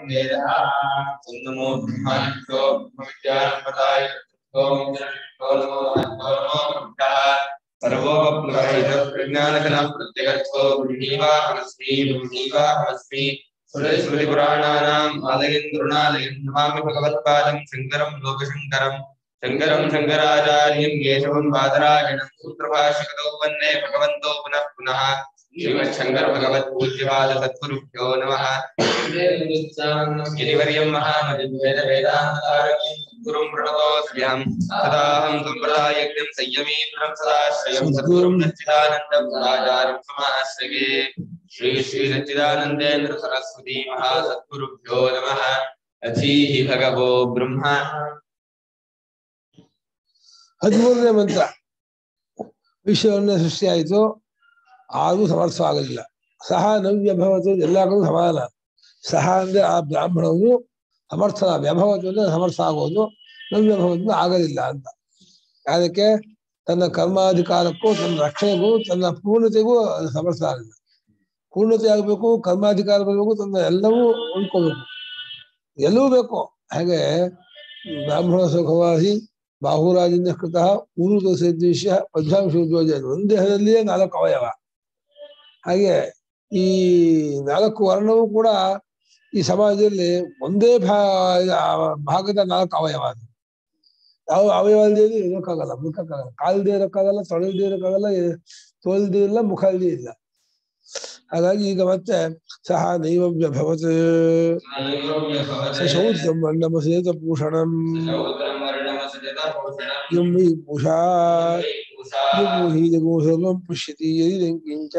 वेदः ॐ नमो ब्रह्माभ्यो ब्रह्मविद्यारम्भताय ॐ नमो नमो ब्रह्मः सर्वोपप्लवैः प्रज्ञानकनः प्रत्यगर्थो ब्रह्मीवाहमस्मि ब्रह्मीवाहमस्मि स्मृतिपुराणानाम् आलयन् नमामि भगवत्पादं शङ्करं लोकशङ्करम् शङ्करं शङ्कराचार्यं केशवं बादरायणं सूत्रभाष्यकृतौ वन्दे भगवन्तो पुनः पुनः श्रीमच्छङ्कर भगवत्पूज्यपाद सद्गुरुभ्यो नमः गिरिवर्यं महामतिवेदवेदान्तारकं गुरुं प्रणतोऽस्म्यहं सदाहं सम्प्रदायज्ञं संयमीन्द्रं सदाश्रयं सद्गुरुं सच्चिदानन्दं सदाचार्यं समाश्रये श्री श्री सच्चिदानन्देन्द्र सरस्वती महासद्गुरुभ्यो नमः अथीः भगवो ब्रह्म ಹದಿಮೂರನೇ ಮಂತ್ರ ವಿಶ್ವವನ್ನ ಸೃಷ್ಟಿಯಾಯಿತು ಆದರೂ ಸಮರ್ಥ ಆಗಲಿಲ್ಲ ಸಹ ನವ್ಯಭವತು ಎಲ್ಲ ಕಡೆ ಸಮಾನ ಸಹ ಅಂದ್ರೆ ಆ ಬ್ರಾಹ್ಮಣನು ಸಮರ್ಥ ವ್ಯಭವತು ಅಂದ್ರೆ ಸಮರ್ಥ ಆಗೋದು ನವ್ಯಭವತು ಆಗಲಿಲ್ಲ ಅಂತ ಅದಕ್ಕೆ ತನ್ನ ಕರ್ಮಾಧಿಕಾರಕ್ಕೂ ತನ್ನ ರಕ್ಷಣೆಗೂ ತನ್ನ ಪೂರ್ಣತೆಗೂ ಅದು ಸಮರ್ಥ ಆಗಲಿಲ್ಲ ಪೂರ್ಣತೆ ಆಗಬೇಕು ಕರ್ಮಾಧಿಕಾರ ಬರಬೇಕು ತನ್ನ ಎಲ್ಲವೂ ಉಳ್ಕೋಬೇಕು ಎಲ್ಲವೂ ಬೇಕು ಹಾಗೆ ಬ್ರಾಹ್ಮಣ ಸುಖವಾಸಿ ಬಾಹುರಾಜಿಂದ ಕೃತ ಊರು ಸದೃಶ್ಯ ಪದ್ಮಾಂಶ ಉದ್ಯೋಜ ಒಂದು ದೇಹದಲ್ಲಿಯೇ ನಾಲ್ಕು ಅವಯವ ಹಾಗೆ ಈ ನಾಲ್ಕು ವರ್ಣವೂ ಕೂಡ ಈ ಸಮಾಜದಲ್ಲಿ ಒಂದೇ ಭಾ ಭಾಗದ ನಾಲ್ಕು ಅವಯವ ಅದು ಯಾವ ಅವಯವ ಅಲ್ಲದೆ ಇರೋಕ್ಕಾಗಲ್ಲ ಮುಖಕ್ಕಾಗಲ್ಲ ಕಾಲ್ದೇ ಇರೋಕ್ಕಾಗಲ್ಲ ತೊಳೆದೇ ಇರೋಕ್ಕಾಗಲ್ಲ ತೋಲ್ದೇ ಇಲ್ಲ ಮುಖ ಇಲ್ಲದೆ ಇಲ್ಲ ಹಾಗಾಗಿ ಈಗ ಮತ್ತೆ ಸಹ ನೈವಭವತ್ ಶೌಚಂ ವರ್ಣಮಸೇತ ಭೂಷಣಂ ಯಂ ವೈ ಪುಷಾ ಯಂ ಹಿ ಜಗೋ ಸರ್ವಂ ಪುಷ್ಯತಿ ಯದಿ ಲಂಕಿಂಚ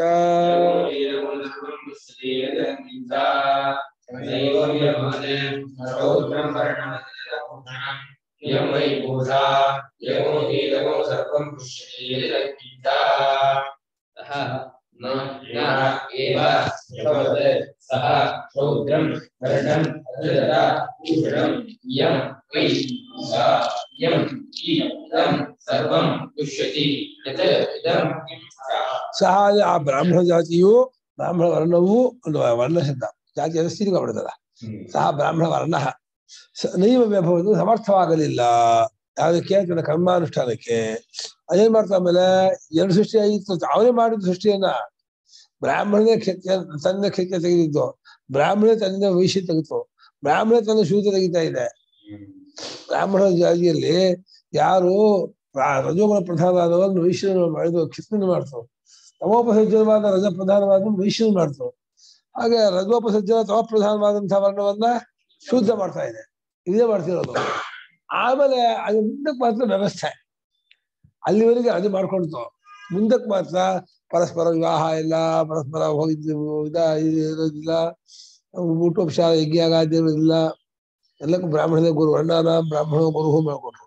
यं वै पूषा यमो हि यमो सर्वं पुष्यति यदि लङ्किता सः न न एव भवत् सः रौद्रं वर्णम् अदृता भूषणं यं वै पूषा यं हि इदं सर्वं पुष्यति यत् इदं ಸಹ ಆ ಬ್ರಾಹ್ಮಣ ಜಾತಿಯು ಬ್ರಾಹ್ಮಣ ವರ್ಣವು ಒಂದು ವರ್ಣ ಶಬ್ದ ಜಾತಿ ಅದು ಸ್ಥಿತಿಗೊಳ್ಬಿಡ್ತದ ಸಹ ಬ್ರಾಹ್ಮಣ ವರ್ಣ ಸ- ನೈವ ವ್ಯಭವದು ಸಮರ್ಥವಾಗಲಿಲ್ಲ ಅದಕ್ಕೆ ತನ್ನ ಕರ್ಮಾನುಷ್ಠಾನಕ್ಕೆ ಅದೇನ್ ಮಾಡ್ತಾ ಆಮೇಲೆ ಎರಡು ಸೃಷ್ಟಿ ಆಗಿತ್ತು ಅವನೇ ಮಾಡಿದ ಸೃಷ್ಟಿಯನ್ನ ಬ್ರಾಹ್ಮಣನೇ ಖ್ಯಾತ್ಯ ತನ್ನ ಖ್ಯಾತ್ಯ ತೆಗೆದಿದ್ದು ಬ್ರಾಹ್ಮಣ ತನ್ನ ವೈಶ್ಯ ತೆಗೆದು ಬ್ರಾಹ್ಮಣ ತನ್ನ ಶೂದ್ರ ತೆಗಿತಾ ಇದೆ ಬ್ರಾಹ್ಮಣ ಜಾತಿಯಲ್ಲಿ ಯಾರು ರಾ- ರಜೋಗುಣ ಪ್ರಧಾನವಾದವನ್ನು ವೈಶ್ಯನ ಮಾಡಿದು ಕಿತ್ನ ಮಾಡ್ತು ತಮೋಪಸಜ್ಜನವಾದ ರಜ ಪ್ರಧಾನವಾದ ವೈಶ್ಯನ ಮಾಡ್ತು ಹಾಗೆ ರಜೋಪಸಜ್ಜನ ತಮ ಪ್ರಧಾನವಾದಂತಹ ವರ್ಣವನ್ನ ಶುದ್ಧ ಮಾಡ್ತಾ ಇದೆ ಇದೇ ಮಾಡ್ತಿರೋದು ಆಮೇಲೆ ಅದು ಮುಂದಕ್ಕೆ ಮಾತ್ರ ವ್ಯವಸ್ಥೆ ಅಲ್ಲಿವರೆಗೆ ಅದು ಮಾಡ್ಕೊಳ್ತು ಮುಂದಕ್ಕೆ ಮಾತ್ರ ಪರಸ್ಪರ ವಿವಾಹ ಇಲ್ಲ ಪರಸ್ಪರ ಹೋಗಿದ್ದು ಇದ ಇದು ಇರೋದಿಲ್ಲ ಊಟೋಪಚಾರ ಯಜ್ಞ ಆಗಾದ್ಯ ಇಲ್ಲ ಎಲ್ಲಕ್ಕೂ ಬ್ರಾಹ್ಮಣದ ಗುರು ವರ್ಣನ ಬ್ರಾಹ್ಮಣ ಗುರು ಮಾಡ್ಕೊಟ್ರು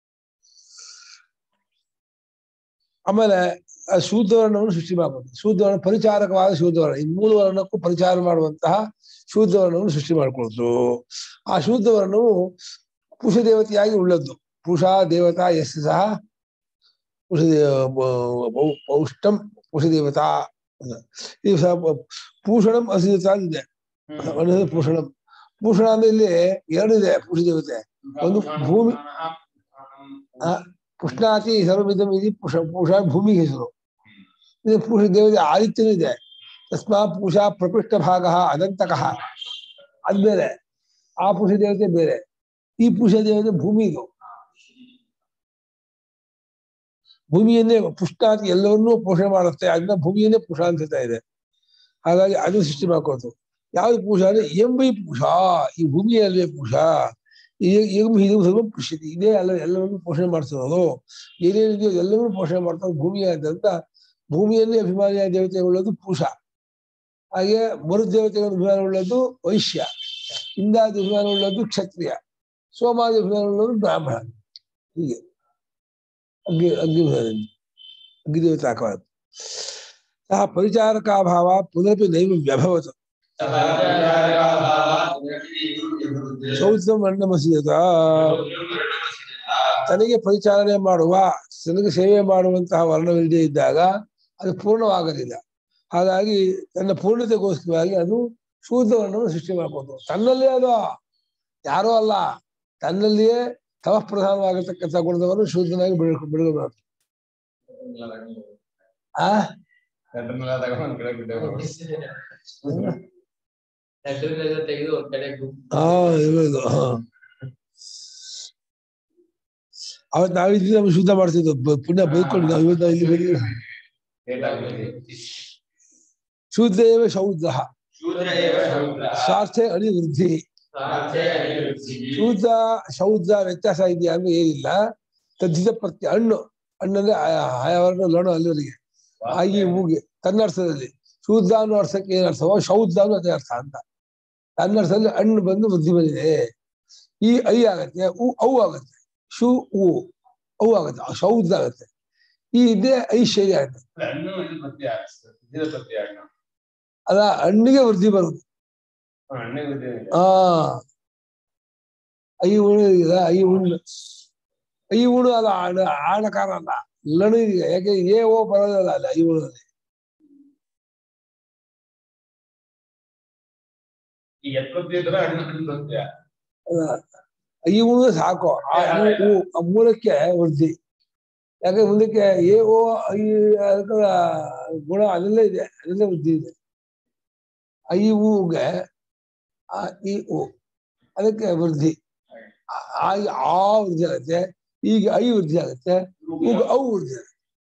ಆಮೇಲೆ ಆ ಶೂದ್ರವರ್ಣವನ್ನು ಸೃಷ್ಟಿ ಮಾಡಬಹುದು ಶೂದ್ರವರ್ಣ ಪರಿಚಾರಕವಾದ ಶೂದ್ರವರ್ಣ ಈ ಮೂಲ ವರ್ಣಕ್ಕೂ ಪರಿಚಾರ ಮಾಡುವಂತಹ ಶೂದ್ರವರ್ಣವನ್ನು ಸೃಷ್ಟಿ ಮಾಡಿಕೊಳ್ತು ಆ ಶೂದ್ರವರ್ಣವು ಪುಷ ದೇವತೆಯಾಗಿ ಉಳ್ಳದ್ದು ಪುಷ ದೇವತಾ ಎಸ್ ಸಹ ಪುಷ ಪೌಷ್ಟಂ ಪುಷ ದೇವತಾ ಇದು ಸಹ ಪೂಷಣಂ ಅಸಿತ ಇದೆ ವರ್ಣದ ಪೂಷಣಂ ಪೂಷಣ ಅಂದ್ರೆ ಇಲ್ಲಿ ಎರಡಿದೆ ಪುಷ ದೇವತೆ ಒಂದು ಭೂಮಿ ಆ, ಪುಷ್ಣಾತಿ ಸರ್ವವಿಧಂ ಇದು ಪುಷ ಪೂಷ ಭೂಮಿಗೆ ಹೆಸರು ಇದು ಪುಷ ದೇವತೆ ಆದಿತ್ಯನೂ ಇದೆ ತಸ್ಮಾ ಪೂಷಾ ಪ್ರಪೃಷ್ಟ ಭಾಗ ಅದಂತಕಃ ಅದ್ ಬೇರೆ ಆ ಪುಷ ದೇವತೆ ಬೇರೆ ಈ ಪುಷ ದೇವತೆ ಭೂಮಿ ಇದು ಭೂಮಿಯನ್ನೇ ಪುಷ್ಟಾತಿ ಎಲ್ಲವನ್ನೂ ಪೋಷಣೆ ಮಾಡುತ್ತೆ ಅದನ್ನ ಭೂಮಿಯನ್ನೇ ಪುಷ ಅನ್ಸುತ್ತಾ ಇದೆ ಹಾಗಾಗಿ ಅದು ಸೃಷ್ಟಿ ಮಾಡ್ಕೊಳ್ತು ಯಾವ್ದು ಪೂಷ ಅಂದ್ರೆ ಎಂಬೈ ಪೂಷ ಈ ಭೂಮಿಯಲ್ಲೇ ಪೂಷ ಈಗ ಇದು ಸ್ವಲ್ಪ ಪುಷ್ಯತಿ ಇದೇ ಅಲ್ಲ ಎಲ್ಲವನ್ನೂ ಪೋಷಣೆ ಮಾಡ್ತಿರೋದು ಏನೇನಿದೆಯೋ ಎಲ್ಲವನ್ನೂ ಪೋಷಣೆ ಮಾಡ್ತಾ ಭೂಮಿಯಾದಂತ ಭೂಮಿಯನ್ನೇ ಅಭಿಮಾನಿಯ ದೇವತೆ ಉಳ್ಳದು ಪೂಷ ಹಾಗೆ ಮರುದೇವತೆಗಳ ಅಭಿಮಾನ ಉಳ್ಳದು ವೈಶ್ಯ ಇಂದಾದಿ ಅಭಿಮಾನ ಉಳ್ಳದು ಕ್ಷತ್ರಿಯ ಸೋಮಾದಿ ಅಭಿಮಾನ ಉಳ್ಳದು ಬ್ರಾಹ್ಮಣ ಹೀಗೆ ಅಗ್ನಿ ಅಗ್ನಿ ಅಗ್ನಿದೇವತೆ ಹಾಕಬಾರದು ಸಹ ಪರಿಚಾರಕಾಭಾವ ಪುನರಪಿ ನೈವ ವ್ಯಭವತ್ ಶೌಚಂ ವರ್ಣಮಸಿಯತ ತನಗೆ ಪರಿಚಾಲನೆ ಮಾಡುವ ತನಗೆ ಸೇವೆ ಮಾಡುವಂತಹ ವರ್ಣವಿಲ್ಲದೆ ಇದ್ದಾಗ ಅದು ಪೂರ್ಣವಾಗಲಿಲ್ಲ ಹಾಗಾಗಿ ತನ್ನ ಪೂರ್ಣತೆಗೋಸ್ಕರವಾಗಿ ಅದು ಶೂದ್ರ ವರ್ಣವನ್ನು ಸೃಷ್ಟಿ ಮಾಡ್ಬೋದು ತನ್ನಲ್ಲೇ ಅದು ಯಾರೋ ಅಲ್ಲ ತನ್ನಲ್ಲಿಯೇ ತಮಃಪ್ರಧಾನವಾಗಿರ್ತಕ್ಕಂಥ ಗುಣದವನ್ನು ಶೂದ್ರನಾಗಿ ಬಿಡ ಬಿಡುಗಡೆ ಆ ಒಂದ್ ಕಡೆ ಬಿಟ್ಟೆ ಹೆಸರಿನೆಲ್ಲ ತೆಗೆದು ಒಂದ್ ಕಡೆ ಗುಂಪು ಹಾ ಇರೋದು ಹಾ ಅವತ್ ನಾವಿದ್ವಿ ನಾವು ಶುದ್ಧ ಮಾಡ್ತಿದ್ವು ಬ- ಪುಣ್ಯ ಬದುಕೊಂಡು ನಾವು ಇವತ್ತು ನಾವು ಇಲ್ಲಿ ಬಂದಿವಿ ಶೂದ್ರ ಏವ ಶೌದ್ರ ಶೂದ್ರ ಏವ ಶೂದ್ರ ಸ್ವಾರ್ಥೆ ಅಣಿವೃದ್ಧಿ ಸಾರ್ಥೆ ಅನಿವೃತ್ತಿಃ. ಶೂದ್ರ ಶೌದ್ರ ವ್ಯತ್ಯಾಸ ಇದೆಯಾ ಅಂದ್ರೆ ಏನಿಲ್ಲ ತದ್ದಿದ ಪ್ರತ್ಯಯ ಹಣ್ಣು ಹಣ್ಣಂದ್ರೆ ಆಯವರ್ಣ ಲೋಣ ಅಲ್ಲಿವರೆಗೆ ಆಗಿ ಮೂಗೆ ತನ್ನರ್ಥದಲ್ಲಿ ಶೂದ್ರ ಅನ್ನೋ ಅರ್ಥಕ್ಕೆ ಏನ್ ಅರ್ಥವೋ ಶೌದ್ರ ಅನ್ನೋ ಅದೇ ಅರ್ಥ ಅಂತ ತನ್ನರ್ಥದಲ್ಲಿ ಹಣ್ಣು ಬಂದು ವೃದ್ಧಿ ಬಂದಿದೆ ಈ ಐ ಆಗತ್ತೆ ಉ ಔ ಆಗತ್ತೆ ಶು ಉ ಔ ಆಗತ್ತೆ ಶೌದ್ರ ಆಗತ್ತೆ ಈ ಇದೇ ಐಶ್ವರ್ಯ ಆಗುತ್ತೆ ಹಣ್ಣು ಇದು ಪ್ರತ್ಯಯ ಇದು ಪ್ರತ್ಯಯ ಹಣ್ಣು ಅದ ಹಣ್ಣಿಗೆ ವೃದ್ಧಿ ಬರುದು ಹಣ್ಣಿಗೆ ಗೊತ್ತಿದೆ ಆ ಐ ಉಣು ಇದೆ ಐ ಉಣ್ಣು ಐ ಉಣು ಅಲ್ಲ ಆಣ ಆಣಕಾರ ಅಲ್ಲ ಲಣು ಇದೆ ಯಾಕೆ ಏ ಓ ಬರೋದಲ್ಲ ಅಲ್ಲ ಐ ಉಣದಲ್ಲಿ ಈ ಎತ್ ಪ್ರತ್ಯಯ ಇದ್ರೆ ಹಣ್ಣು ಹಣ್ಣು ಪ್ರತ್ಯಯ ಐ ಉಣು ಸಾಕು ಆ ಉ- ಉ- ಆ ಮೂಲಕ್ಕೆ ವೃದ್ಧಿ ಯಾಕೆ ಮುಂದಕ್ಕೆ ಏ ಓ ಐ ಅದಕ್ಕೆ ಗುಣ ಅದೆಲ್ಲ ಇದೆ ಅದೆಲ್ಲ ವೃದ್ಧಿ ಇದೆ ಐ ಊಗೆ ಆ ಇ ಉ ಅದಕ್ಕೆ ವೃದ್ಧಿ ಆ- ಆ- ಆ ವೃದ್ಧಿ ಆಗುತ್ತೆ ಈಗ ಐ ವೃದ್ಧಿ ಆಗುತ್ತೆ ಈಗ ಅವು ವೃದ್ಧಿ ಆಗುತ್ತೆ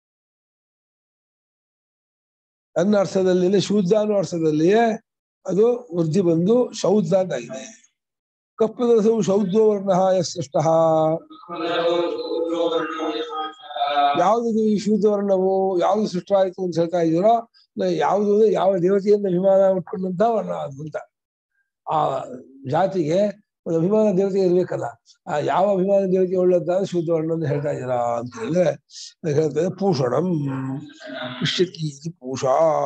ನನ್ನ ಅರ್ಥದಲ್ಲಿ ಶೂದ್ರ ಅನ್ನೋ ಅರ್ಥದಲ್ಲಿಯೇ ಅದು ವೃದ್ಧಿ ಬಂದು ಶೌದ್ರ ಅಂತ ಆಗಿದೆ ಕಪ್ಪದರಸವು ಶೌದ್ರೋ ವರ್ಣ ಯಸ್ಪಷ್ಟ ಯಾವ್ದು ಈ ಶೂದ್ರ ವರ್ಣವು ಯಾವ್ದು ಸೃಷ್ಟವಾಯಿತು ಅಂತ ಹೇಳ್ತಾ ಇದೀರೋ ಯಾವ್ದು ಅಂದ್ರೆ ಯಾವ ದೇವತೆಯಿಂದ ಅಭಿಮಾನ ಉಟ್ಕೊಂಡಂತ ವರ್ಣ ಅದು ಅಂತ ಆ ಜಾತಿಗೆ ಒಂದು ಅಭಿಮಾನ ದೇವತೆ ಇರ್ಬೇಕಲ್ಲ ಆ ಯಾವ ಅಭಿಮಾನ ದೇವತೆ ಉಳ್ಳಂತ ಶುದ್ಧ ವರ್ಣ ಅಂತ ಹೇಳ್ತಾ ಇದ್ದೀರಾ ಅಂತ ಹೇಳಿದ್ರೆ ಅದಕ್ಕೆ ಹೇಳ್ತಾರೆ ಪೂಷಣಂ ಪುಷ್ಯತಿ ಇತಿ ಪೂಷ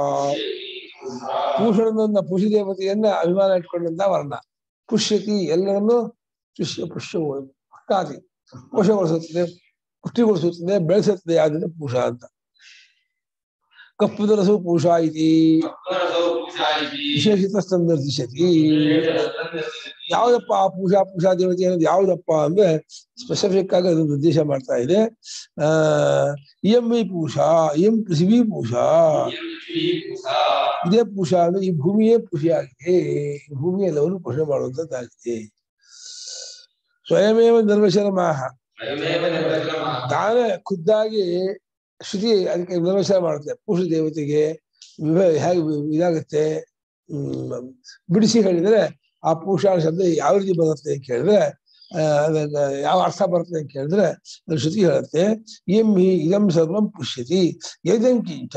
ಪೂಷಣನ ಪುಷಿ ದೇವತೆಯನ್ನ ಅಭಿಮಾನ ಇಟ್ಕೊಂಡಂತ ವರ್ಣ ಪುಷ್ಯತಿ ಎಲ್ಲರನ್ನು ಪುಷ್ಯ ಪುಷ್ಯ ಪುಷ್ಟಾತಿ ಪೋಷಗೊಳಿಸುತ್ತದೆ ಪುಷ್ಟಿಗೊಳಿಸುತ್ತದೆ ಬೆಳೆಸುತ್ತದೆ ಆದ್ರಿಂದ ಪೂಷ ಅಂತ ಕಪ್ಪುದರಸು ಪೂಷಾ ಇತಿ ವಿಶೇಷಿತ ಸಂದರ್ಶಿಸತಿ ಯಾವ್ದಪ್ಪ ಆ ಪೂಜಾ ಪೂಜಾ ದೇವತೆ ಅನ್ನೋದು ಯಾವ್ದಪ್ಪ ಅಂದ್ರೆ ಸ್ಪೆಸಿಫಿಕ್ ಆಗಿ ಅದು ನಿರ್ದೇಶ ಮಾಡ್ತಾ ಇದೆ ಆ ಇಯಂ ಈ ಪೂಷಾ ಇಯಂ ಪೃಥ್ವಿ ಪೂಷಾ ಇದೇ ಪೂಷಾ ಅಂದ್ರೆ ಈ ಭೂಮಿಯೇ ಪುಷಿಯಾಗಿದೆ ಈ ಭೂಮಿ ಎಲ್ಲವನ್ನು ಪೋಷಣೆ ಮಾಡುವಂತದ್ದಾಗಿದೆ ಸ್ವಯಮೇವ ನಿರ್ವಚನ ಮಾಹ ತಾನೇ ಖುದ್ದಾಗಿ ಶ್ರುತಿ ಅದಕ್ಕೆ ನಿರ್ವಚನ ಮಾಡುತ್ತೆ ಪುರುಷ ದೇವತೆಗೆ ವಿವ ಹೇಗೆ ಇದಾಗುತ್ತೆ ಹ್ಮ್ ಬಿಡಿಸಿ ಹೇಳಿದ್ರೆ ಆ ಪೂಷಾ ಶಬ್ದ ಯಾವ ರೀತಿ ಬರುತ್ತೆ ಅಂತ ಕೇಳಿದ್ರೆ ಆ, ಅದನ್ನ ಯಾವ ಅರ್ಥ ಬರುತ್ತೆ ಅಂತ ಕೇಳಿದ್ರೆ ಅದು ಶ್ರುತಿ ಹೇಳುತ್ತೆ ಇಯಂ ಹಿ ಇದಂ ಸರ್ವಂ ಪುಷ್ಯತಿ ಯದಂ ಕಿಂಚ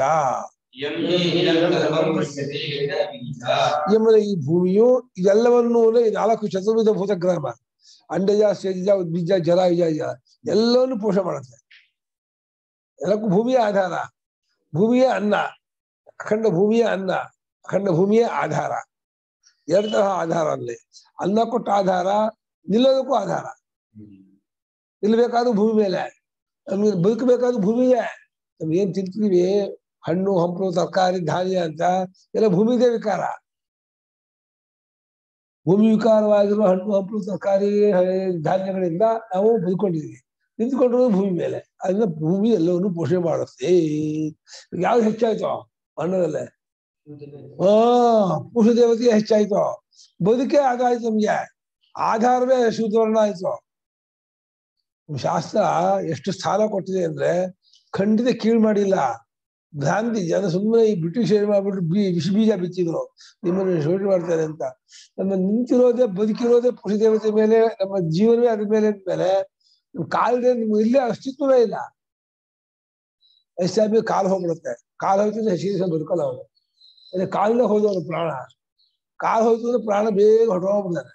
ಎಂಬುದ ಈ ಭೂಮಿಯು ಇದೆಲ್ಲವನ್ನು ಅಂದ್ರೆ ಈ ನಾಲ್ಕು ಚತುರ್ವಿಧ ಭೂತಗ್ರಾಮ ಅಂಡಜ ಸೇಜ ಉದ್ಬೀಜ ಜಲ ವಿಜ ಜಲ ಎಲ್ಲವನ್ನು ಪೋಷಣೆ ಮಾಡುತ್ತೆ ಎಲ್ಲಕ್ಕೂ ಭೂಮಿಯ ಆಧಾರ ಭೂಮಿಯೇ ಅನ್ನ ಅಖಂಡ ಭೂಮಿಯ ಅನ್ನ ಅಖಂಡ ಭೂಮಿಯೇ ಆಧಾರ ಎರಡು ತರಹ ಆಧಾರ ಅಲ್ಲಿ ಅನ್ನ ಕೊಟ್ಟ ಆಧಾರ ನಿಲ್ಲೋದಕ್ಕೂ ಆಧಾರ ನಿಲ್ಬೇಕಾದ್ರೂ ಭೂಮಿ ಮೇಲೆ ನಮ್ಗೆ ಬದುಕಬೇಕಾದ್ರೂ ಭೂಮಿಯೇ ನಮ್ಗೆ ಏನ್ ತಿಂತೀವಿ ಹಣ್ಣು ಹಂಪಲು ತರಕಾರಿ ಧಾನ್ಯ ಅಂತ ಎಲ್ಲ ಭೂಮಿಗೆ ವಿಕಾರ ಭೂಮಿ ವಿಕಾರವಾಗಿರುವ ಹಣ್ಣು ಹಂಪಲು ತರಕಾರಿ ಹ- ಧಾನ್ಯಗಳಿಂದ ನಾವು ಬದುಕೊಂಡಿದ್ದೀವಿ ನಿಂತ್ಕೊಂಡಿರೋದು ಭೂಮಿ ಮೇಲೆ ಅದನ್ನ ಭೂಮಿ ಎಲ್ಲವನ್ನು ಪೋಷಣೆ ಮಾಡುತ್ತೆ ಯಾವ್ದು ಹೆಚ್ಚಾಯ್ತು ಅನ್ನೋದಲ್ಲೇ ಹಾ ಪುರುಷ ದೇವತೆಗೆ ಹೆಚ್ಚಾಯ್ತು ಬದುಕೇ ಅದಾಯ್ತು ನಮ್ಗೆ ಆಧಾರವೇ ಶುದ್ಧವರ್ಣ ಆಯ್ತು ಶಾಸ್ತ್ರ ಎಷ್ಟು ಸ್ಥಾನ ಕೊಟ್ಟಿದೆ ಅಂದ್ರೆ ಖಂಡಿತ ಕೀಳು ಮಾಡಿಲ್ಲ ಭ್ರಾಂತಿ ಜನ ಸುಮ್ಮನೆ ಈ ಬ್ರಿಟಿಷ್ ಏನ್ ಮಾಡ್ಬಿಟ್ಟು ಬೀ ವಿಷ ಬೀಜ ಬಿಚ್ಚಿದ್ರು ನಿಮ್ಮನ್ನು ಶೋಷಣೆ ಮಾಡ್ತಾರೆ ಅಂತ ನಮ್ಮ ನಿಂತಿರೋದೇ ಬದುಕಿರೋದೇ ಪುರುಷ ದೇವತೆ ಮೇಲೆ ನಮ್ಮ ಜೀವನವೇ ಅದ್ರ ಮೇಲೆ ಮೇಲೆ ನಮ್ ಕಾಲದೇ ನಿಮ್ಗೆ ಇಲ್ಲೇ ಅಸ್ತಿತ್ವವೇ ಇಲ್ಲ ಎಷ್ಟಾಗಿ ಕಾಲು ಹೋಗ್ಬಿಡುತ್ತೆ ಕಾಲು ಹೋಯ್ತು ಹಸಿದ ಬದುಕಲ್ಲ ಅವನು ಅದೇ ಕಾಲಿಂದ ಹೋದವನು ಪ್ರಾಣ ಕಾಲು ಹೋಯ್ತು ಅಂದ್ರೆ ಪ್ರಾಣ ಬೇಗ ಹೊರಟೋಗ್ಬಿಡ್ತಾನೆ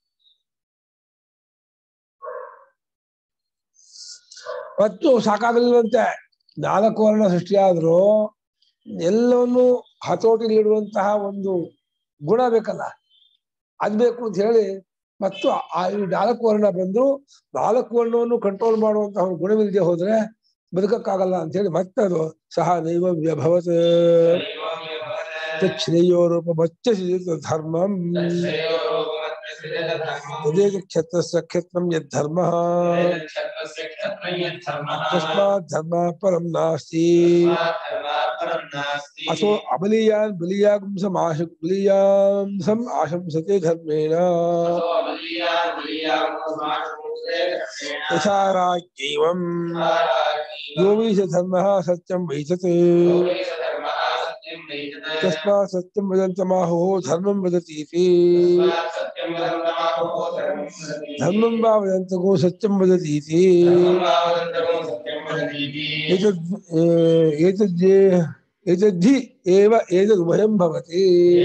ಮತ್ತು ಸಾಕಾಗಲಿಲ್ಲಂತೆ ನಾಲ್ಕು ವರ್ಣ ಸೃಷ್ಟಿಯಾದ್ರು ಎಲ್ಲವನ್ನು ಹತೋಟಿಲಿಡುವಂತಹ ಒಂದು ಗುಣ ಬೇಕಲ್ಲ ಅದ್ ಬೇಕು ಅಂತ ಹೇಳಿ ಮತ್ತು ಆ ಈ ನಾಲ್ಕು ವರ್ಣ ಬಂದು ನಾಲ್ಕು ವರ್ಣವನ್ನು ಕಂಟ್ರೋಲ್ ಮಾಡುವಂತಹ ಒಂದು ಗುಣವಿಲ್ಲದೆ ಹೋದ್ರೆ ಬದುಕಕ್ಕಾಗಲ್ಲ ಅಂತ ಹೇಳಿ ಮತ್ತೆ ಅದು ಸಹ ನೈವ ವ್ಯಭವತ್ ತಚ್ಛ್ರೇಯೋರೂಪಮಚ್ಚ ಧರ್ಮಂ ತದೇಕ ಕ್ಷತ್ರಸ್ಯ ಕ್ಷತ್ರಂ ಯದ್ಧರ್ಮಃ ತಸ್ಮಾತ್ ಧರ್ಮ ಪರಂ ನಾಸ್ತಿ ಅಥೋ ಅಬಲೀಯಾನ್ ಬಲಿಯಾಗುಂಸಂ ಆಶ ಬಲಿಯಾಂಸಂ ಆಶಂಸತೆ ಧರ್ಮೇಣ ಯಥಾರಾಜ್ಯೈವಂ ಯೋ ವೈ ಸ ಧರ್ಮಃ ಸತ್ಯಂ ವೈತತೆ ತಸ್ಮಾತ್ ಸತ್ಯಂ ವದಂತಮಾಹೋ ಧರ್ಮಂ ವದತೀತಿ ಧರ್ಮಂ ವಾ ವದಂತಗೋ ಸತ್ಯಂ ವದತೀತಿ ಏತದ್ ಏತದ್ಯೇ ಏತद्धि एव एतदुभयं भवति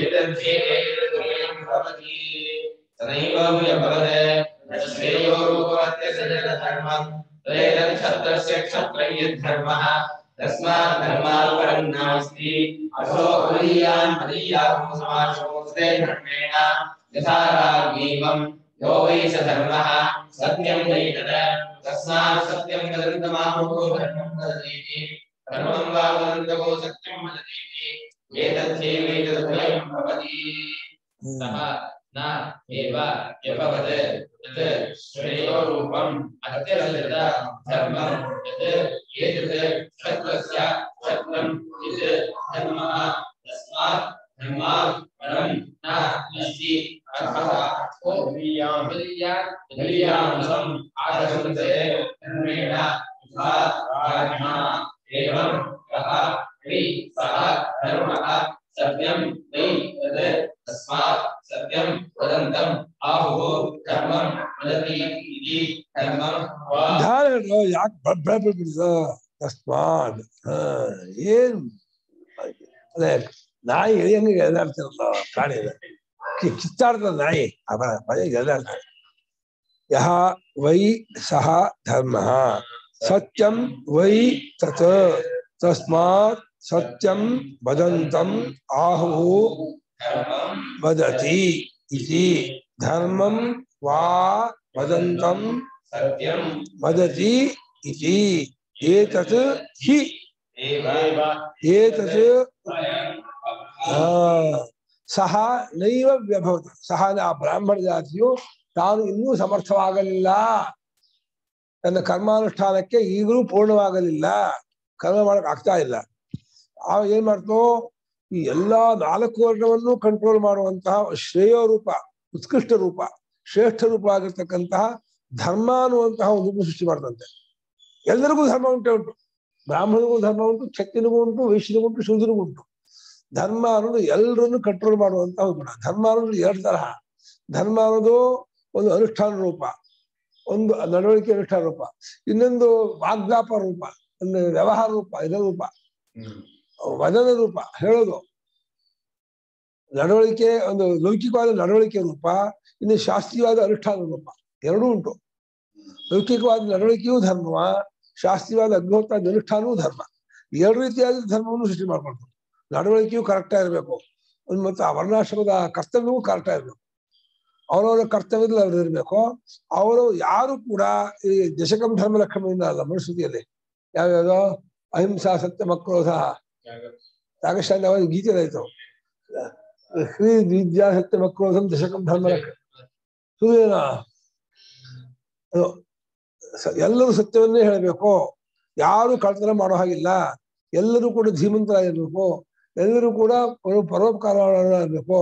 तस्मात् धर्मात् परं नास्ति अथो बलीयान् बलीयाहुं समाशोस्ते धर्मेण यथा राज्ञैवं यो वै स धर्मः सत्यं वै तद तस्मात् सत्यं वदन्तमाहुः धर्मं वदतीति धर्मं वा वदन्तको सत्यं वदतीति एतद्धेवैतदुभयं भवति सः न एव यभवत् यत् श्रेयोरूपम् अत्यवसृत धर्मं यत् एतत् क्षत्रस्य क्षत्रम् यत् धर्मः तस्मात् धर्मात् परं न अस्ति अर्थः को बलीयां बलीयां आदर्शन्ते धर्मेण यथा राज्ञा एवं कः वै सः धर्मः सत्यं वै तद् तस्मात् सत्यं वदन्तम् आहुः धर्मं वदति इति धर्मं वा ಧಾರಣೆ ಯಾಕೆ ಬಿಡಿಸ ತಸ್ಮಾತ್ ಹ, ಏನ್ ಅದೇ ನಾಯಿ ಎಳೆಯಂಗೆ ಎಳೆದಾಡ್ತಿರಲ್ಲ ಪ್ರಾಣಿ ಅದು. ಕಿ- ಕಿತ್ತಾಡ್ತದ ನಾಯಿ ಅವ ಭಯ ಎಳೆದಾಡ್ತದೆ ಯಹ ವೈ ಸಹ ಧರ್ಮ ಸತ್ಯಂ ವೈ ತತ್ ತಸ್ಮಾತ್ ಸತ್ಯಂ ವದಂತಂ ಆಹುಃ धर्मं ವದತಿ ಇತಿ ಧರ್ಮಂ ವಾ ವದಂತಂ सत्यं वदति इति एतत् हि एव एतत् ಆ, ಸಹ ನೈವ ವ್ಯಭವತ ಸಹ ಆ ಬ್ರಾಹ್ಮಣ ಜಾತಿಯು ತಾನು ಇನ್ನೂ ಸಮರ್ಥವಾಗಲಿಲ್ಲ ತನ್ನ ಕರ್ಮಾನುಷ್ಠಾನಕ್ಕೆ ಈಗಲೂ ಪೂರ್ಣವಾಗಲಿಲ್ಲ ಕರ್ಮ ಮಾಡಕ್ ಆಗ್ತಾ ಇಲ್ಲ ಆ ಏನ್ ಮಾಡ್ತೋ ಈ ಎಲ್ಲಾ ನಾಲ್ಕು ವರ್ಣವನ್ನು ಕಂಟ್ರೋಲ್ ಮಾಡುವಂತಹ ಶ್ರೇಯ ರೂಪ ಉತ್ಕೃಷ್ಟ ರೂಪ ಶ್ರೇಷ್ಠ ರೂಪ ಆಗಿರ್ತಕ್ಕಂತಹ ಧರ್ಮ ಅನ್ನುವಂತಹ ಒಂದು ರೂಪ ಸೃಷ್ಟಿ ಮಾಡ್ತಂತೆ ಎಲ್ಲರಿಗೂ ಧರ್ಮ ಉಂಟೆ ಉಂಟು ಬ್ರಾಹ್ಮಣನಿಗೂ ಧರ್ಮ ಉಂಟು ಕ್ಷತ್ರಿಯನಿಗೂ ಉಂಟು ವೈಶ್ಯನಿಗೂ ಉಂಟು ಶೂದ್ರನಿಗೂ ಉಂಟು ಧರ್ಮ ಅನ್ನೋದು ಎಲ್ಲರನ್ನು ಕಂಟ್ರೋಲ್ ಮಾಡುವಂತಹ ಒಂದು ಗುಣ ಧರ್ಮ ಅನ್ನೋದು ಎರಡು ತರಹ ಧರ್ಮ ಅನ್ನೋದು ಒಂದು ಅನುಷ್ಠಾನ ರೂಪ ಒಂದು ನಡವಳಿಕೆ ಅನುಷ್ಠಾನ ರೂಪ ಇನ್ನೊಂದು ವಾಗ್ದಾಪ ರೂಪ ಒಂದು ವ್ಯವಹಾರ ರೂಪ ಇದರ ರೂಪ ವದನ ರೂಪ ಹೇಳೋದು ನಡವಳಿಕೆ ಒಂದು ಲೌಕಿಕವಾದ ನಡವಳಿಕೆ ರೂಪ ಇನ್ನು ಶಾಸ್ತ್ರೀಯವಾದ ಅನುಷ್ಠಾನ ರೂಪ ಎರಡೂ ಉಂಟು ಲೌಕಿಕವಾದ ನಡವಳಿಕೆಯೂ ಧರ್ಮವ ಶಾಸ್ತ್ರೀಯವಾದ ಅಗ್ನಿಹೋತ್ರ ಅನುಷ್ಠಾನವೂ ಧರ್ಮ ಎರಡು ರೀತಿಯಾದ ಧರ್ಮವನ್ನು ಸೃಷ್ಟಿ ಮಾಡ್ಕೊಂಡು ನಡವಳಿಕೆಯೂ ಕರೆಕ್ಟ್ ಆಗಿರ್ಬೇಕು ಒಂದು ಮತ್ತು ಆ ವರ್ಣಾಶ್ರಮದ ಕರ್ತವ್ಯವೂ ಕರೆಕ್ಟ್ ಆಗಿರ್ಬೇಕು ಅವರವರ ಕರ್ತವ್ಯದಲ್ಲಿ ಅವ್ರು ಇರಬೇಕು ಅವರು ಯಾರು ಕೂಡ ಈ ದಶಕಂ ಧರ್ಮ ಲಕ್ಷಣದಿಂದ ಅಲ್ಲ ಮನುಸ್ಮೃತಿಯಲ್ಲಿ ಯಾವ್ಯಾವುದೋ ಅಹಿಂಸಾ ಸತ್ಯ ಮಕ್ರೋಧ ಯಾಗಶಾಂತಿ ಅವರ ಗೀತೆ ಆಯ್ತು ಶ್ರೀ ವಿದ್ಯಾ ಸತ್ಯ ಮಕ್ರೋಧಂ ದಶಕಂ ಧರ್ಮ ಲಕ್ಷಣ ಸೂರ್ಯನ ಅದು ಸ- ಎಲ್ಲರೂ ಸತ್ಯವನ್ನೇ ಹೇಳಬೇಕು ಯಾರು ಕಳ್ತನ ಮಾಡೋ ಹಾಗಿಲ್ಲ ಎಲ್ಲರೂ ಕೂಡ ಧೀಮಂತರಾಗಿರ್ಬೇಕು ಎಲ್ಲರೂ ಕೂಡ ಪರೋ- ಪರೋಪಕಾರಬೇಕು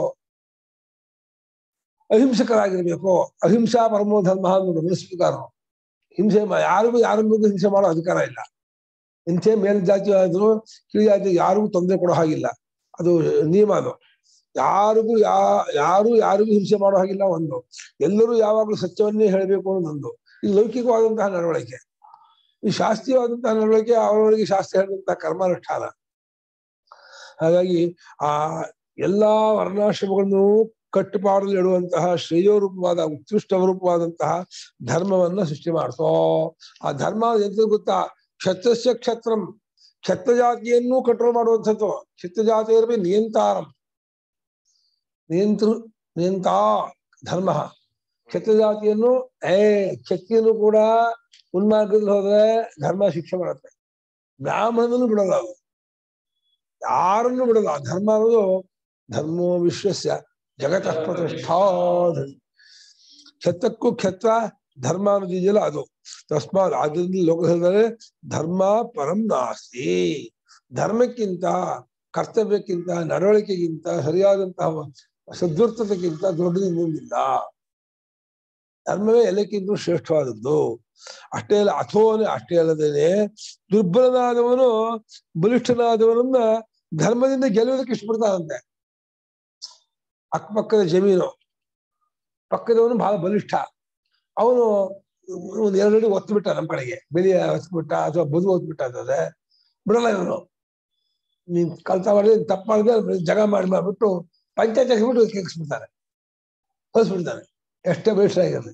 ಅಹಿಂಸಕರಾಗಿರ್ಬೇಕು ಅಹಿಂಸಾ ಪರಮೋ ಧರ್ಮ ಅನ್ನೋದು ಮನಸ್ಸುಕಾರ ಹಿಂಸೆ ಮಾ- ಯಾರಿಗೂ ಯಾರ ಮೇಲೂ ಹಿಂಸೆ ಮಾಡೋ ಅಧಿಕಾರ ಇಲ್ಲ ಇಂಥೇ ಮೇಲ್ ಜಾತಿ ಆದ್ರೂ ಕೀಳು ಜಾತಿ ಯಾರಿಗೂ ತೊಂದರೆ ಕೊಡೋ ಹಾಗಿಲ್ಲ ಅದು ನಿಯಮ ಅದು ಯಾರಿಗೂ ಯಾ ಯಾರು ಯಾರಿಗೂ ಹಿಂಸೆ ಮಾಡೋ ಹಾಗಿಲ್ಲ ಒಂದು ಎಲ್ಲರೂ ಯಾವಾಗಲೂ ಸತ್ಯವನ್ನೇ ಹೇಳಬೇಕು ಅನ್ನೋದೊಂದು ಇದು ಲೌಕಿಕವಾದಂತಹ ನಡವಳಿಕೆ ಈ ಶಾಸ್ತ್ರೀಯವಾದಂತಹ ನಡವಳಿಕೆ ಅವರವರಿಗೆ ಶಾಸ್ತ್ರ ಹೇಳಿದಂತಹ ಕರ್ಮಾನುಷ್ಠಾನ ಹಾಗಾಗಿ ಆ ಎಲ್ಲಾ ವರ್ಣಾಶ್ರಮಗಳನ್ನು ಕಟ್ಟುಪಾಡಲು ಇಡುವಂತಹ ಶ್ರೇಯೋರೂಪವಾದ ಉತ್ಕೃಷ್ಟ ರೂಪವಾದಂತಹ ಧರ್ಮವನ್ನ ಸೃಷ್ಟಿ ಮಾಡ್ತೋ ಆ ಧರ್ಮ ಎಂತ ಗೊತ್ತಾ ಕ್ಷತ್ರಸ್ಯ ಕ್ಷತ್ರಂ ಕ್ಷತ್ರ ಜಾತಿಯನ್ನು ಕಂಟ್ರೋಲ್ ಮಾಡುವಂಥದ್ದು ಕ್ಷತ್ರ ಜಾತಿಯರ್ಬಿ ನಿಯಂತಾರಂ ನಿಯಂತೃ ನಿಯಂತಾ ಧರ್ಮ ಕ್ಷತ್ರ ಜಾತಿಯನ್ನು ಏ ಕ್ಷತ್ರಿಯನು ಕೂಡ ಉನ್ಮಾರ್ಗದಲ್ಲಿ ಹೋದ್ರೆ ಧರ್ಮ ಶಿಕ್ಷೆ ಮಾಡುತ್ತೆ ಬ್ರಾಹ್ಮಣನನ್ನು ಬಿಡಲ್ಲ ಅದು ಯಾರನ್ನು ಬಿಡಲ್ಲ ಧರ್ಮ ಅನ್ನೋದು ಧರ್ಮೋ ವಿಶ್ವಸ್ಯ ಜಗತಃ ಪ್ರತಿಷ್ಠಾ ಕ್ಷತ್ರಕ್ಕೂ ಕ್ಷತ್ರ ಧರ್ಮ ಅನ್ನೋದಿದೆಯಲ್ಲ ಅದು ತಸ್ಮಾತ್ ಆದ್ರಿಂದ ಲೋಕ ಹೇಳಿದರೆ ಧರ್ಮ ಪರಂ ನಾಸ್ತಿ ಧರ್ಮಕ್ಕಿಂತ ಕರ್ತವ್ಯಕ್ಕಿಂತ ನಡವಳಿಕೆಗಿಂತ ಸರಿಯಾದಂತಹ ಸದ್ವರ್ತತೆಗಿಂತ ದೊಡ್ಡದು ಇನ್ನೊಂದಿಲ್ಲ ಧರ್ಮವೇ ಎಲ್ಲಕ್ಕಿಂತ ಶ್ರೇಷ್ಠವಾದದ್ದು ಅಷ್ಟೇ ಅಲ್ಲ ಅಥೋನೆ ಅಷ್ಟೇ ಅಲ್ಲದೇನೆ ದುರ್ಬಲನಾದವನು ಬಲಿಷ್ಠನಾದವನನ್ನ ಧರ್ಮದಿಂದ ಗೆಲ್ಲುವುದಕ್ಕೆ ಇಷ್ಟಪಡ್ತಾನಂತೆ ಅಕ್ಕಪಕ್ಕದ ಜಮೀನು ಪಕ್ಕದವನು ಬಹಳ ಬಲಿಷ್ಠ ಅವನು ಒಂದು ಎರಡು ಒತ್ತು ಬಿಟ್ಟ ನಮ್ಮ ಕಡೆಗೆ ಬೆಲಿ ಒತ್ಬಿಟ್ಟ ಅಥವಾ ಬದು ಒತ್ಬಿಟ್ಟ ಅಂತಂದ್ರೆ ಬಿಡಲ್ಲ ಇವನು ನೀನ್ ಕಲ್ತ ಮಾಡಿದ್ರೆ ತಪ್ಪು ಮಾಡಿದ್ರೆ ಜಗ ಮಾಡಿ ಮಾಡ್ಬಿಟ್ಟು ಪಂಚಾಯತ್ ಹಾಕ್ಬಿಟ್ಟು ಕೆಲ್ಸ್ಬಿಡ್ತಾನೆ ಕಳಿಸ್ಬಿಡ್ತಾನೆ ಎಷ್ಟೇ ಬಲಿಷ್ಠ ಆಗಿರಲಿ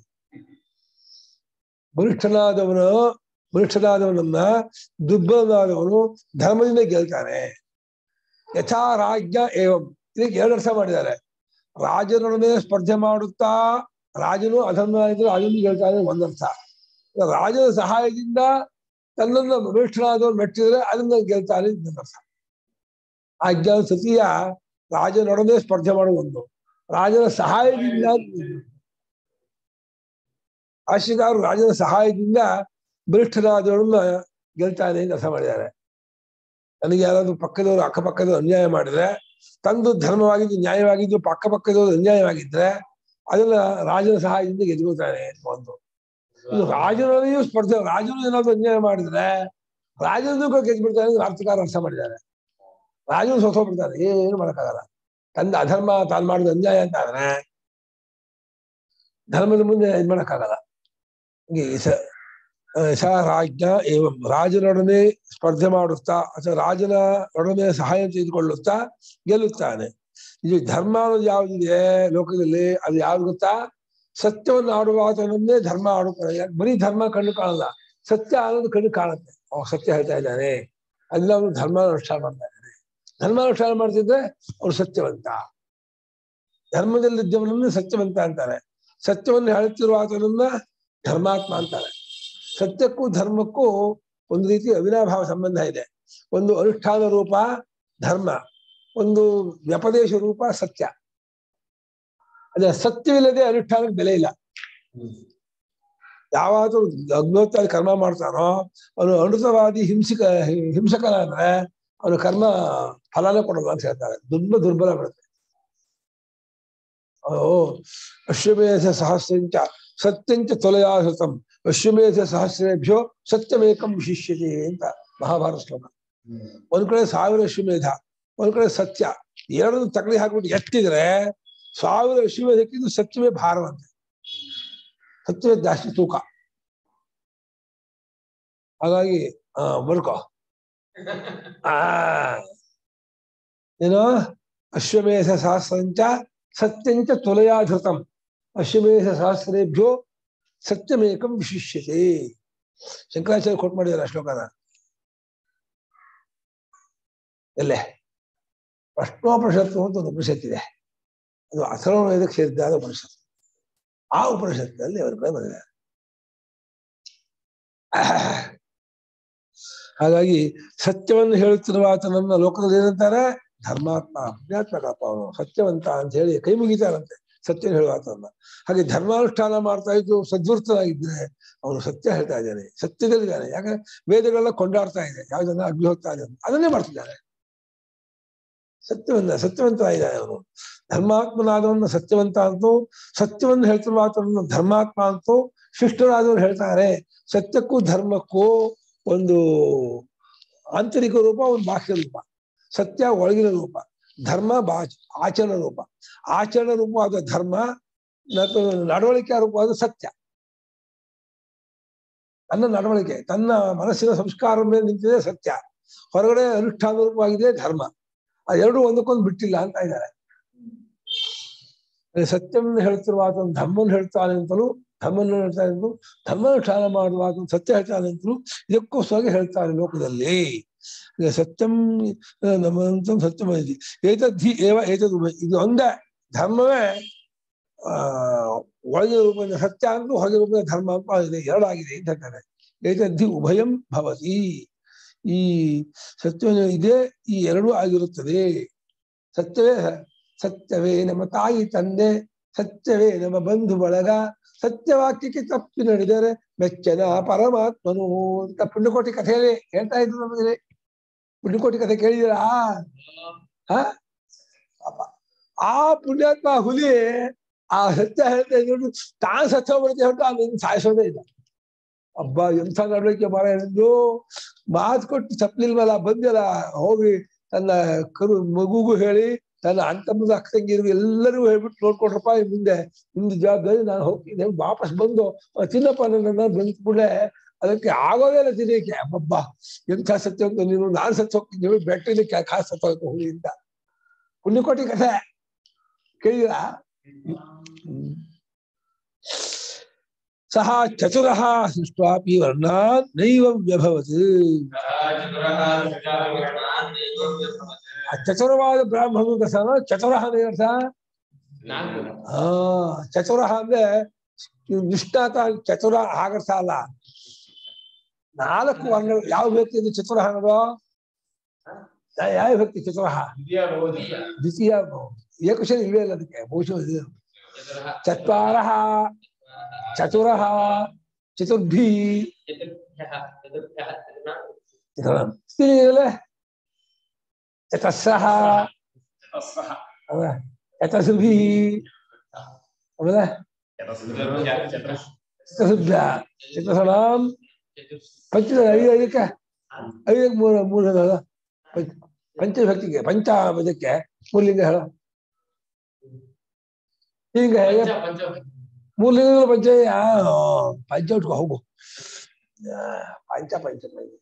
ಬಲಿಷ್ಠನಾದವನು ಬಲಿಷ್ಠನಾದವನನ್ನ ದುರ್ಬಲನಾದವನು ಧರ್ಮದಿಂದ ಗೆಲ್ತಾನೆ ಯಥಾ ರಾಜ್ಯ ಏವಂ ಇದಕ್ಕೆ ಎರಡು ಅರ್ಥ ಮಾಡಿದ್ದಾರೆ ರಾಜನೊಡನೆ ಸ್ಪರ್ಧೆ ಮಾಡುತ್ತಾ ರಾಜನು ಅಧರ್ಮ ಇದ್ರೆ ರಾಜನು ಗೆಲ್ತಾನೆ ಒಂದರ್ಥ ರಾಜನ ಸಹಾಯದಿಂದ ತನ್ನನ್ನು ಬಲಿಷ್ಠನಾದವನು ಮೆಟ್ಟಿದ್ರೆ ಅದನ್ನ ಗೆಲ್ತಾನೆ ಇನ್ನೊಂದರ್ಥ ಆಜ್ಞಾ ತೃತೀಯ ರಾಜನೊಡನೆ ಸ್ಪರ್ಧೆ ಮಾಡುವ ಒಂದು ರಾಜನ ಸಹಾಯದಿಂದ ಆಶಿಗಾರರು ರಾಜನ ಸಹಾಯದಿಂದ ಬಲಿಷ್ಠರಾದವರನ್ನ ಗೆಲ್ತಾನೆ ಅಂತ ಅರ್ಥ ಮಾಡಿದ್ದಾರೆ ನನಗೆ ಯಾರಾದ್ರೂ ಪಕ್ಕದವರು ಅಕ್ಕಪಕ್ಕದವರು ಅನ್ಯಾಯ ಮಾಡಿದ್ರೆ ತಂದು ಧರ್ಮವಾಗಿದ್ದು ನ್ಯಾಯವಾಗಿದ್ದು ಪಕ್ಕಪಕ್ಕದವರು ಅನ್ಯಾಯವಾಗಿದ್ರೆ ಅದನ್ನ ರಾಜನ ಸಹಾಯದಿಂದ ಗೆದ್ಕೊಳ್ತಾನೆ ಅಂತ ಒಂದು ಇದು ರಾಜನಲ್ಲಿಯೂ ಸ್ಪರ್ಧೆ ರಾಜನು ಏನಾದ್ರು ಅನ್ಯಾಯ ಮಾಡಿದ್ರೆ ರಾಜನನ್ನು ಕೂಡ ಗೆದ್ಬಿಡ್ತಾನೆ ಅಂತ ಅರ್ಥಕಾರ ಅರ್ಥ ಮಾಡಿದ್ದಾರೆ ರಾಜನು ಸೋತೋಗ್ಬಿಡ್ತಾನೆ ಏನು ಮಾಡಕ್ಕಾಗಲ್ಲ ತಂದ ಅಧರ್ಮ ತಾನು ಮಾಡಿದ ಅನ್ಯಾಯ ಅಂತ ಆದ್ರೆ ಧರ್ಮದ ಮುಂದೆ ಇದ್ ಮಾಡಕ್ಕಾಗಲ್ಲ ಹೀಗೆ ಸ ಸ ರಾಜ್ಞ ಏವಂ ರಾಜನೊಡನೆ ಸ್ಪರ್ಧೆ ಮಾಡುತ್ತಾ ಅಥವಾ ರಾಜನ ಒಡನೆ ಸಹಾಯ ತೆಗೆದುಕೊಳ್ಳುತ್ತಾ ಗೆಲ್ಲುತ್ತಾನೆ ಇದು ಧರ್ಮ ಅನ್ನೋದು ಯಾವುದಿದೆ ಲೋಕದಲ್ಲಿ ಅದು ಯಾವ್ದು ಗೊತ್ತಾ ಸತ್ಯವನ್ನು ಆಡುವ ಆತನನ್ನೇ ಧರ್ಮ ಆಡುತ್ತಾರೆ ಯಾಕೆ ಬರೀ ಧರ್ಮ ಕಣ್ಣು ಕಾಣಲ್ಲ ಸತ್ಯ ಅನ್ನೋದು ಕಣ್ಣು ಕಾಣುತ್ತೆ ಅವ ಸತ್ಯ ಹೇಳ್ತಾ ಇದ್ದಾನೆ ಅದನ್ನ ಅವನು ಧರ್ಮ ಅನುಷ್ಠಾನ ಮಾಡ್ತಾ ಇದ್ದಾನೆ ಧರ್ಮ ಅನುಷ್ಠಾನ ಮಾಡ್ತಿದ್ರೆ ಅವನು ಸತ್ಯವಂತ ಧರ್ಮದಲ್ಲಿದ್ದವನನ್ನು ಸತ್ಯವಂತ ಅಂತಾರೆ ಸತ್ಯವನ್ನು ಹೇಳುತ್ತಿರುವ ಆತನನ್ನ ಧರ್ಮಾತ್ಮ ಅಂತಾರೆ ಸತ್ಯಕ್ಕೂ ಧರ್ಮಕ್ಕೂ ಒಂದು ರೀತಿ ಅವಿನಾಭಾವ ಸಂಬಂಧ ಇದೆ ಒಂದು ಅನುಷ್ಠಾನ ರೂಪ ಧರ್ಮ ಒಂದು ವ್ಯಪದೇಶ ರೂಪ ಸತ್ಯ ಅದೇ ಸತ್ಯವಿಲ್ಲದೆ ಅನುಷ್ಠಾನಕ್ಕೆ ಬೆಲೆ ಇಲ್ಲ ಯಾವಾದ್ರೂ ಅಗ್ನೋತ್ತಾಗಿ ಕರ್ಮ ಮಾಡ್ತಾನೋ ಅವನು ಅಮೃತವಾದಿ ಹಿಂಸಕ ಹಿಂಸಕನಾದ್ರೆ ಅವನು ಕರ್ಮ ಫಲನೇ ಕೊಡಲ್ಲ ಅಂತ ಹೇಳ್ತಾರೆ ದುರ್ಬ ದುರ್ಬಲ ಬರುತ್ತೆ ಓ ಅಶ್ವಮೇಧ ಸಹಸ್ರಂಚ ಸತ್ಯಂಚ ತೊಲಯಾಸತಂ ಅಶ್ವಮೇಧ ಸಹಸ್ರೇಭ್ಯೋ ಸತ್ಯಮೇಕಂ ವಿಶಿಷ್ಯತೆ ಅಂತ ಮಹಾಭಾರತ ಶ್ಲೋಕ ಒಂದ್ ಕಡೆ ಸಾವಿರ ಅಶ್ವಮೇಧ ಒಂದ್ ಕಡೆ ಸತ್ಯ ಎರಡನ್ನು ತಕಡಿ ಹಾಕ್ಬಿಟ್ಟು ಎತ್ತಿದ್ರೆ ಸಾವಿರ ಅಶ್ವಮೇಧಕ್ಕಿಂತ ಸತ್ಯವೇ ಭಾರವಂತೆ ಸತ್ಯವೇ ಜಾಸ್ತಿ ತೂಕ ಹಾಗಾಗಿ ಆ ಬರ್ಕೋ ಆ ಏನು ಅಶ್ವಮೇಧ ಸಹಸ್ರಂಚ ಸತ್ಯಂಚ ತುಲಯಾಧೃತಂ ಅಶ್ವಮೇಧ ಸಹಸ್ರೇಭ್ಯೋ ಸತ್ಯಮೇಕಂ ವಿಶಿಷ್ಯತೆ ಶಂಕರಾಚಾರ್ಯ ಕೊಟ್ ಮಾಡಿದಾರೆ ಆ ಶ್ಲೋಕನ ಎಲ್ಲೇ ಪ್ರಶ್ನೋಪನಿಷತ್ತು ಅಂತ ಒಂದು ಉಪನಿಷತ್ ಇದೆ ಅದು ಅಥರ್ವ ವೇದಕ್ಕೆ ಸೇರಿದ್ದಾದ ಉಪನಿಷತ್ತು ಆ ಉಪನಿಷತ್ತಿನಲ್ಲಿ ಅವರ ಕಡೆ ಬಂದಿದೆ ಹಾಗಾಗಿ ಸತ್ಯವನ್ನು ಹೇಳುತ್ತಿರುವ ಆತನನ್ನ ಲೋಕದಲ್ಲಿ ಏನಂತಾರೆ ಧರ್ಮಾತ್ಮ ಪುಣ್ಯಾತ್ಮಕಪ್ಪ ಅವನು ಸತ್ಯವಂತ ಅಂತ ಹೇಳಿ ಕೈ ಮುಗಿತಾರಂತೆ ಸತ್ಯ ಹೇಳುವ ಆತನನ್ನ ಹಾಗೆ ಧರ್ಮಾನುಷ್ಠಾನ ಮಾಡ್ತಾ ಇದ್ದು ಸದ್ವರ್ತನಾಗಿದ್ರೆ ಅವನು ಸತ್ಯ ಹೇಳ್ತಾ ಇದ್ದಾನೆ ಸತ್ಯದಲ್ಲಿದ್ದಾನೆ ಯಾಕಂದ್ರೆ ವೇದಗಳೆಲ್ಲ ಕೊಂಡಾಡ್ತಾ ಇದೆ ಯಾವ್ದನ್ನ ಅಗ್ನಿಹೋಗ್ತಾ ಇದೆ ಅದನ್ನೇ ಮಾಡ್ತಿದ್ದಾನೆ ಸತ್ಯವಂತ ಸತ್ಯವಂತ ಇದ್ದಾನೆ ಅವನು ಧರ್ಮಾತ್ಮನಾದವನ್ನ ಸತ್ಯವಂತ ಅಂತೂ ಸತ್ಯವನ್ನು ಹೇಳ್ತಿರುವ ಆತನನ್ನು ಧರ್ಮಾತ್ಮ ಅಂತೂ ಶಿಷ್ಟರಾದವರು ಹೇಳ್ತಾರೆ ಸತ್ಯಕ್ಕೂ ಧರ್ಮಕ್ಕೂ ಒಂದು ಆಂತರಿಕ ರೂಪ ಒಂದು ಬಾಹ್ಯ ರೂಪ ಸತ್ಯ ಒಳಗಿನ ರೂಪ ಧರ್ಮ ಬಾ ಆಚರಣ ರೂಪ ಆಚರಣ ರೂಪವಾದ ಧರ್ಮ ಮತ್ತು ನಡವಳಿಕೆ ರೂಪವಾದ ಸತ್ಯ ತನ್ನ ನಡವಳಿಕೆ ತನ್ನ ಮನಸ್ಸಿನ ಸಂಸ್ಕಾರ ಮೇಲೆ ನಿಂತಿದೆ ಸತ್ಯ ಹೊರಗಡೆ ಅನುಷ್ಠಾನ ರೂಪವಾಗಿದೆ ಧರ್ಮ ಆ ಎರಡು ಒಂದಕ್ಕೊಂದು ಬಿಟ್ಟಿಲ್ಲ ಅಂತ ಇದ್ದಾರೆ ಸತ್ಯವನ್ನು ಹೇಳ್ತಿರುವ ಆತನು ಧರ್ಮವನ್ನು ಹೇಳ್ತಾನೆ ಅಂತಲೂ ಧರ್ಮವನ್ನು ಹೇಳ್ತಾನೆ ಅಂತಲೂ ಧರ್ಮಾನುಷ್ಠಾನ ಮಾಡುವ ಆತನು ಸತ್ಯ ಹೇಳ್ತಾನೆ ಅಂತಲೂ ಇದಕ್ಕೋಸ್ಕರ ಹೇಳ್ತಾನೆ ಲೋಕದಲ್ಲಿ ಈಗ ಸತ್ಯಂ ನಮ್ಮಂತ ಸತ್ಯಮೈತಿ ಏತದ್ಧಿ ಏವ ಏತದ್ ಉಭಯ ಇದು ಒಂದೇ ಧರ್ಮವೇ ಆ ಒಳಗಿನ ರೂಪದಿಂದ ಸತ್ಯ ಅಂತೂ ಹೊರಗಿನ ರೂಪದ ಧರ್ಮ ಅಂತ ಇದೆ ಎರಡಾಗಿದೆ ಅಂತ ಹೇಳ್ತಾರೆ ಏತದ್ಧಿ ಉಭಯಂ ಭವತಿ ಈ ಸತ್ಯ ಇದೆ ಈ ಎರಡೂ ಆಗಿರುತ್ತದೆ ಸತ್ಯವೇ ಸತ್ಯವೇ ನಮ್ಮ ತಾಯಿ ತಂದೆ ಸತ್ಯವೇ ನಮ್ಮ ಬಂಧು ಬಳಗ ಸತ್ಯವಾಕ್ಯಕ್ಕೆ ತಪ್ಪಿ ನಡೆದರೆ ಮೆಚ್ಚನ ಪರಮಾತ್ಮನು ಅಂತ ಪುಣ್ಯಕೋಟಿ ಕಥೆಯಲ್ಲಿ ಹೇಳ್ತಾ ಇದ್ರು ನಮಗೆ ಪುಣ್ಯಕೋಟಿ ಕಥೆ ಕೇಳಿದಿರಾ ಹ ಪಾಪ ಆ ಪುಣ್ಯಾತ್ಮ ಹುಲಿ ಆ ಸತ್ಯ ಹೇಳ್ತಾ ಇದ್ರು ತಾನು ಸತ್ಯ ಬಿಡುತ್ತೆ ಹೊರಟು ಅದನ್ನು ಸಾಯಿಸೋದೇ ಇಲ್ಲ ಹಬ್ಬ ಎಂಥ ನಡವಳಿಕೆ ಮರ ಎಂದು ಮಾತು ಕೊಟ್ಟು ತಪ್ಪಲಿಲ್ವಲ್ಲ ಬಂದಲ್ಲ ಹೋಗಿ ತನ್ನ ಕರು ಮಗುಗೂ ಹೇಳಿ ತನ್ನ ಅಂತಮ್ಮದ ಅಕ್ಕ ತಂಗಿರು ಎಲ್ಲರಿಗೂ ಹೇಳ್ಬಿಟ್ಟು ನೋಡ್ಕೊಡ್ರಪ್ಪ ಇನ್ ಮುಂದೆ ನಿಮ್ದು ಜವಾಬ್ದಾರಿ ನಾನು ಹೋಗ್ತೀನಿ ವಾಪಸ್ ಬಂದು "ಅಹ್, ತಿನ್ನಪ್ಪ ನನ್ನ ಬಂದ ಕೂಡಲೇ ಅದಕ್ಕೆ ಆಗೋದೇ ಇಲ್ಲ ತಿನ್ನಕ್ಕೆ ಅಬ್ಬಬ್ಬ ಎಂಥ ಸತ್ಯ ಅಂತ ನೀನು ನಾನು ಸತ್ತು ಹೋಗ್ತೀನಿ ಬೆಟ್ಟಿನ ಖಾಸ್ ಸತ್ತು ಹೋಗ್ತು ಹುಲಿ ಅಂತ ಪುಣ್ಯಕೋಟಿ ಕಥೆ ಕೇಳಿದ ಸಹ ಚತುರಃ ಸೃಷ್ಟ್ವಾಪಿ ವರ್ಣಾನ್ ನೈವ ವ್ಯಭವತ್ ಆ ಚತುರವಾದ ಬ್ರಾಹ್ಮಣನ ಕಸನ ಚತುರಃ ಅಂದ್ರೆ ಅರ್ಥ ನಾಲ್ಕು ಆ ಚತುರಃ ಅಂದ್ರೆ ನಿಷ್ಠಾತ ಚತುರ ಆಗರ್ಥ ಅಲ್ಲ ನಾಲ್ಕು ವರ್ಣ ಯಾವ ವ್ಯಕ್ತಿ ಇದು ಚತುರ ಅನ್ನೋದು ಯಾ- ಯಾವ ವ್ಯಕ್ತಿ ಚತುರ ದ್ವಿತೀಯ ಏಕುಶ ಇಲ್ವೇ ಇಲ್ಲ ಅದಕ್ಕೆ ಬಹುಶಃ ಇದು ಚತ್ವಾರ ಚತುರ ಚತುರ್ಭಿ ಚತುರ್ಭ್ಯಃ ಚತುರ್ಭ್ಯಃ ಚತುರ್ಣ ಸ್ತ್ರೀಯಲ್ಲೇ ಚತಸ್ರಃ ಆಮೇಲೆ ಚತಸುಭಿ ಆಮೇಲೆ ಚತುರ್ಭ್ಯ ಚತುರ್ಸಣಾಂ ಚತುರ್ ಪಂಚ ಐದು ಐದಕ್ಕೆ ಐದಕ್ಕೆ ಮೂರು ಮೂರು ಹೇಳೋದು ಪಂಚ ಪಂಚಭಕ್ತಿಗೆ ಪಂಚ ಇದಕ್ಕೆ ಮೂರ್ಲಿಂಗ ಹೇಳೋ ಈಗ ಹೇಗೆ ಪಂಚ ಪಂಚ ಮೂರು ಲಿಂಗಗಳು ಪಂಚ ಆ, ಪಂಚ ಉಟ್ಕೋ ಹೋಗು ಆ, ಪಂಚ ಪಂಚ ಪಂಚ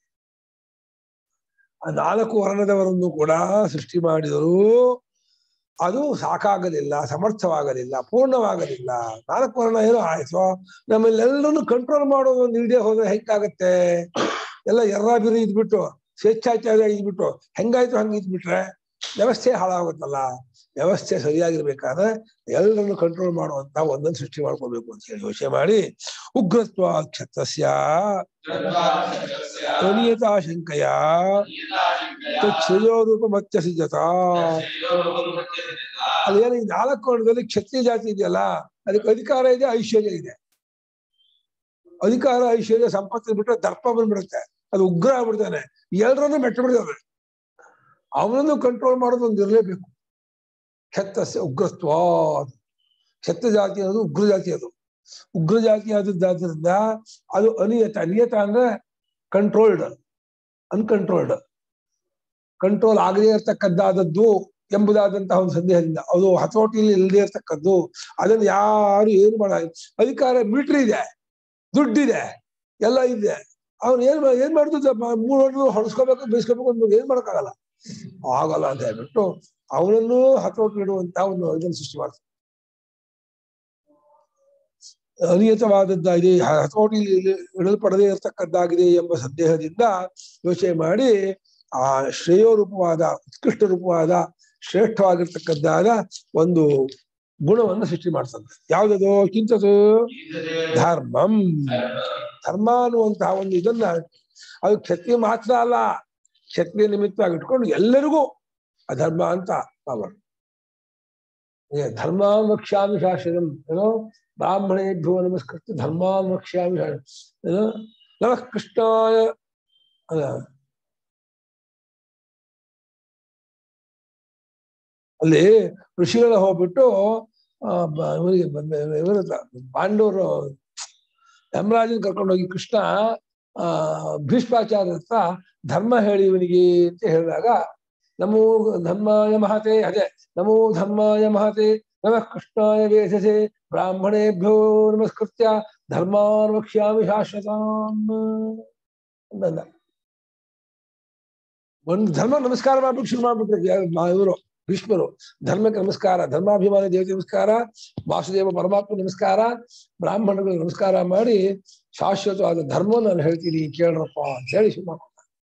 ಆ ನಾಲ್ಕು ವರ್ಣದವರನ್ನು ಕೂಡ ಸೃಷ್ಟಿ ಮಾಡಿದರು ಅದು ಸಾಕಾಗಲಿಲ್ಲ ಸಮರ್ಥವಾಗಲಿಲ್ಲ ಪೂರ್ಣವಾಗಲಿಲ್ಲ ನಾಲ್ಕು ವರ್ಣ ಏನೋ ಆಯ್ತು ನಮ್ಮಲ್ಲೆಲ್ಲರನ್ನು ಕಂಟ್ರೋಲ್ ಮಾಡೋದು ಒಂದು ಇಲ್ದೇ ಹೋದ್ರೆ ಹೆಂಗಾಗತ್ತೆ ಎಲ್ಲ ಎರ್ರಾಬಿರಿ ಇದ್ಬಿಟ್ಟು ಸ್ವೇಚ್ಛಾಚಾರ ಇದ್ಬಿಟ್ಟು ಹೆಂಗಾಯ್ತು ಹಂಗ ಇದ್ಬಿಟ್ರೆ ವ್ಯವಸ್ಥೆ ಹಾಳಾಗುತ್ತಲ್ಲ ವ್ಯವಸ್ಥೆ ಸರಿಯಾಗಿರ್ಬೇಕಾದ್ರೆ ಎಲ್ಲರನ್ನು ಕಂಟ್ರೋಲ್ ಮಾಡುವಂತ ಒಂದೊಂದು ಸೃಷ್ಟಿ ಮಾಡ್ಕೋಬೇಕು ಅಂತ ಹೇಳಿ ಯೋಚನೆ ಮಾಡಿ ಉಗ್ರತ್ವ ಕ್ಷತ್ರಸ್ಯ ಅನಿಯತಾಶಂಕಯ ಶ್ರೇಯೋರೂಪ ಮತ್ಯ ಸಿದ್ಧತ ಅದೇನು ಈ ನಾಲ್ಕು ವರ್ಣದಲ್ಲಿ ಕ್ಷತ್ರಿಯ ಜಾತಿ ಇದೆಯಲ್ಲ ಅದಕ್ಕೆ ಅಧಿಕಾರ ಇದೆ ಐಶ್ವರ್ಯ ಇದೆ ಅಧಿಕಾರ ಐಶ್ವರ್ಯ ಸಂಪತ್ತು ಬಿಟ್ರೆ ದರ್ಪ ಬಂದ್ಬಿಡುತ್ತೆ ಅದು ಉಗ್ರ ಆಗ್ಬಿಡ್ತಾನೆ ಎಲ್ಲರನ್ನು ಮೆಟ್ಟ ಬಿಡ್ತಾನೆ ಅವನನ್ನು ಕಂಟ್ರೋಲ್ ಮಾಡೋದು ಒಂದು ಇರಲೇಬೇಕು ಕ್ಷತ್ರಸ್ಯ ಉಗ್ರತ್ವ ಕ್ಷತ್ರ ಜಾತಿ ಅನ್ನೋದು ಉಗ್ರ ಜಾತಿ ಅದು ಉಗ್ರ ಜಾತಿ ಆದದ್ದಾದ್ರಿಂದ ಅದು ಅನಿಯತ ಅನಿಯತ ಅಂದ್ರೆ ಕಂಟ್ರೋಲ್ಡ್ ಅನ್ಕಂಟ್ರೋಲ್ಡ್ ಕಂಟ್ರೋಲ್ ಆಗದೇ ಇರತಕ್ಕದ್ದಾದದ್ದು ಎಂಬುದಾದಂತಹ ಒಂದು ಸಂದೇಹದಿಂದ ಅದು ಹತೋಟಿಯಲ್ಲಿ ಇಲ್ಲದೆ ಇರತಕ್ಕದ್ದು ಅದನ್ನು ಯಾರು ಏನು ಮಾಡ ಅಧಿಕಾರ ಮಿಲಿಟರಿ ಇದೆ ದುಡ್ಡಿದೆ ಎಲ್ಲ ಇದೆ ಅವ್ನು ಏನ್ ಮಾ- ಏನ್ ಮಾಡುದು ಮೂರು ಹೊಡೆದು ಹೊಡೆಸ್ಕೋಬೇಕು ಬೇಯಿಸ್ಕೋಬೇಕು ಅಂತ ಏನ್ ಮಾಡಕ್ಕಾಗಲ್ಲ ಆಗಲ್ಲ ಅಂತ ಹೇಳ್ಬಿಟ್ಟು ಅವನನ್ನು ಹತೋಟಿ ಇಡುವಂತ ಒಂದು ಇದನ್ನು ಸೃಷ್ಟಿ ಮಾಡ್ತಾರೆ ಅನಿಯತವಾದದ್ದಾಗಿದೆ ಹತೋಟಿ ಇಡಲ್ಪಡದೇ ಇರತಕ್ಕದ್ದಾಗಿದೆ ಎಂಬ ಸಂದೇಹದಿಂದ ಯೋಚನೆ ಮಾಡಿ ಆ ಶ್ರೇಯೋರೂಪವಾದ ಉತ್ಕೃಷ್ಟ ರೂಪವಾದ ಶ್ರೇಷ್ಠವಾಗಿರ್ತಕ್ಕದ್ದಾದ ಒಂದು ಗುಣವನ್ನು ಸೃಷ್ಟಿ ಮಾಡ್ತಂತೆ ಯಾವ್ದದು ಕಿಂತದು ಧರ್ಮಂ ಧರ್ಮ ಅನ್ನುವಂತಹ ಒಂದು ಇದನ್ನ ಅದು ಕ್ಷತ್ರಿಯ ಮಾತ್ರ ಅಲ್ಲ ಕ್ಷತ್ರಿಯ ನಿಮಿತ್ತವಾಗಿ ಇಟ್ಕೊಂಡು ಎಲ್ಲರಿಗೂ ಅಧರ್ಮ ಅಂತ ಅವರು ಧರ್ಮಾನ್ ವಕ್ಷ್ಯಾಮಿ ಶಾಸ್ತ್ರಂ ಏನೋ ಬ್ರಾಹ್ಮಣೇಭ್ಯೋ ನಮಸ್ಕೃತ್ಯ ಧರ್ಮಾನ್ ವಕ್ಷ್ಯಾಮಿ ಶಾ- ಏನೋ ನಮಃ ಕೃಷ್ಣಾಯ ಅಲ್ಲ ಅಲ್ಲಿ ಋಷಿಗಳ ಹೋಗ್ಬಿಟ್ಟು ಆ, ಬ- ಇವರಿಗೆ ಬಂದ ಇವ್ರ ಹತ್ರ ಪಾಂಡವರು ಯಮರಾಜನ್ ಕರ್ಕೊಂಡೋಗಿ ಕೃಷ್ಣ ಆ ಭೀಷ್ಮಾಚಾರ್ಯ ಹತ್ರ ಧರ್ಮ ಹೇಳಿ ಇವನಿಗೆ ಅಂತ ಹೇಳಿದಾಗ ನಮೋ ಧರ್ಮಾಯ ಮಹತೆ ಅದೇ ನಮೋ ಧರ್ಮಾಯ ಮಹತೆ ನಮಃ ಕೃಷ್ಣಾಯ ವೇದಸೆ ಬ್ರಾಹ್ಮಣೇಭ್ಯೋ ನಮಸ್ಕೃತ್ಯ ಧರ್ಮಾನ್ ವಕ್ಷ್ಯಾಮಿ ಶಾಶ್ವತಾಂ ಅಂದ ಒಂದು ಧರ್ಮ ನಮಸ್ಕಾರ ಮಾಡ್ಬಿಟ್ಟು ಶುರು ಮಾಡ್ಬಿಟ್ರೆ ಇವರು ಭೀಷ್ಮರು ಧರ್ಮಕ್ಕೆ ನಮಸ್ಕಾರ ಧರ್ಮಾಭಿಮಾನಿ ದೇವತೆ ನಮಸ್ಕಾರ ವಾಸುದೇವ ಪರಮಾತ್ಮ ನಮಸ್ಕಾರ ಬ್ರಾಹ್ಮಣರಿಗೆ ನಮಸ್ಕಾರ ಮಾಡಿ ಶಾಶ್ವತವಾದ ಧರ್ಮ ನಾನು ಹೇಳ್ತೀನಿ ಕೇಳ್ರಪ್ಪ ಅಂತ ಹೇಳಿ ಶುರು ಮಾಡ್ಕೊಂಡ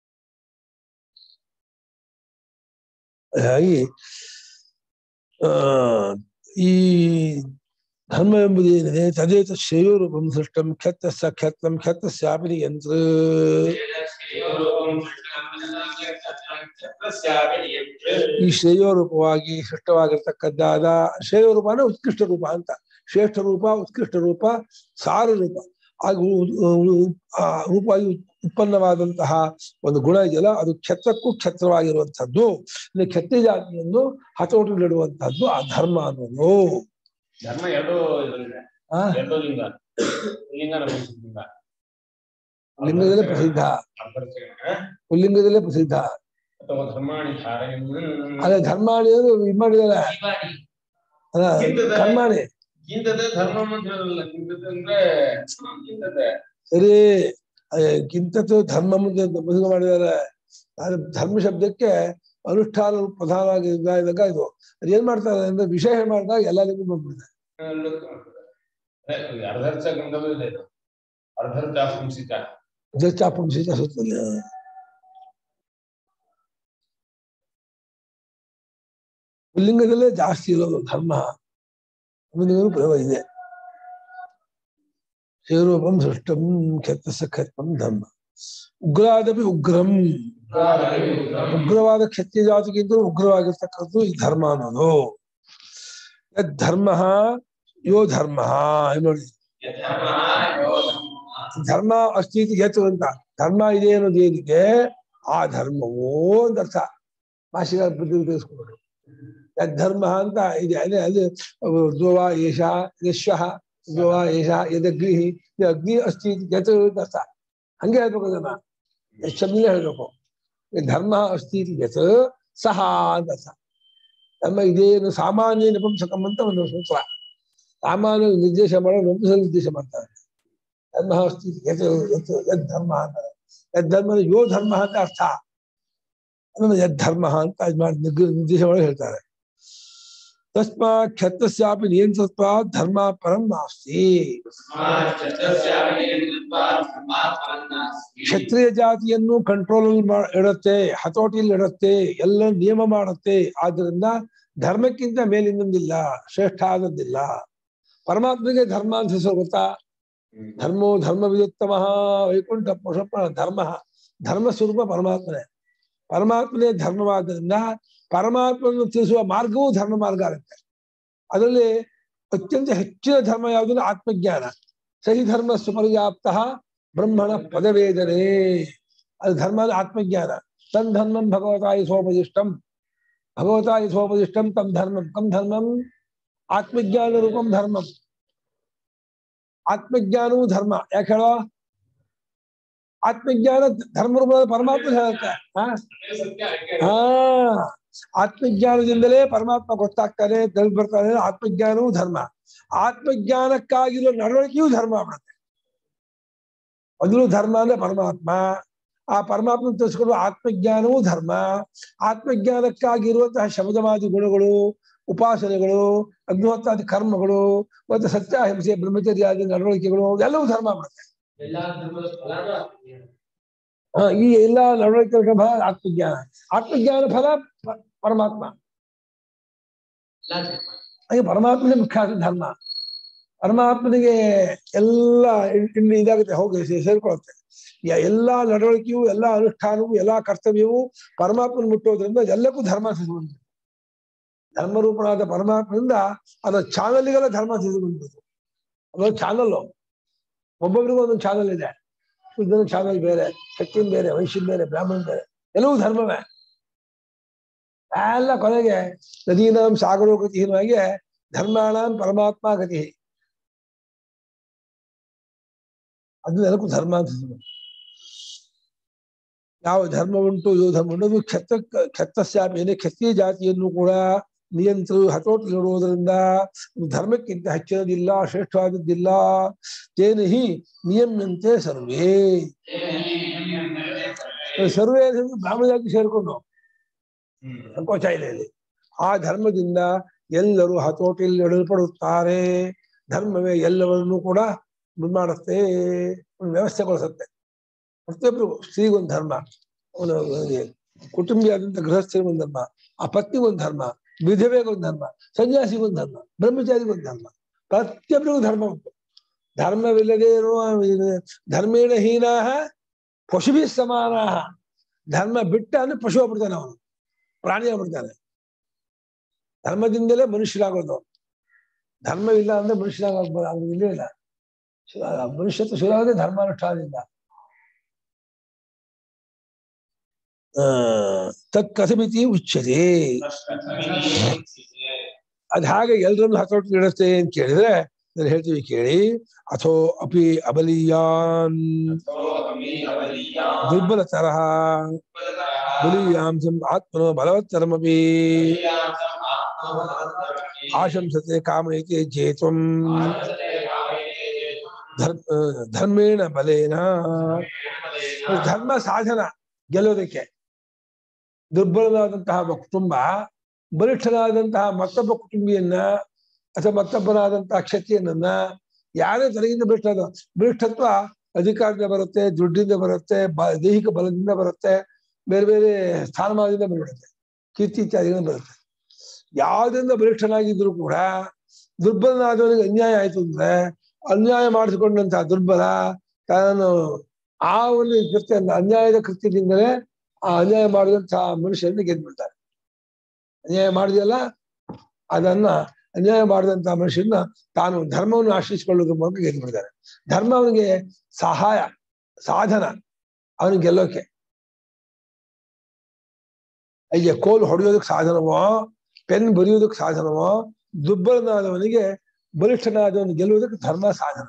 ಹಾಗಾಗಿ ಆ ಈ ಧರ್ಮ ಎಂಬುದೇನಿದೆ ತದೇತ ಶ್ರೇಯೋರೂಪಂ ಸೃಷ್ಟಂ ಖ್ಯತ್ತಸ್ಯ ಖ್ಯತ್ತಂ ಖ್ಯತ್ತಸ್ಯಾಪಿ ಯಂತ್ರ ಕ್ಷತ್ರಸ್ಯಾಪಿ ನಿಯಂತ್ರೇ ಈ ಶ್ರೇಯೋ ರೂಪವಾಗಿ ಸೃಷ್ಟವಾಗಿರ್ತಕ್ಕದ್ದಾದ ಶ್ರೇಯೋ ರೂಪ ಅಂದ್ರೆ ಉತ್ಕೃಷ್ಟ ರೂಪ ಅಂತ ಶ್ರೇಷ್ಠ ರೂಪ ಉತ್ಕೃಷ್ಟ ರೂಪ ಸಾರ ರೂಪ ಹಾಗೂ ಉ- ಉ- ಆ ರೂಪವಾಗಿ ಉತ್ಪನ್ನವಾದಂತಹ ಒಂದು ಗುಣ ಇದೆಯಲ್ಲ ಅದು ಕ್ಷತ್ರಕ್ಕೂ ಕ್ಷತ್ರವಾಗಿರುವಂತಹದ್ದು ಇನ್ನು ಕ್ಷತ್ರಿಯ ಜಾತಿಯನ್ನು ಹತೋಟಿಲಿಡುವಂತಹದ್ದು ಆ ಧರ್ಮ ಅನ್ನೋದು ಧರ್ಮ ಎರಡು ಇದರಿದೆ ಆ ಎರಡು ಲಿಂಗ ಲಿಂಗ ನಪುಂಸಕಲಿಂಗ ಲಿಂಗದಲ್ಲೇ ಪ್ರಸಿದ್ಧ ಅರ್ಥರ್ಚಕನ ಪುಲ್ಲಿಂಗದಲ್ಲೇ ಪ್ರಸಿದ್ಧ ಅಥವಾ ಧರ್ಮಾಣಿ ಧಾರಯನ್ ಅದೇ ಧರ್ಮಾಣಿ ಅಂದ್ರೆ ಇದು ಮಾಡಿದಾರೆ ಅಲ್ಲ ಕರ್ಮಾಣಿ ಗಿಂದದ ಧರ್ಮ ಮಂತ್ರದಲ್ಲ ಗಿಂದದ ಅಂದ್ರೆ ಗಿಂದದ ಸರಿ ಕಿಂತದ್ದು ಧರ್ಮ ಮುಂದೆ ಮುದುಗ ಮಾಡಿದ್ದಾರೆ ಆದ್ರೆ ಧರ್ಮ ಶಬ್ದಕ್ಕೆ ಅನುಷ್ಠಾನ ಪ್ರಧಾನವಾಗಿ ಇದ್ದಾಗ ಇದು ಅದೇನ್ ಮಾಡ್ತಾರೆ ಅಂದ್ರೆ ವಿಶೇಷ ಮಾಡಿದಾಗ ಎಲ್ಲರಿಗೂ ಬಂದ್ಬಿಡುತ್ತೆ ಅರ್ಧರ್ಚ ಗಂಧವೂ ಇದೆ ಇದು ಅರ್ಧರ್ಚ ಸಂಸಿತ ಜಚಾಪಂಸಿತ ಸುತ್ತಲ್ಲಿ ಪುಲ್ಲಿಂಗದಲ್ಲೇ ಜಾಸ್ತಿ ಇರೋದು ಧರ್ಮ ಮುಂದಿನ ಪ್ರಯೋಗ ಇದೆ ಶಿವರೂಪಂ ಸೃಷ್ಟಂ ಕ್ಷತ್ರಸ ಕ್ಷತ್ರಂ ಧರ್ಮ ಉಗ್ರಾದಪಿ ಉಗ್ರಂ ಉಗ್ರವಾದ ಕ್ಷತ್ರಿಯ ಜಾತಿಗಿಂತ ಉಗ್ರವಾಗಿರ್ತಕ್ಕಂಥದ್ದು ಈ ಧರ್ಮ ಅನ್ನೋದು ಯದ್ ಧರ್ಮ ಯೋ ಧರ್ಮ ನೋಡಿ ಧರ್ಮ ಅಸ್ತಿತಿ ಯತ್ ಅಂತ ಧರ್ಮ ಇದೆ ಅನ್ನೋದು ಏನಿದೆ ಆ ಧರ್ಮವೋ ಅಂತ ಅರ್ಥ ಭಾಷೆಗಳ ಬುದ್ಧಿ ತಿಳಿಸ್ಕೊಂಡು ಯದ್ ಧರ್ಮ ಅಂತ ಇದೆ ಅದೇ ಅದು ಧ್ರುವ ಏಷ ಯಶ್ವ ಧ್ರುವ ಏಷ ಯದಗ್ನಿ ಇದು ಅಗ್ನಿ ಅಸ್ತಿ ಯತ್ ಅಂತ ಅರ್ಥ ಹಂಗೆ ಹೇಳ್ಬೇಕು ಅದನ್ನ ಯಶ್ ಶಬ್ದನೇ ಹೇಳ್ಬೇಕು ಈ ಧರ್ಮ ಅಸ್ತಿ ಯತ್ ಸಹ ಅಂತ ಅರ್ಥ ಧರ್ಮ ಇದೇನು ಸಾಮಾನ್ಯ ನಪುಂಸಕಂ ಅಂತ ಒಂದು ಸೂತ್ರ ಸಾಮಾನ್ಯ ನಿರ್ದೇಶ ಮಾಡೋ ನಪುಂಸ ನಿರ್ದೇಶ ಮಾಡ್ತಾರೆ ಧರ್ಮ ಅಸ್ತಿ ಯತ್ ಯತ್ ಯದ್ ಧರ್ಮ ಅಂತ ಯದ್ ಧರ್ಮ ಯೋ ಧರ್ಮ ಅಂತ ಅರ್ಥ ಅದನ್ನು ಯದ್ ಧರ್ಮ ಅಂತ ಇದ್ ಮಾಡಿ ನಿರ್ಗ- ನಿರ್ದೇಶ ಮಾಡಿ ಹೇಳ್ತಾರೆ ತಸ್ಮಾತ್ ಕ್ಷತ್ರಸ್ಯಾಪಿ ನಿಯಂತ್ರತ್ವ ಧರ್ಮ ಪರಂ ನಾಸ್ತಿ ಕ್ಷತ್ರಿಯ ಜಾತಿಯನ್ನು ಕಂಟ್ರೋಲ್ ಇಡುತ್ತೆ ಹತೋಟಿಯಲ್ಲಿ ಇಡುತ್ತೆ ಎಲ್ಲ ನಿಯಮ ಮಾಡುತ್ತೆ ಆದ್ರಿಂದ ಧರ್ಮಕ್ಕಿಂತ ಮೇಲಿನೊಂದಿಲ್ಲ ಶ್ರೇಷ್ಠ ಆದದ್ದಿಲ್ಲ ಪರಮಾತ್ಮಗೆ ಧರ್ಮ ಅಂತ ಹೆಸರು ಗೊತ್ತಾ ಧರ್ಮೋ ಧರ್ಮ ವಿಯುಕ್ತಮ ವೈಕುಂಠ ಪುರುಷಪ್ಪ ಧರ್ಮ ಧರ್ಮ ಸ್ವರೂಪ ಪರಮಾತ್ಮನೇ ಪರಮಾತ್ಮನೇ ಧರ್ಮವಾದ್ದರಿಂದ ಪರಮಾತ್ಮನನ್ನು ತಿಳಿಸುವ ಮಾರ್ಗವೂ ಧರ್ಮ ಮಾರ್ಗ ಆಗುತ್ತೆ ಅದರಲ್ಲಿ ಅತ್ಯಂತ ಹೆಚ್ಚಿನ ಧರ್ಮ ಯಾವುದು ಆತ್ಮಜ್ಞಾನ ಸಹಿ ಧರ್ಮ ಸುಪರ್ಯಾಪ್ತ ಬ್ರಹ್ಮಣ ಪದವೇದನೆ ಅದು ಧರ್ಮ ಅಂದ್ರೆ ಆತ್ಮಜ್ಞಾನ ತನ್ ಧರ್ಮಂ ಭಗವತಾಯಿ ಸ್ವೋಪದಿಷ್ಟಂ ಭಗವತಾಯಿ ಸ್ವೋಪದಿಷ್ಟಂ ತಮ್ ಧರ್ಮಂ ಕಂ ಧರ್ಮಂ ಆತ್ಮಜ್ಞಾನ ರೂಪಂ ಧರ್ಮಂ ಆತ್ಮಜ್ಞಾನವು ಧರ್ಮ ಯಾಕೆ ಹೇಳೋ ಆತ್ಮಜ್ಞಾನ ಧರ್ಮ ರೂಪದ ಪರಮಾತ್ಮ ಹೇಳುತ್ತೆ ಹಾ ಹಾ ಆತ್ಮಜ್ಞಾನದಿಂದಲೇ ಪರಮಾತ್ಮ ಗೊತ್ತಾಗ್ತಾನೆ ತಿಳಿದು ಬರ್ತಾನೆ ಆತ್ಮಜ್ಞಾನವೂ ಧರ್ಮ ಆತ್ಮಜ್ಞಾನಕ್ಕಾಗಿರೋ ನಡವಳಿಕೆಯೂ ಧರ್ಮ ಮಾಡುತ್ತೆ ಮೊದಲು ಧರ್ಮ ಅಂದ್ರೆ ಪರಮಾತ್ಮ ಆ ಪರಮಾತ್ಮ ತಿಳಿಸ್ಕೊಂಡು ಆತ್ಮಜ್ಞಾನವೂ ಧರ್ಮ ಆತ್ಮಜ್ಞಾನಕ್ಕಾಗಿರುವಂತಹ ಶಬ್ದವಾದಿ ಗುಣಗಳು ಉಪಾಸನೆಗಳು ಅಗ್ನಿಹೋತ್ರಾದಿ ಕರ್ಮಗಳು ಮತ್ತು ಸತ್ಯಾಹಿಂಸೆ ಬ್ರಹ್ಮಚರ್ಯಾದಿ ನಡವಳಿಕೆಗಳು ಎಲ್ಲವೂ ಧರ್ಮ ಮಾಡುತ್ತೆ ಎಲ್ಲಾ ಧರ್ಮದ ಫಲನೂ ಆಗ್ತದೆ. ಹಾ, ಈ ಎಲ್ಲ ನಡವಳಿಕೆ ಫಲ ಆತ್ಮಜ್ಞಾನ ಆತ್ಮಜ್ಞಾನ ಫಲ ಪ- ಪರಮಾತ್ಮ ಎಲ್ಲಾ ಧರ್ಮ ಹಾಗೆ ಪರಮಾತ್ಮನೇ ಮುಖ್ಯ ಆದ ಧರ್ಮ ಪರಮಾತ್ಮನಿಗೆ ಎಲ್ಲ ಇನ್- ಇನ್ನು ಇದಾಗುತ್ತೆ ಹೋಗಿ ಸೇ- ಸೇರ್ಕೊಳುತ್ತೆ ಯ- ಎಲ್ಲಾ ನಡವಳಿಕೆಯು ಎಲ್ಲಾ ಅನುಷ್ಠಾನವು ಎಲ್ಲಾ ಕರ್ತವ್ಯವೂ ಪರಮಾತ್ಮನ ಮುಟ್ಟೋದ್ರಿಂದ ಎಲ್ಲಕ್ಕೂ ಧರ್ಮ ಸಿಗುವಂತ ಧರ್ಮರೂಪನಾದ ಪರಮಾತ್ಮನಿಂದ ಅದರ ಚಾನಲ್ಗೆಲ್ಲ ಧರ್ಮ ಸಿಗುವಂಥದ್ದು ಅದೊಂದು ಚಾನಲ್ ಒಬ್ಬೊಬ್ರಿಗೂ ಒಂದೊಂದು ಚಾನಲ್ ಇದೆ ಶುದ್ಧನ ಚಾನಲ್ ಬೇರೆ ಶಕ್ತಿನ್ ಬೇರೆ ವೈಶ್ಯನ್ ಬೇರೆ ಬ್ರಾಹ್ಮಣನ್ ಬೇರೆ ಎಲ್ಲವೂ ಧರ್ಮವೇ ಎಲ್ಲ ಕೊನೆಗೆ ನದೀನಾಂ ಸಾಗರೋ ಗತಿ ಹೀನವಾಗಿ ಧರ್ಮಾಣಾಂ ಪರಮಾತ್ಮ ಗತಿ ಅದು ಎಲ್ಲಕ್ಕೂ ಧರ್ಮ ಅಂತ ಹೆಸರು. ಯಾವ ಧರ್ಮ ಉಂಟು ಯಾವ ಧರ್ಮ ಉಂಟು ಅದು ಕ್ಷತ್ರ ಕ್ಷತ್ರಸ್ಯಾಪಿ ಏನೇ ಕ್ಷತ್ರಿಯ ಜಾತಿಯನ್ನು ಕೂಡ ನಿಯಂತ್ರ ಹತೋಟಿಲಿಡುವುದರಿಂದ ಧರ್ಮಕ್ಕಿಂತ ಹೆಚ್ಚಿನದಿಲ್ಲ ಶ್ರೇಷ್ಠವಾದದ್ದಿಲ್ಲ ತೇನ ಹಿ ನಿಯಮ್ಯಂತೆ ಸರ್ವೇ ಸರ್ವೇ ಅಂದ್ರೆ ಬ್ರಾಹ್ಮಣ ಜಾತಿ ಸೇರ್ಕೊಂಡು ಸಂಕೋಚ ಇಲ್ಲ ಇಲ್ಲಿ ಆ ಧರ್ಮದಿಂದ ಎಲ್ಲರೂ ಹತೋಟಿಯಲ್ಲಿ ಇಡಲ್ಪಡುತ್ತಾರೆ ಧರ್ಮವೇ ಎಲ್ಲವನ್ನೂ ಕೂಡ ಮಾಡುತ್ತೆ ಒಂದು ವ್ಯವಸ್ಥೆಗೊಳಿಸುತ್ತೆ ಪ್ರತಿಯೊಬ್ಬರು ಸ್ತ್ರೀಗೊಂದು ಧರ್ಮ ಅವನು ಅವನಿಗೆ ಕುಟುಂಬಿಯಾದಂತ ಗೃಹಸ್ಥರಿಗೊಂದು ಧರ್ಮ ಆ ಪತ್ನಿಗೊಂದು ಧರ್ಮ ವಿಧವೆಗೊಂದು ಧರ್ಮ ಸನ್ಯಾಸಿಗೊಂದು ಧರ್ಮ ಬ್ರಹ್ಮಚಾರಿಗೊಂದು ಧರ್ಮ ಪ್ರತಿಯೊಬ್ಬರಿಗೂ ಧರ್ಮ ಉಂಟು ಧರ್ಮವಿಲ್ಲದೆ ಇರುವ ಧರ್ಮೇಣ ಹೀನಾ ಪಶುಭಿ ಸಮಾನ ಧರ್ಮ ಬಿಟ್ಟ ಅಂದ್ರೆ ಪಶು ಆಗ್ಬಿಡ್ತಾನೆ ಅವನು ಪ್ರಾಣಿ ಆಗ್ಬಿಡ್ತಾನೆ ಧರ್ಮದಿಂದಲೇ ಮನುಷ್ಯರಾಗೋದು ಧರ್ಮವಿಲ್ಲ ಅಂದ್ರೆ ಮನುಷ್ಯರಾಗ ಇಲ್ಲೇ ಇಲ್ಲ ಶು- ಮನುಷ್ಯತ್ವ ಶುರುವಾಗೋದೇ ಧರ್ಮಾನುಷ್ಠಾನದಿಂದ ಆ, ತತ್ ಕಥಮಿತಿ ಉಚ್ಯತೆ ಅದ್ ಹಾಗೆ ಎಲ್ರನ್ನು ಹತೋಟಿ ಇಡುತ್ತೆ ಅಂತ ಕೇಳಿದ್ರೆ ನಾನು ಹೇಳ್ತೀವಿ ಕೇಳಿ ಅಥೋ ಅಪಿ ಅಬಲೀಯಾನ್ ದುರ್ಬಲ ತರಹ ಬಲೀಯಾಂಸಂ ಆತ್ಮನೋ ಬಲವತ್ತರಮಪಿ ಆಶಂಸತೆ ಕಾಮಯತೆ ಜೇತ್ವಂ ಧರ್ಮ ಧರ್ಮೇಣ ಬಲೇನ ಧರ್ಮ ಸಾಧನ ಗೆಲ್ಲೋದಕ್ಕೆ ದುರ್ಬಲನಾದಂತಹ ಒಬ್ಬ ಕುಟುಂಬ ಬಲಿಷ್ಠನಾದಂತಹ ಮತ್ತೊಬ್ಬ ಕುಟುಂಬಿಯನ್ನ ಅಥವಾ ಮತ್ತೊಬ್ಬನಾದಂತಹ ಕ್ಷತ್ರಿಯನನ್ನ ಯಾರೇ ತನಗಿಂದ ಬಲಿಷ್ಠ ಬಲಿಷ್ಠತ್ವ ಅಧಿಕಾರದಿಂದ ಬರುತ್ತೆ ದುಡ್ಡಿಂದ ಬರುತ್ತೆ ಬ ದೈಹಿಕ ಬಲದಿಂದ ಬರುತ್ತೆ ಬೇರೆ ಬೇರೆ ಸ್ಥಾನಮಾನದಿಂದ ಬಂದ್ಬಿಡುತ್ತೆ ಕೀರ್ತಿ ಇತ್ಯಾದಿಗಳಿಂದ ಬರುತ್ತೆ ಯಾವುದರಿಂದ ಬಲಿಷ್ಠನಾಗಿದ್ರು ಕೂಡ ದುರ್ಬಲನಾದವನಿಗೆ ಅನ್ಯಾಯ ಆಯ್ತು ಅಂದ್ರೆ ಅನ್ಯಾಯ ಮಾಡಿಸಿಕೊಂಡಂತಹ ದುರ್ಬಲ ತಾನು ಆ ಒಂದು ಕೃತ್ಯ ಅನ್ಯಾಯದ ಕೃತ್ಯದಿಂದಲೇ ಆ ಅನ್ಯಾಯ ಮಾಡಿದಂತಹ ಮನುಷ್ಯರನ್ನ ಗೆದ್ಬಿಡ್ತಾರೆ ಅನ್ಯಾಯ ಮಾಡಿದೆಯಲ್ಲ ಅದನ್ನ ಅನ್ಯಾಯ ಮಾಡಿದಂತಹ ಮನುಷ್ಯರನ್ನ ತಾನು ಧರ್ಮವನ್ನು ಆಶ್ರಯಿಸಿಕೊಳ್ಳೋದ್ರ ಮೂಲಕ ಗೆದ್ಬಿಡ್ತಾರೆ ಧರ್ಮ ಅವನಿಗೆ ಸಹಾಯ ಸಾಧನ ಅವನಿಗೆ ಗೆಲ್ಲೋಕೆ ಈಗ ಕೋಲು ಹೊಡೆಯೋದಕ್ಕೆ ಸಾಧನವೋ ಪೆನ್ ಬರೆಯೋದಕ್ಕೆ ಸಾಧನವೋ ದುರ್ಬಲನಾದವನಿಗೆ ಬಲಿಷ್ಠನಾದವನು ಗೆಲ್ಲುವುದಕ್ಕೆ ಧರ್ಮ ಸಾಧನ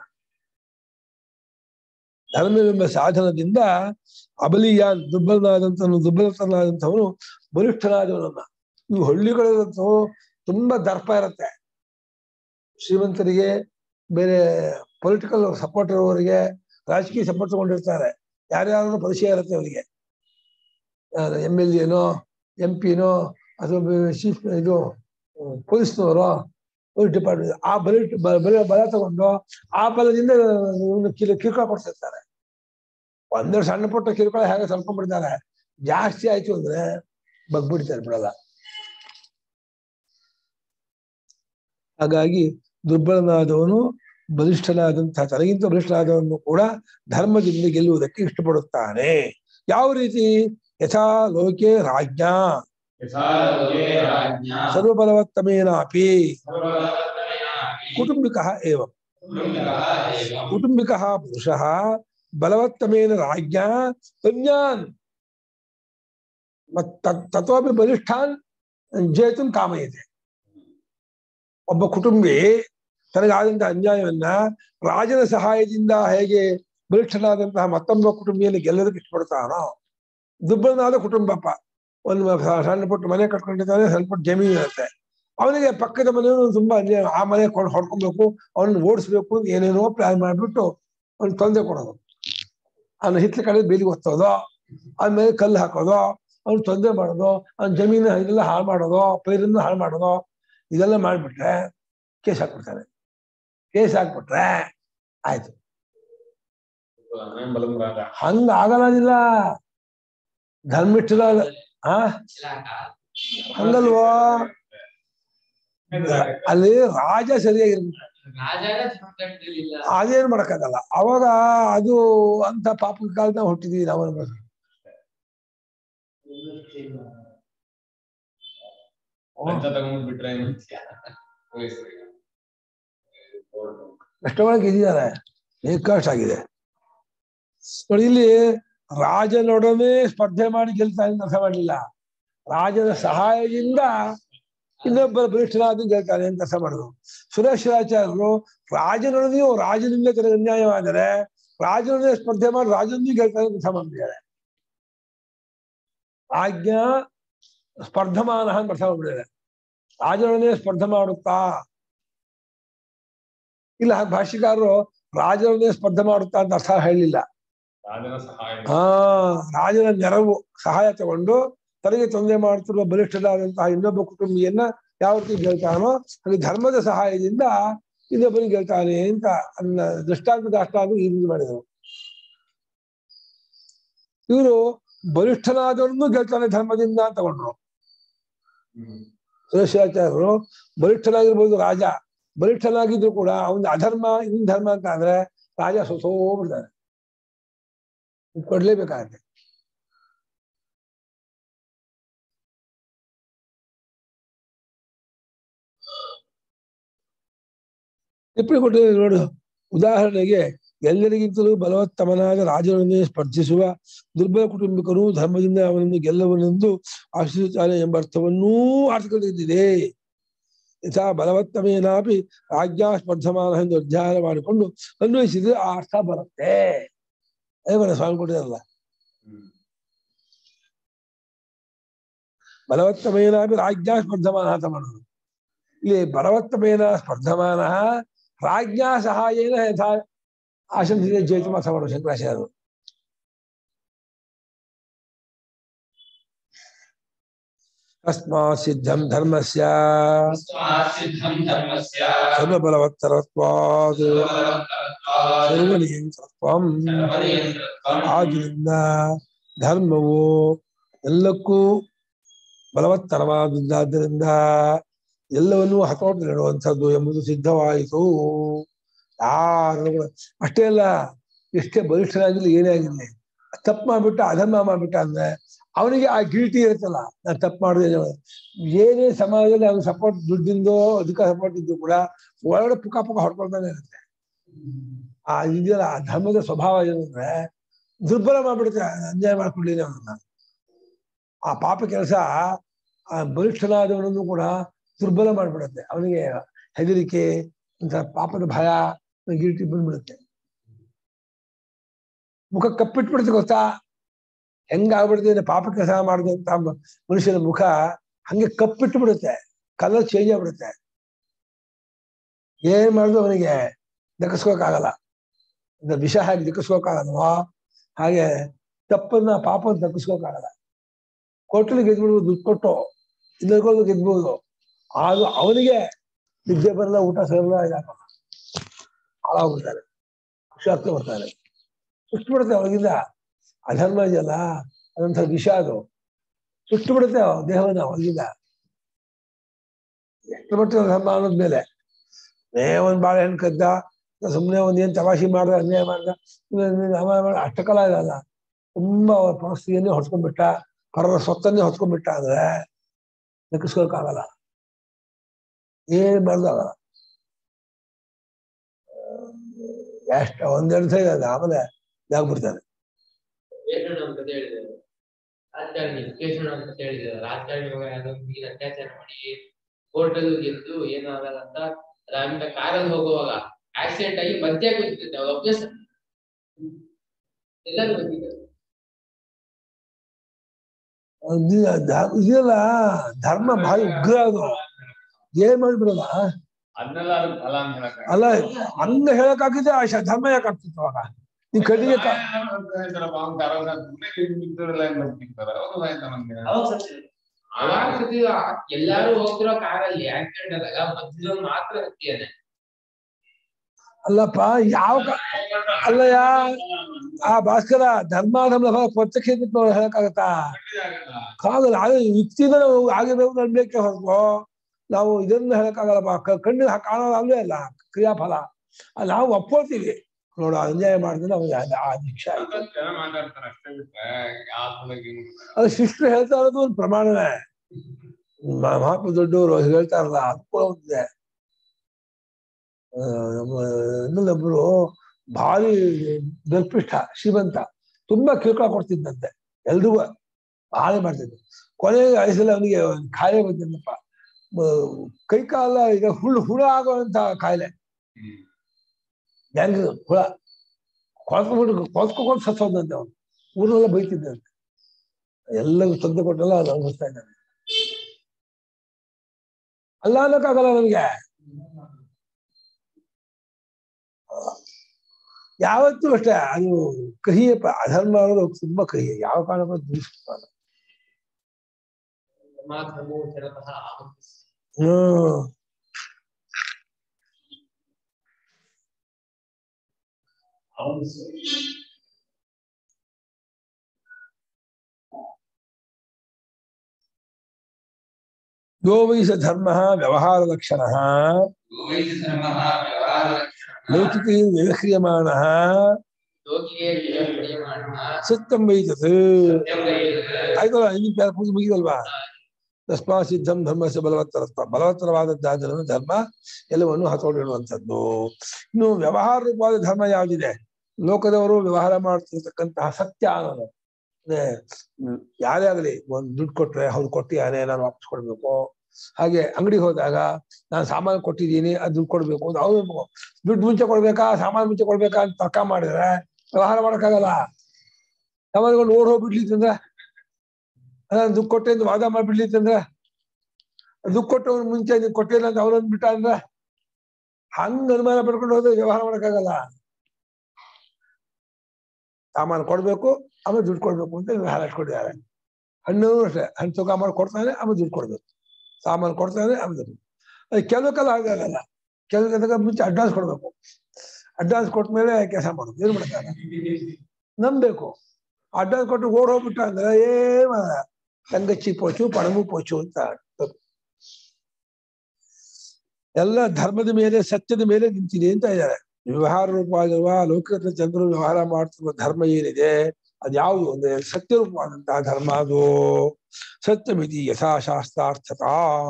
ಧರ್ಮವೆಂಬ ಸಾಧನದಿಂದ ಅಬಲಿಯಾನ್ ದುರ್ಬಲನಾದಂತವನು ದುರ್ಬಲತನಾದಂಥವನು ಬಲಿಷ್ಠನಾದವನನ್ನ ಇವು ಹಳ್ಳಿಗಳಂತೂ ತುಂಬಾ ದರ್ಪ ಇರುತ್ತೆ ಶ್ರೀಮಂತರಿಗೆ ಬೇರೆ ಪೊಲಿಟಿಕಲ್ ಸಪೋರ್ಟ್ ಇರುವವರಿಗೆ ರಾಜಕೀಯ ಸಪೋರ್ಟ್ ತಗೊಂಡಿರ್ತಾರೆ ಯಾರ್ಯಾರು ಪರಿಚಯ ಇರುತ್ತೆ ಅವರಿಗೆ ಎಮ್ ಎಲ್ ಎನೋ ಎಂ ಪಿನೋ ಅಥವಾ ಚೀಫ್ ಇದು ಪೊಲೀಸ್ನವರು ಡಿಪಾರ್ಟ್ಮೆಂಟ್ ಆ ಬಲ ಬಲ ಬಲ- ಬಲ ತಗೊಂಡು ಆ ಬಲದಿಂದ ಇವ್ನು ಕಿಲ ಕಿರುಕುಳ ಕೊಡ್ತಿರ್ತಾರೆ ಒಂದೆರಡು ಸಣ್ಣ ಪುಟ್ಟ ಕಿರುಕುಳ ಹೇಗೆ ಸ್ವಲ್ಪಬಿಡ್ತಾರೆ ಜಾಸ್ತಿ ಆಯ್ತು ಅಂದ್ರೆ ಬಗ್ಬಿಡ್ತಾರೆ ಬಿಡಲ್ಲ ಹಾಗಾಗಿ ದುರ್ಬಲನಾದವನು ಬಲಿಷ್ಠನಾದಂತಹ ತನಗಿಂತ ಬಲಿಷ್ಠನಾದವನು ಕೂಡ ಧರ್ಮದಿಂದ ಗೆಲ್ಲುವುದಕ್ಕೆ ಇಷ್ಟಪಡುತ್ತಾನೆ ಯಾವ ರೀತಿ ಯಥಾ ಲೋಕೆ ರಾಜ್ಞಾ ಸರ್ವಬಲವತ್ತಮೇನಾಪಿ ಕುಟುಂಬಿಕ ಏವ ಕುಟುಂಬಿಕ ಪುರುಷ ಬಲವತ್ತಮೇನ ರಾಜ್ಞಾ ಅನ್ಯಾನ್ ಮತ್ ತತ್- ತತೋಪಿ ಬಲಿಷ್ಠಾನ್ ಜೇತುಂ ಕಾಮಯತೆ ಒಬ್ಬ ಕುಟುಂಬಿ ತನಗಾದಂತಹ ಅನ್ಯಾಯವನ್ನ ರಾಜನ ಸಹಾಯದಿಂದ ಹೇಗೆ ಬಲಿಷ್ಠನಾದಂತಹ ಮತ್ತೊಬ್ಬ ಕುಟುಂಬಿಯನ್ನು ಗೆಲ್ಲೋದಕ್ಕೆ ಇಷ್ಟಪಡ್ತಾನೋ ದುರ್ಬಲನಾದ ಕುಟುಂಬಪ್ಪ ಒಂದು ಸ- ಸಣ್ಣ ಪುಟ್ಟ ಮನೆ ಕಟ್ಕೊಂಡಿದ್ದಾನೆ ಸ್ವಲ್ಪ ಪುಟ್ಟ ಜಮೀನು ಇರುತ್ತೆ ಅವನಿಗೆ ಪಕ್ಕದ ಮನೆಯವರು ತುಂಬಾ ಅನ್ಯಾಯ ಆ ಮನೆ ಕೊಂಡು ಹೊಡ್ಕೊಬೇಕು ಅವನನ್ನ ಓಡಿಸ್ಬೇಕು ಅಂತ ಏನೇನೋ ಪ್ಲಾನ್ ಮಾಡ್ಬಿಟ್ಟು ಅವ್ನು ತೊಂದರೆ ಕೊಡೋದು ಅವನ ಹಿತ್ಲ ಕಡೆ ಬೇಲಿಗೆ ಒತ್ತೋದು ಆದ್ಮೇಲೆ ಕಲ್ಲು ಹಾಕೋದು ಅವ್ನು ತೊಂದರೆ ಮಾಡೋದು ಅವ್ನ ಜಮೀನು ಇದೆಲ್ಲ ಹಾಳು ಮಾಡೋದು ಪೈರನ್ನು ಹಾಳು ಮಾಡೋದು ಇದೆಲ್ಲ ಮಾಡ್ಬಿಟ್ರೆ ಕೇಸ್ ಹಾಕ್ಬಿಡ್ತಾರೆ ಕೇಸ್ ಹಾಕ್ಬಿಟ್ರೆ ಆಯ್ತು ಹಂಗ ಆಗಲ್ಲ ಧರ್ಮಿಷ್ಠರ ಆ ಹಂಗಲ್ವೋ ಅಲ್ಲಿ ರಾಜ ಸರಿಯಾಗಿರ್ಬೇಕು ರಾಜಾನೇ ಧರ್ಮದಡ್ಡಿಲಿಲ್ಲ ಅದೇನ್ ಮಾಡಕ್ಕಾಗಲ್ಲ ಅವಾಗ ಅದು ಅಂತ ಪಾಪದ ಕಾಲದಾಗ ಹುಟ್ಟಿದೀವಿ ನಾವು ಅನ್ಬೋದು. ತಗೊಂಡ್ಬಿಟ್ರೆ ಎಷ್ಟೊಳಗೆ ಇದ್ದಾರೆ ಬೇಕಾಸ್ಟ್ ಆಗಿದೆ ನೋಡಿ ಇಲ್ಲಿ ರಾಜನೊಡನೆ ಸ್ಪರ್ಧೆ ಮಾಡಿ ಗೆಲ್ತಾನೆ ಅಂತ ಅರ್ಥ ಮಾಡಲಿಲ್ಲ ರಾಜನ ಸಹಾಯದಿಂದ ಇನ್ನೊಬ್ಬರ ಬಲಿಷ್ಠನಾದ ಗೆಲ್ತಾನೆ ಅಂತ ಅರ್ಥ ಮಾಡುದು ಸುರೇಶ್ವರಾಚಾರ್ಯರು ರಾಜನೊಡನೆಯೂ ರಾಜನಿಂದ ತನಗೆ ಅನ್ಯಾಯವಾದರೆ ರಾಜನೊಡನೆ ಸ್ಪರ್ಧೆ ಮಾಡಿ ರಾಜನೊಂದಿಗೆ ಗೆಲ್ತಾನೆ ಅಂತ ಅರ್ಥ ಮಾಡಿದ್ದಾರೆ ಆಜ್ಞಾ ಸ್ಪರ್ಧಮಾನ ಅಂತ ಅರ್ಥ ಮಾಡ್ಬಿಟ್ಟಿದ್ದಾರೆ ರಾಜನೊಡನೆ ಸ್ಪರ್ಧೆ ಮಾಡುತ್ತಾ ಇಲ್ಲ ಭಾಷಿಕಾರರು ರಾಜನೊಡನೆ ಸ್ಪರ್ಧೆ ಮಾಡುತ್ತಾ ಅಂತ ಅರ್ಥ ಹೇಳಲಿಲ್ಲ ರಾಜನ ಸಹಾಯ ಆ ರಾಜನ ನೆರವು ಸಹಾಯ ತಗೊಂಡು ತನಗೆ ತೊಂದರೆ ಮಾಡುತ್ತಿರುವ ಬಲಿಷ್ಠರಾದಂತಹ ಇನ್ನೊಬ್ಬ ಕುಟುಂಬಿಯನ್ನ ಯಾವ ರೀತಿ ಗೆಲ್ತಾನೋ ಹಾಗೆ ಧರ್ಮದ ಸಹಾಯದಿಂದ ಇನ್ನೊಬ್ಬನಿಗೆ ಗೆಲ್ತಾನೆ ಅಂತ ಅದನ್ನ ದೃಷ್ಟಾಂತ ದಾಷ್ಟಾಂತ ಈ ರೀತಿ ಮಾಡಿದರು ಇವರು ಬಲಿಷ್ಠನಾದವರನ್ನು ಗೆಲ್ತಾನೆ ಧರ್ಮದಿಂದ ಅಂತ ತಗೊಂಡ್ರು ಸುರೇಶಾಚಾರ್ಯರು ಬಲಿಷ್ಠನಾಗಿರ್ಬೋದು ರಾಜ ಬಲಿಷ್ಠನಾಗಿದ್ರು ಕೂಡ ಅವನ ಅಧರ್ಮ ಇನ್ ಧರ್ಮ ಅಂತ ಆದ್ರೆ ರಾಜ ಸೋತೋಗ್ಬಿಡ್ತಾನೆ ಕೊಡ್ಲೇಬೇಕಾಗತ್ತೆ ಟಿಪ್ಪಣಿ ಕೊಟ್ಟಿದ್ದಾರೆ ನೋಡು ಉದಾಹರಣೆಗೆ ಎಲ್ಲರಿಗಿಂತಲೂ ಬಲವತ್ತಮನಾದ ರಾಜನನ್ನೇ ಸ್ಪರ್ಧಿಸುವ ದುರ್ಬಲ ಕುಟುಂಬಿಕರು ಧರ್ಮದಿಂದ ಅವನನ್ನು ಗೆಲ್ಲವನೆಂದು ಆಶ್ರಯಿಸುತ್ತಾನೆ ಎಂಬ ಅರ್ಥವನ್ನೂ ಆರ್ಥಿಕೊಂಡಿದ್ದಿದೆ ಯಥಾ ಬಲವತ್ತಮೇನಾಪಿ ರಾಜ್ಯ ಸ್ಪರ್ಧಮಾನ ಎಂದು ಅಧ್ಯಯನ ಮಾಡಿಕೊಂಡು ಅನ್ವಯಿಸಿದ್ರೆ ಆ ಅರ್ಥ ಬರುತ್ತೆ ಅದೇ ಬರ ಸ್ವಾಮಿ ಕೊಟ್ಟಿರಲ್ಲ ಬಲವತ್ತಮೇನಾಪಿ ರಾಜ್ಯ ಸ್ಪರ್ಧಮಾನ ಅಂತ ಮಾಡೋದು ಇಲ್ಲಿ ಬಲವತ್ತಮೇನ ಸ್ಪರ್ಧಮಾನ ರಾಜ್ಞಾ ಸಹಾಯೇನ ಯಥಾ ಆಶಂಸಿದೆ ಜಯಿತು ಅರ್ಥ ಮಾಡೋದು ಶಂಕರಾಚಾರ್ಯರು ತಸ್ಮಾತ್ ಸಿದ್ಧಂ ಧರ್ಮಸ್ಯ तस्मात् सिद्धं धर्मस्य ಸರ್ವಬಲವತ್ತರತ್ವಾದ್ सर्वबलवत्तरत्वात् ಸರ್ವನಿಯಂತ್ರತ್ವಂ सर्वनियन्त्रत्वम् ಆದ್ದರಿಂದ ಧರ್ಮವು ಎಲ್ಲಕ್ಕೂ ಬಲವತ್ತರವಾದದ್ದಾದ್ದರಿಂದ ಎಲ್ಲವನ್ನೂ ಹತೋಟಿನಡುವಂಥದ್ದು ಎಂಬುದು ಸಿದ್ಧವಾಯಿತು ಯಾರು ಕೂಡ ಅಷ್ಟೇ ಅಲ್ಲ ಎಷ್ಟೇ ಬಲಿಷ್ಠನಾಗಿರ್ಲಿ ಏನೇ ಆಗಿರ್ಲಿ ತಪ್ಪು ಮಾಡ್ಬಿಟ್ಟ ಅಧರ್ಮ ಮಾಡ್ಬಿಟ್ಟ ಅಂದ್ರೆ ಅವನಿಗೆ ಆ ಗಿಲ್ಟಿ ಇರುತ್ತಲ್ಲ ನಾನು ತಪ್ಪು ಮಾಡಿದೆ ಏನೇ ಸಮಾಜದಲ್ಲಿ ಅವ್ನ ಸಪೋರ್ಟ್ ದುಡ್ಡಿಂದೋ ಅದಕ್ಕೆ ಸಪೋರ್ಟ್ ಇದ್ದು ಕೂಡ ಒಳಗಡೆ ಪುಕ ಪುಕ ಹೊಡ್ಕೊಳ್ತಾನೆ ಇರುತ್ತೆ ಆ ಇದೆಯಲ್ಲ ಆ ಧರ್ಮದ ಸ್ವಭಾವ ಏನಂದ್ರೆ ದುರ್ಬಲ ಮಾಡ್ಬಿಡುತ್ತೆ ಅನ್ಯಾಯ ಮಾಡ್ಕೊಳ್ಳಿ ಅವನನ್ನ ಆ ಪಾಪ ಕೆಲಸ ಆ ಬಲಿಷ್ಠನಾದವನನ್ನು ಕೂಡ ದುರ್ಬಲ ಮಾಡ್ಬಿಡುತ್ತೆ ಅವನಿಗೆ ಹೆದರಿಕೆ ಒಂಥರ ಪಾಪದ ಭಯ ಗಿಲ್ಟಿ ಬಂದ್ಬಿಡುತ್ತೆ ಮುಖ ಕಪ್ಪಿಟ್ಬಿಡುತ್ತೆ ಗೊತ್ತಾ ಹೆಂಗಾಗ್ಬಿಡುತ್ತೆ ಅಂದ್ರೆ ಪಾಪ ಕೆಲಸ ಮಾಡಿದಂತ ಮನುಷ್ಯನ ಮುಖ ಹಂಗೆ ಕಪ್ಪಿಟ್ಟು ಬಿಡುತ್ತೆ ಕಲರ್ ಚೇಂಜ್ ಆಗ್ಬಿಡುತ್ತೆ ಏನ್ ಮಾಡಿದ್ರು ಅವನಿಗೆ ದಕ್ಕಿಸ್ಕೋಕಾಗಲ್ಲ ಅಂದ್ರೆ ವಿಷ ಹಾಗೆ ದಕ್ಕಿಸ್ಕೋಕಾಗಲ್ವಾ ಹಾಗೆ ತಪ್ಪನ್ನ ಪಾಪವನ್ನು ದಕ್ಕಿಸ್ಕೋಕಾಗಲ್ಲ ಕೊಟ್ಟಲು ಗೆದ್ಬಿಡ್ಬೋದು ದುಡ್ಡು ಕೊಟ್ಟು ಇನ್ನೊಂದು ಗೆದ್ಬೋದು ಆಗ ಅವನಿಗೆ ನಿದ್ದೆ ಬರಲ್ಲ ಊಟ ಸೇರಲ್ಲ ಇದಾಗಲ್ಲ ಹಾಳಾಗ್ಬಿಡ್ತಾರೆ ಖುಷಿ ಆಗ್ತಾ ಬರ್ತಾರೆ ಸುಟ್ಟು ಬಿಡುತ್ತೆ ಅವನಿಗಿಂದ ಅಧರ್ಮ ಇದೆಯಲ್ಲ ಅದಂಥ ವಿಷ ಅದು ಸುಟ್ಟು ಬಿಡುತ್ತೆ ದೇಹವನ್ನ ಒಳಗಿಂದ ಎಷ್ಟು ಮಟ್ಟಿಗೆ ಧರ್ಮ ಅನ್ನೋದ್ಮೇಲೆ ಏ ಒಂದ್ ಬಾಳೆಹಣ್ಣು ಕದ್ದ ಸುಮ್ಮನೆ ಒಂದ್ ಏನ್ ತಮಾಷೆ ಮಾಡ್ದ ಅನ್ಯಾಯ ಮಾಡ್ದ ಅಮಾಯ ಮಾಡ ಅಷ್ಟಕಾಲ ಇದಲ್ಲ ತುಂಬಾ ಅವ್ರ ಪರಿಸ್ಥಿತಿಯನ್ನೇ ಹೊಡ್ಕೊಂಡ್ಬಿಟ್ಟ ಪರರ ಸೊತ್ತನ್ನೇ ಹೊತ್ಕೊಂಡ್ಬಿಟ್ಟ ಅಂದ್ರೆ ನೆಕ್ಕಿಸ್ಕೋಕ್ಕಾಗಲ್ಲ ಏನ್ ಮಾಡ್ದಾಗಲ್ಲ ಎಷ್ಟ ಒಂದೆರಡು ಸರಿ ಅದ ಆಮೇಲೆ ಇದಾಗ್ಬಿಡ್ತಾನೆ ಕೇಶವನ ಅಂತ ಹೇಳಿದ್ದಾರೆ ರಾಜಕಾರಣಿ ಕೇಶವನ ಅಂತ ಹೇಳಿದ್ದಾರೆ ರಾಜಕಾರಣಿ ಮಗ ಯಾರೋ ಹುಡುಗಿನ ಅತ್ಯಾಚಾರ ಮಾಡಿ ಕೋರ್ಟ್ ಅಲ್ಲಿ ಗೆದ್ದು ಏನಾಗಲ್ಲ ಅಂತ ಆಮೇಲೆ ಕಾರಲ್ಲಿ ಹೋಗುವಾಗ ಆಕ್ಸಿಡೆಂಟ್ ಆಗಿ ಮಧ್ಯ ಕೂತಿರುತ್ತೆ ಅವ್ರ ಅಭ್ಯಾಸ ಎಲ್ಲರೂ ಬಂದಿದ್ದಾರೆ ಇದು- ಧ- ಇದೆಯಲ್ಲ ಧರ್ಮ ಭಾರಿ ಉಗ್ರ ಅದು ಏನ್ ಮಾಡ್ಬಿಡಲ್ಲ ಅದನ್ನೆಲ್ಲ ಅದಕ್ಕೆ ಫಲ ಅಂತ ಹೇಳಕ್ ಅಲ್ಲ ಹಂಗ ಹೇಳಕ್ ಆಗಿದ್ರೆ ಆ ಶ- ಧರ್ಮ ಯಾಕೆ ಆಗ್ತಿತ್ತು ಅವಾಗ ನೀನ್ ಕಣ್ಣಿಗೆ ಕಾ- ಅವಾಗ ಸತ್ತಿದ್ದು ಆ- ಎಲ್ಲಾರು ಹೋಗ್ತಿರೋ ಕಾರಲ್ಲಿ ಆಕ್ಸಿಡೆಂಟ್ ಆದಾಗ ಮಧ್ಯದಲ್ಲಿ ಮಾತ್ರ ಸತ್ತಿಯಾನೆ ಅಲ್ಲಪ್ಪ ಯಾವ ಕ- ಅಲ್ಲಯ್ಯ ಆ ಭಾಸ್ಕರ ಧರ್ಮಾಧರ್ಮ ಪ್ರತ್ಯಕ್ಷ ಹೇಳಕ್ಕಾಗತ್ತಾ ಕಾಗಲ್ಲ ಅದು ಯುಕ್ತಿನ ನಾವು ಆಗಿರ್ಬೇಕು ನಡ್ಬೇಕೆ ಹೊರತು ನಾವು ಇದನ್ನ ಹೇಳಕ್ಕಾಗಲ್ಲಪ್ಪ ಕ- ಕಣ್ಣಿಗೆ ಹಾ- ಕಾಣೋದು ಅಲ್ಲೇ ಅಲ್ಲ ಕ್ರಿಯಾಫಲ ಅದ್ ನಾವು ಒಪ್ಕೊಳ್ತೀವಿ ನೋಡು ಅನ್ಯಾಯ ಮಾಡಿದ್ರೆ ನಮಗೆ ಅದ್- ಆ ಶಿಕ್ಷೆ ಆಯ್ತು ಮಾತಾಡ್ತಾರೆ ಅಷ್ಟೇ ಬಿಟ್ರೆ ಯಾವ ಅದು ಶಿಷ್ಟರು ಹೇಳ್ತಾ ಇರೋದು ಒಂದು ಪ್ರಮಾಣವೇ ಮ- ಮಹಾತ್ಮ ದೊಡ್ಡವರು ಹೇಳ್ತಾರಲ್ಲ ಅದು ಕೂಡ ಒಂದಿದೆ ಆ, ನಮ್ಮ ಇನ್ನೊಂದೊಬ್ರು ಭಾರಿ ಗರ್ಭಿಷ್ಠ ಶ್ರೀಮಂತ ತುಂಬಾ ಕಿರುಕುಳ ಕೊಡ್ತಿದ್ದಂತೆ ಎಲ್ರಿಗೂ ಹಾಳೆ ಮಾಡ್ತಿದ್ದ ಕೊನೆಗೆ ವಯಸ್ಸಲ್ಲಿ ಅವನಿಗೆ ಒಂದ್ ಕಾಯಿಲೆ ಬಂದಿದ್ದಪ್ಪ ಕೈ ಕಾಲ ಈಗ ಹುಳು ಹುಳ ಆಗುವಂತ ಕಾಯಿಲೆ ಹೆಂಗ್ ಹುಳ ಕೊಳ್ಸ್ಕೊಂಡ್ಬಿಟ್ಟು ಕೊಳ್ಸ್ಕೊಂಡು ಸತ್ತೋದಂತೆ ಅವನು ಊರೆಲ್ಲ ಬೈತಿದ್ದಂತೆ ಎಲ್ಲರಿಗೂ ತೊಂದರೆ ಕೊಟ್ಟೆಲ್ಲ ಅದು ಅನುಭವಿಸ್ತಾ ಇದ್ದಾನೆ ಅಲ್ಲ ಅನ್ನಕ್ಕಾಗಲ್ಲ ನಮಗೆ ಯಾವತ್ತೂ ಅಷ್ಟೇ ಅದು ಕಹಿಯ ಪ- ಅಧರ್ಮ ಅನ್ನೋದು ತುಂಬಾ ಕಹಿ ಯಾವ ಕಾರಣಕ್ಕೂ ದೂಷಿಸಬಾರ್ದು ಮಾತ್ರಮೂ ಜಗತಃ ಆಮಂತ್ರಿಸಿ ಹ್ಮ್ ಯೋ ವೈ ಸ ಧರ್ಮ ವ್ಯವಹಾರ ಲಕ್ಷಣ ಧರ್ಮಃ ವ್ಯವಹಾರಲಕ್ಷಣಃ ಲೌಕಿಕೈ ವ್ಯವಹ್ರಿಯಮಾಣ ಯೋಗಿಗೆ ಕ್ರಿಯಮಾಣ ಸತ್ಯಂ ವೈ ತತ್ ಸತ್ಯಂ ವೈ ತತ್. ಆಯ್ತಲ್ಲ ಇನ್ನು ಪೂಜೆ ಮುಗಿದಲ್ವಾ ತಸ್ಮಾ ಸಿದ್ಧಂ ಧರ್ಮಸ್ಯ ಬಲವತ್ತರತ್ವ ಬಲವತ್ತರವಾದದ್ದಾದರೂ ಧರ್ಮ ಎಲ್ಲವನ್ನು ಹತೋಡಿಡುವಂಥದ್ದು ಇನ್ನು ವ್ಯವಹಾರ ರೂಪವಾದ ಧರ್ಮ ಯಾವುದಿದೆ ಲೋಕದವರು ವ್ಯವಹಾರ ಮಾಡ್ತಿರ್ತಕ್ಕಂತಹ ಸತ್ಯ ಅನ್ನೋದು ಅಂದ್ರೆ ಹ್ಮ್, ಯಾರೇ ಆಗಲಿ ಒಂದು ದುಡ್ಡು ಕೊಟ್ರೆ ಅವ್ರು ಕೊಟ್ಟಿಯಾನೆ ನಾನು ವಾಪಸ್ ಕೊಡ್ಬೇಕು ಹಾಗೆ ಅಂಗಡಿಗೆ ಹೋದಾಗ ನಾನು ಸಾಮಾನು ಕೊಟ್ಟಿದ್ದೀನಿ ಅದು ದುಡ್ಡು ಕೊಡ್ಬೇಕು ಅಂತ ಅವ್ರು ದುಡ್ಡು ಮುಂಚೆ ಕೊಡ್ಬೇಕಾ ಸಾಮಾನು ಮುಂಚೆ ಕೊಡ್ಬೇಕಾ ಅಂತ ತರ್ಕ ಮಾಡಿದ್ರೆ ವ್ಯವಹಾರ ಮಾಡಕ್ಕಾಗಲ್ಲ ಸಾಮಾನುಗಳು ಓಡ್ ಹೋಗ್ಬಿಡ್ಲಿತ್ತಂದ್ರೆ ನಾನು ದುಡ್ಡು ಕೊಟ್ಟೆ ಅಂತ ವಾದ ಮಾಡ್ಬಿಡ್ಲಿತ್ತಂದ್ರೆ ದುಡ್ಡು ಕೊಟ್ಟವನು ಮುಂಚೆ ನೀನು ಕೊಟ್ಟಿಲ್ಲ ಅಂತ ಅವನೊಂದು ಬಿಟ್ಟ ಅಂದ್ರೆ ಹಂಗ ಅನುಮಾನ ಪಡ್ಕೊಂಡು ಹೋದ್ರೆ ವ್ಯವಹಾರ ಮಾಡಕ್ಕಾಗಲ್ಲ ಸಾಮಾನು ಕೊಡ್ಬೇಕು ಆಮೇಲೆ ದುಡ್ಡು ಕೊಡ್ಬೇಕು ಅಂತ ವ್ಯವಹಾರ ಇಟ್ಕೊಂಡಿದ್ದಾರೆ ಹಣ್ಣು ಅಷ್ಟೇ ಹಣ್ಣು ತೂಕ ಮಾಡಿ ಕೊಡ್ತಾನೆ ಆಮೇಲೆ ದುಡ್ಡು ಕೊಡ್ಬೇಕು ಸಾಮಾನು ಕೊಡ್ತಾನೆ ಆಮೇಲೆ ದುಡ್ಡು ಅದು ಕೆಲವು ಕಾಲ ಹಾಗಾಗಲ್ಲ ಕೆಲವು ಕಾಲ ಮುಂಚೆ ಅಡ್ವಾನ್ಸ್ ಕೊಡ್ಬೇಕು ಅಡ್ವಾನ್ಸ್ ಕೊಟ್ಟ ಮೇಲೆ ಕೆಲಸ ಮಾಡೋದು ಏನು ಮಾಡ್ತಾರೆ ನಂಬೇಕು ಅಡ್ವಾನ್ಸ್ ಕೊಟ್ಟು ಓಡ್ ಹೋಗ್ಬಿಟ್ಟ ಅಂದ್ರೆ ಏನ್ ಮಾಡಲ್ಲ. ತಂಗಚ್ಚಿ ಪೋಚು ಪಣಮು ಪೋಚು ಅಂತ ಎಲ್ಲ ಧರ್ಮದ ಮೇಲೆ ಸತ್ಯದ ಮೇಲೆ ನಿಂತಿದೆ ಅಂತ ಇದ್ದಾರೆ ವ್ಯವಹಾರ ರೂಪವಾಗಿರುವ ಲೌಕಿಕ ಜನರು ವ್ಯವಹಾರ ಮಾಡ್ತಿರುವ ಧರ್ಮ ಏನಿದೆ ಅದ್ಯಾವುದು ಅಂದ್ರೆ ಸತ್ಯ ರೂಪವಾದಂತಹ ಧರ್ಮ ಅದು ಸತ್ಯಮಿತಿ ಯಥಾಶಾಸ್ತ್ರಾರ್ಥತಾ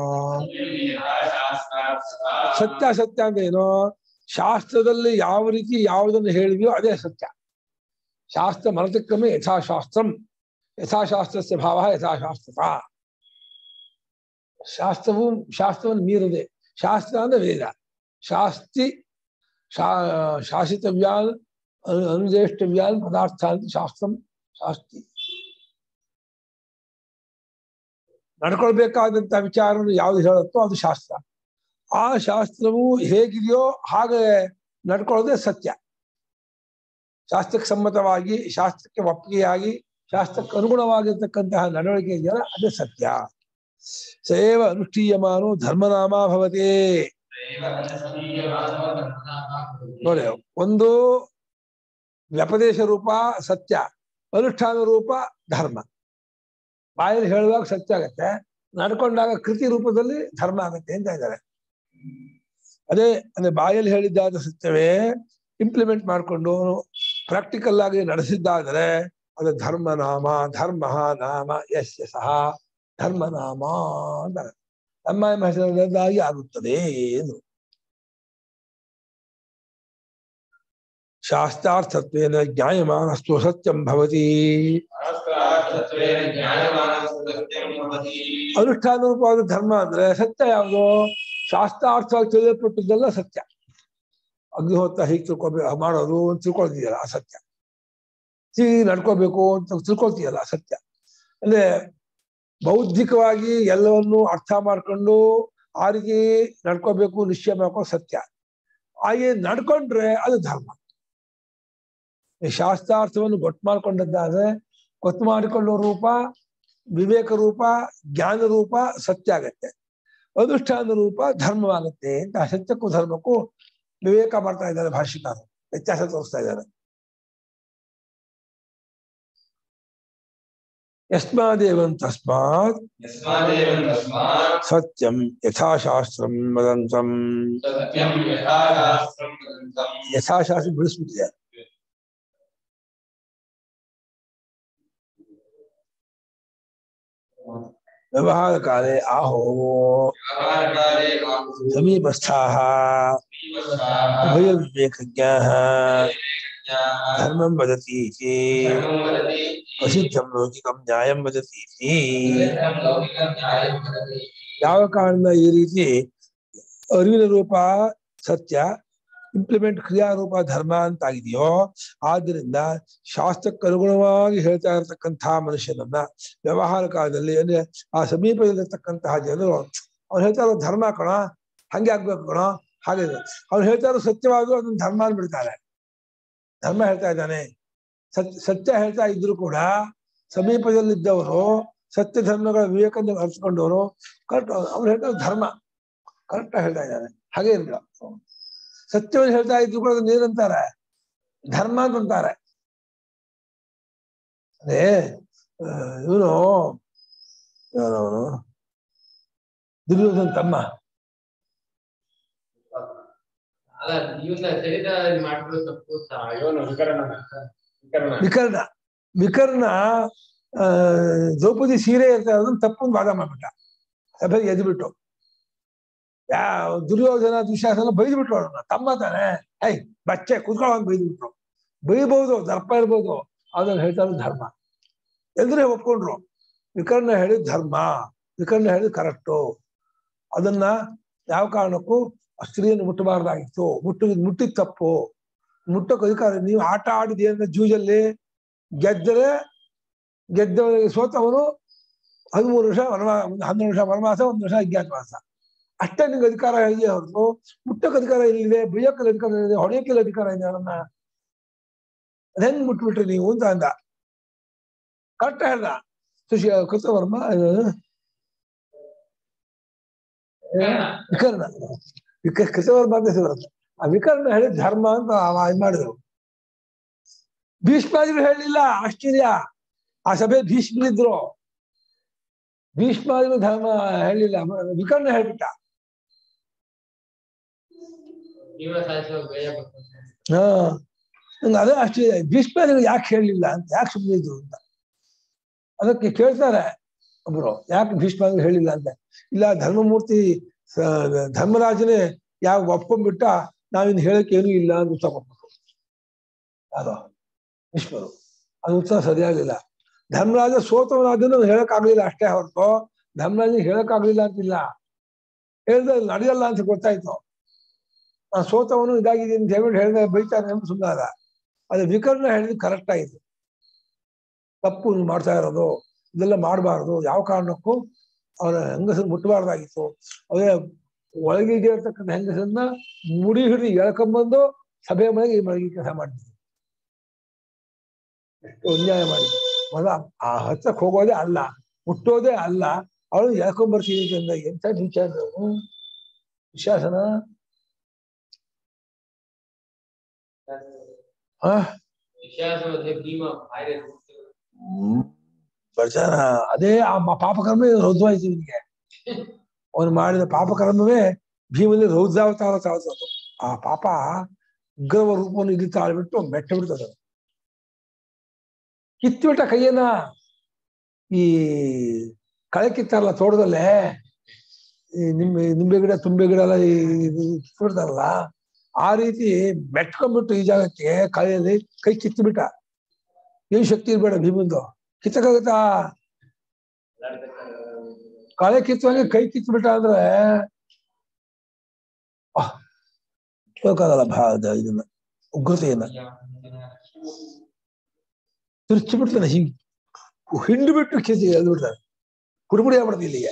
ಸತ್ಯ ಸತ್ಯ ಅಂದ್ರೆ ಏನು ಶಾಸ್ತ್ರದಲ್ಲಿ ಯಾವ ರೀತಿ ಯಾವುದನ್ನು ಹೇಳಿದೆಯೋ ಅದೇ ಸತ್ಯ ಶಾಸ್ತ್ರ ಮನತಕ್ರಮೆ ಯಥಾಶಾಸ್ತ್ರಂ ಯಥಾಶಾಸ್ತ್ರಸ್ಯ ಭಾವ ಯಥಾಶಾಸ್ತ್ರತ ಶಾಸ್ತ್ರವು ಶಾಸ್ತ್ರವನ್ನು ಮೀರದೆ ಶಾಸ್ತ್ರ ಅಂದ್ರೆ ವೇದ ಶಾಸ್ತಿ ಶಾ ಶಾಸಿತವ್ಯಾನ್ ಅನು- ಅನುಜ್ಯೇಷ್ಠವ್ಯಾನ್ ಪದಾರ್ಥ ಅಂತ ಶಾಸ್ತ್ರಂ ಶಾಸ್ತಿ ನಡ್ಕೊಳ್ಬೇಕಾದಂತ ವಿಚಾರವನ್ನು ಯಾವ್ದು ಹೇಳುತ್ತೋ ಅದು ಶಾಸ್ತ್ರ ಆ ಶಾಸ್ತ್ರವು ಹೇಗಿದೆಯೋ ಹಾಗೆ ನಡ್ಕೊಳ್ಳೋದೇ ಸತ್ಯ ಶಾಸ್ತ್ರಕ್ಕೆ ಸಮ್ಮತವಾಗಿ ಶಾಸ್ತ್ರಕ್ಕೆ ಒಪ್ಪಿಗೆಯಾಗಿ ಶಾಸ್ತ್ರಕ್ಕೆ ಅನುಗುಣವಾಗಿರ್ತಕ್ಕಂತಹ ನಡವಳಿಕೆ ಇದೆಯಲ್ಲ ಅದೇ ಸತ್ಯ ಸೇವ ಅನುಷ್ಠೀಯಮಾನು ಧರ್ಮನಾಮ ಭವತಿ ನೋಡಿ ಒಂದು ವ್ಯಪದೇಶ ರೂಪ ಸತ್ಯ ಅನುಷ್ಠಾನ ರೂಪ ಧರ್ಮ ಬಾಯಲ್ಲಿ ಹೇಳುವಾಗ ಸತ್ಯ ಆಗತ್ತೆ ನಡ್ಕೊಂಡಾಗ ಕೃತಿ ರೂಪದಲ್ಲಿ ಧರ್ಮ ಆಗತ್ತೆ ಅಂತ ಇದ್ದಾರೆ ಅದೇ ಅಂದ್ರೆ ಬಾಯಲ್ಲಿ ಹೇಳಿದ್ದಾದ ಸತ್ಯವೇ ಇಂಪ್ಲಿಮೆಂಟ್ ಮಾಡಿಕೊಂಡು ಪ್ರಾಕ್ಟಿಕಲ್ ಆಗಿ ನಡೆಸಿದ್ದಾದರೆ ಅದು ಧರ್ಮನಾಮ ಧರ್ಮ ನಾಮ ಯಸ್ಯ ಸಹ ಧರ್ಮನಾಮ ಅಂತ ನಮ್ಮ ಎಂಬ ಹೆಸರಿನದ್ದಾಗಿ ಆಗುತ್ತದೆ ಎಂದು ಶಾಸ್ತ್ರಾರ್ಥತ್ವೇನ ಜ್ಞಾಯಮಾನಸ್ತು ಸತ್ಯಂ ಭವತಿ ಅನುಷ್ಠಾನ ರೂಪವಾದ ಧರ್ಮ ಅಂದ್ರೆ ಸತ್ಯ ಯಾವುದು ಶಾಸ್ತ್ರಾರ್ಥವಾಗಿ ತಿಳಿಯಲ್ಪಟ್ಟಿದ್ದೆಲ್ಲ ಸತ್ಯ ಅಗ್ನಿಹೋತ್ರ ಹೀಗೆ ತಿಳ್ಕೊಬೇಕು ಮಾಡೋದು ಅಂತ ತಿಳ್ಕೊಳ್ತಿದೆಯಲ್ಲ ಆ ಸತ್ಯ ಹೀಗೆ ನಡ್ಕೋಬೇಕು ಅಂತ ತಿಳ್ಕೊಳ್ತೀಯಲ್ಲ ಆ ಸತ್ಯ ಅಂದ್ರೆ ಬೌದ್ಧಿಕವಾಗಿ ಎಲ್ಲವನ್ನು ಅರ್ಥ ಮಾಡ್ಕೊಂಡು ಆ ರೀತಿ ನಡ್ಕೋಬೇಕು ನಿಶ್ಚಯ ಮಾಡ್ಕೊಂಡು ಸತ್ಯ ಹಾಗೆ ನಡ್ಕೊಂಡ್ರೆ ಅದು ಧರ್ಮ ಈ ಶಾಸ್ತ್ರಾರ್ಥವನ್ನು ಗೊತ್ತು ಮಾಡ್ಕೊಂಡದ್ದಾದ್ರೆ ಗೊತ್ತು ಮಾಡಿಕೊಳ್ಳುವ ರೂಪ ವಿವೇಕ ರೂಪ ಜ್ಞಾನ ರೂಪ ಸತ್ಯ ಆಗತ್ತೆ ಅನುಷ್ಠಾನ ರೂಪ ಧರ್ಮವಾಗುತ್ತೆ ಅಂತ ಸತ್ಯಕ್ಕೂ ಧರ್ಮಕ್ಕೂ ವಿವೇಕ ಮಾಡ್ತಾ ಇದ್ದಾರೆ ಭಾಷಿಕಾರ ವ್ಯತ್ಯಾಸ ತೋರಿಸ್ತಾ ಇದ್ದಾರೆ ಯಸ್ಮಾದೇವಂ ತಸ್ಮಾತ್ ಯಸ್ಮಾದೇವಂ ತಸ್ಮಾತ್ ಸತ್ಯಂ ಯಥಾಶಾಸ್ತ್ರಂ ವದಂತಂ ಸತ್ಯಂ ಯಥಾಶಾಸ್ತ್ರಂ ವದಂತಂ ಯಥಾಶಾಸ್ತ್ರ ಬಿಡಿಸ್ಬಿಟ್ಟಿದೆ ವ್ಯವಹಾರ ಕಾಲೇ ಆಹೋ ವ್ಯವಹಾರಕಾಲೇ ಆಹುಃ ಸಮೀಪಸ್ಥಾಃ ಶ್ರೀವತ್ಸಾಃ ಉಭಯವಿವೇಕಜ್ಞಾಃ ಜ್ಞಾಃ ಧರ್ಮಂ ವದತಿ ಇತಿ ಧರ್ಮಂ ವದತಿ ಪ್ರಸಿದ್ಧಂ ಲೌಕಿಕಂ ನ್ಯಾಯಂ ವದತಿ ಇತಿ ಸಿದ್ಧಂ ಲೌಕಿಕಂ ನ್ಯಾಯಂ ವದತಿ ಯಾವ ಕಾರಣ ಈ ರೀತಿ ಅರಿವಿನ ರೂಪ ಸತ್ಯ ಇಂಪ್ಲಿಮೆಂಟ್ ಕ್ರಿಯಾರೂಪ ಧರ್ಮ ಅಂತಾಗಿದೆಯೋ ಆದ್ದರಿಂದ ಶಾಸ್ತ್ರಕ್ಕೆ ಅನುಗುಣವಾಗಿ ಹೇಳ್ತಾ ಇರತಕ್ಕಂತಹ ಮನುಷ್ಯನನ್ನ ವ್ಯವಹಾರ ಕಾಲದಲ್ಲಿ ಅಂದ್ರೆ ಆ ಸಮೀಪದಲ್ಲಿರ್ತಕ್ಕಂತಹ ಜನರು ಅವ್ರು ಹೇಳ್ತಾ ಇರೋ ಧರ್ಮ ಕಣ ಹಂಗೆ ಆಗ್ಬೇಕು ಕಣ ಹಾಗೆ ಅವ್ರು ಹೇಳ್ತಾ ಇರೋ ಸತ್ಯವಾದ್ರು ಅದನ್ನ ಧರ್ಮ ಅಂದ್ಬಿಡ್ತಾರೆ ಧರ್ಮ ಹೇಳ್ತಾ ಇದ್ದಾನೆ ಸತ್ಯ ಸತ್ಯ ಹೇಳ್ತಾ ಇದ್ರು ಕೂಡ ಸಮೀಪದಲ್ಲಿದ್ದವರು ಸತ್ಯ ಧರ್ಮಗಳ ವಿವೇಕದಿಂದ ಅರ್ಸ್ಕೊಂಡವರು ಕರೆಕ್ಟ್ ಅವ್ರು ಹೇಳ್ತಾ ಇರೋದು ಧರ್ಮ ಕರೆಕ್ಟ್ ಹೇಳ್ತಾ ಇದ್ದಾರೆ ಹಾಗೆ ಇರಲಿಲ್ಲ ಸತ್ಯವನ್ನು ಹೇಳ್ತಾ ಇದ್ರು ಕೂಡ ಅದನ್ನ ಏನಂತಾರೆ ಧರ್ಮ ಅಂತ ಅಂತಾರೆ ಅದೇ ಇವನು ಅವನು ದುರ್ಯೋಧನ ತಮ್ಮ ಅಲ್ಲ ಇವನ್ನ ಚರಿತ ಮಾಡ್ಕೊಳ್ಳೋ ತಪ್ಪು ಸಹ ಇವನು ವಿಕರಣ ವಿಕರಣ ವಿಕರ್ಣ ವಿಕರ್ಣ ಆ ದ್ರೌಪದಿ ಸೀರೆ ಇರ್ತಾ ಇರೋದನ್ನ ತಪ್ಪು ವಾದ ಮಾಡ್ಬಿಟ್ಟ ಸಭೆ ಎದ್ದು ಬಿಟ್ಟು ಯಾವ ದುರ್ಯೋಧನ ದುಶ್ಯಾಸನ ಬೈದು ಬಿಟ್ರು ಅವ್ರನ್ನ ತಮ್ಮ ತಾನೆ ಹೈ ಬಚ್ಚೆ ಕುತ್ಕೊಳ್ಳೋ ಅಂತ ಬೈದು ಬಿಟ್ರು ಬೈಬಹುದು ದರ್ಪ ಇರ್ಬೋದು ಅದನ್ನ ಹೇಳ್ತಾರೆ ಧರ್ಮ ಎಲ್ರೇ ಒಪ್ಕೊಂಡ್ರು ವಿಕರ್ಣ ಹೇಳಿದ ಧರ್ಮ ವಿಕರ್ಣ ಹೇಳಿದ ಕರೆಕ್ಟು ಅದನ್ನ ಯಾವ ಕಾರಣಕ್ಕೂ ಆ ಸ್ತ್ರೀಯನ್ನು ಮುಟ್ಟಬಾರ್ದಾಗಿತ್ತು ಮುಟ್ಟು ಮುಟ್ಟಿದ ತಪ್ಪು ಮುಟ್ಟಕ್ಕೆ ಅಧಿಕಾರ ನೀವು ಆಟ ಆಡಿದ ಜೂಜಲ್ಲಿ ಗೆದ್ದರೆ ಗೆದ್ದವನಿಗೆ ಸೋತವನು ಹದಿಮೂರು ವರ್ಷ ವನವಾಸ ಹನ್ನೆರಡು ವರ್ಷ ವನವಾಸ ಒಂದು ವರ್ಷ ಅಜ್ಞಾತವಾಸ ಅಷ್ಟೇ ನಿಮ್ಗೆ ಅಧಿಕಾರ ಇದೆಯೇ ಹೊರತು ಮುಟ್ಟಕ್ಕೆ ಅಧಿಕಾರ ಇಲ್ಲಿದೆ ಬಿಯ್ಯಕ್ಕೆ ಅಧಿಕಾರ ಇದೆ ಹೊಡೆಯಕ್ಕೆ ಅಧಿಕಾರ ಇದೆ ಅವರನ್ನ ಅದ್ ಹೆಂಗ್ ಮುಟ್ಬಿಟ್ರಿ ನೀವು ಅಂತ ಅಂದ ಕರೆಕ್ಟ್ ಹೇಳ್ದ ಸುಶಿ ಕೃತವರ್ಮ ಇದು ವಿಕರ್ಣ ವಿಕ ಕೃತವರ್ಮ ಅಂತ ಹೆಸರು ಬರುತ್ತೆ ಆ ವಿಕರ್ಣ ಹೇಳಿ ಧರ್ಮ ಅಂತ ಅವ ಇದ್ ಮಾಡಿದ್ರು ಭೀಷ್ಮಾದಿಗಳು ಹೇಳಿಲ್ಲ ಆಶ್ಚರ್ಯ ಆ ಸಭೆ ಭೀಷ್ಮರಿದ್ರು ಭೀಷ್ಮಾದಿಗಳು ಧರ್ಮ ಹೇಳಿಲ್ಲ ವಿಕರ್ಣ ಹೇಳ್ಬಿಟ್ಟ ಜೀವನ ಸಾಧಿಸುವ ಬೇಯ ಬರ್ತಾರೆ ಹಾ ನಂಗೆ ಅದೇ ಆಶ್ಚರ್ಯ ಭೀಷ್ಮಾದಿಗಳು ಯಾಕೆ ಹೇಳಲಿಲ್ಲ ಅಂತ ಯಾಕೆ ಸುಮ್ಮನೆ ಇದ್ರು ಅಂತ ಅದಕ್ಕೆ ಕೇಳ್ತಾರೆ ಒಬ್ರು ಯಾಕೆ ಭೀಷ್ಮಾದಿಗಳು ಹೇಳಿಲ್ಲ ಅಂತ ಇಲ್ಲ ಧರ್ಮಮೂರ್ತಿ ಸ- ಧರ್ಮರಾಜನೇ ಯಾವ ಒಪ್ಕೊಂಡ್ಬಿಟ್ಟ ನಾವಿನ್ ಹೇಳಕ್ ಏನೂ ಇಲ್ಲ ಅಂತ ಉತ್ತರ ಕೊಟ್ಬಿಟ್ರು ಅದು ಭೀಷ್ಮರು ಅದು ಉತ್ತರ ಸರಿಯಾಗಿಲ್ಲ ಧರ್ಮರಾಜ ಸೋತವನಾದನ್ನು ಹೇಳಕ್ ಆಗ್ಲಿಲ್ಲ ಅಷ್ಟೇ ಹೊರತು ಧರ್ಮರಾಜ ಹೇಳಕ್ ಆಗ್ಲಿಲ್ಲ ಅಂತಿಲ್ಲ ಹೇಳ್ದೆ ನಡೆಯಲ್ಲ ಅಂತ ಗೊತ್ತಾಯ್ತು ಆ ಸೋತವನು ಇದಾಗಿದೆ ಅಂತ ಹೇಳ್ಬಿಟ್ಟು ಹೇಳಿದ ಬೈತಾನೆ ಅಂತ ಸುಮ್ಮನಾದ ಅದು ವಿಕರ್ಣ ಹೇಳಿದ್ ಕರೆಕ್ಟ್ ಆಯ್ತು ತಪ್ಪು ನೀವ್ ಮಾಡ್ತಾ ಇರೋದು ಇದೆಲ್ಲ ಮಾಡಬಾರ್ದು ಯಾವ ಕಾರಣಕ್ಕೂ ಅವನ ಹೆಂಗಸರು ಮುಟ್ಟಬಾರ್ದಾಗಿತ್ತು ಅದೇ ಒಳಗೆ ಇರ್ತಕ್ಕಂಥ ಹೆಂಗಸನ್ನ ಮುಡಿ ಹಿಡಿದು ಎಳ್ಕೊಂಬಂದು ಸಭೆ ಮನೆಗೆ ಈ ಮನೆಗೆ ಕೆಲಸ ಮಾಡ್ತಿದ್ರು ಎಷ್ಟು ಅನ್ಯಾಯ ಮಾಡಿ ಮೊದಲ ಆ ಹತ್ತಕ್ಕೆ ಹೋಗೋದೇ ಅಲ್ಲ ಮುಟ್ಟೋದೇ ಅಲ್ಲ ಅವಳು ಎಳ್ಕೊಂಬರ್ತೀನಿ ಅಂತ ಎಂತ ವಿಚಾರ ವಿಶ್ವಾಸನ ಆ ವಿಶ್ವಾಸ ಮತ್ತೆ ಭೀಮ ಭಾರಿ ಹೋಗ್ತಿದ್ರು. ಬರ್ತಾನ ಅದೇ ಆ ಮ- ಪಾಪಕರ್ಮ ರೌದ್ರವಾಯ್ತು ಇವನಿಗೆ ಅವನು ಮಾಡಿದ ಪಾಪಕರ್ಮವೇ ಭೀಮಲ್ಲಿ ರೌದ್ರಾವತಾರ ತಾಳ್ತದ್ದು ಆ ಪಾಪ ಉಗ್ರವ ರೂಪವನ್ನು ಇಲ್ಲಿ ತಾಳ್ಬಿಟ್ಟು ಮೆಟ್ಟ ಬಿಡ್ತದ ಕಿತ್ಬಿಟ್ಟ ಕೈಯನ್ನ ಈ ಕಳೆ ಕಿತ್ತಾರಲ್ಲ ತೋಟದಲ್ಲೇ ಈ ನಿಂಬೆ ನಿಂಬೆ ಗಿಡ ತುಂಬೆ ಗಿಡ ಎಲ್ಲ ಈ- ಈ ಕಿತ್ಬಿಡ್ತಾರಲ್ಲ ಆ ರೀತಿ ಮೆಟ್ಕೊಂಡ್ಬಿಟ್ಟು ಈ ಜಾಗಕ್ಕೆ ಕೈಯಲ್ಲಿ ಕೈ ಕಿತ್ತುಬಿಟ್ಟ ಏನು ಶಕ್ತಿ ಇರ್ಬೇಡ ಭೀಮಂದು ಕಿತ್ತಕ್ಕಾಗತ್ತಾ ಕಳೆ ಕಿತ್ತುವಂಗೆ ಕೈ ಕಿತ್ಬಿಟ್ಟ ಅಂದ್ರೆ ಆಹ್, ಹೋಗಕ್ಕಾಗಲ್ಲ ಭಾ ಅದ ಇದನ್ನ ಉಗ್ರತೆಯನ್ನ ತಿರ್ಚಿ ಬಿಡ್ತಾನೆ ಹೀಗೆ ಹಿಂಡು ಬಿಟ್ಟು ಕಿಸಿ ಎಳ್ದು ಬಿಡ್ತಾನೆ ಪುಡಿಪುಡಿ ಆಗ್ಬಿಡ್ತು ಇಲ್ಲಿಗೆ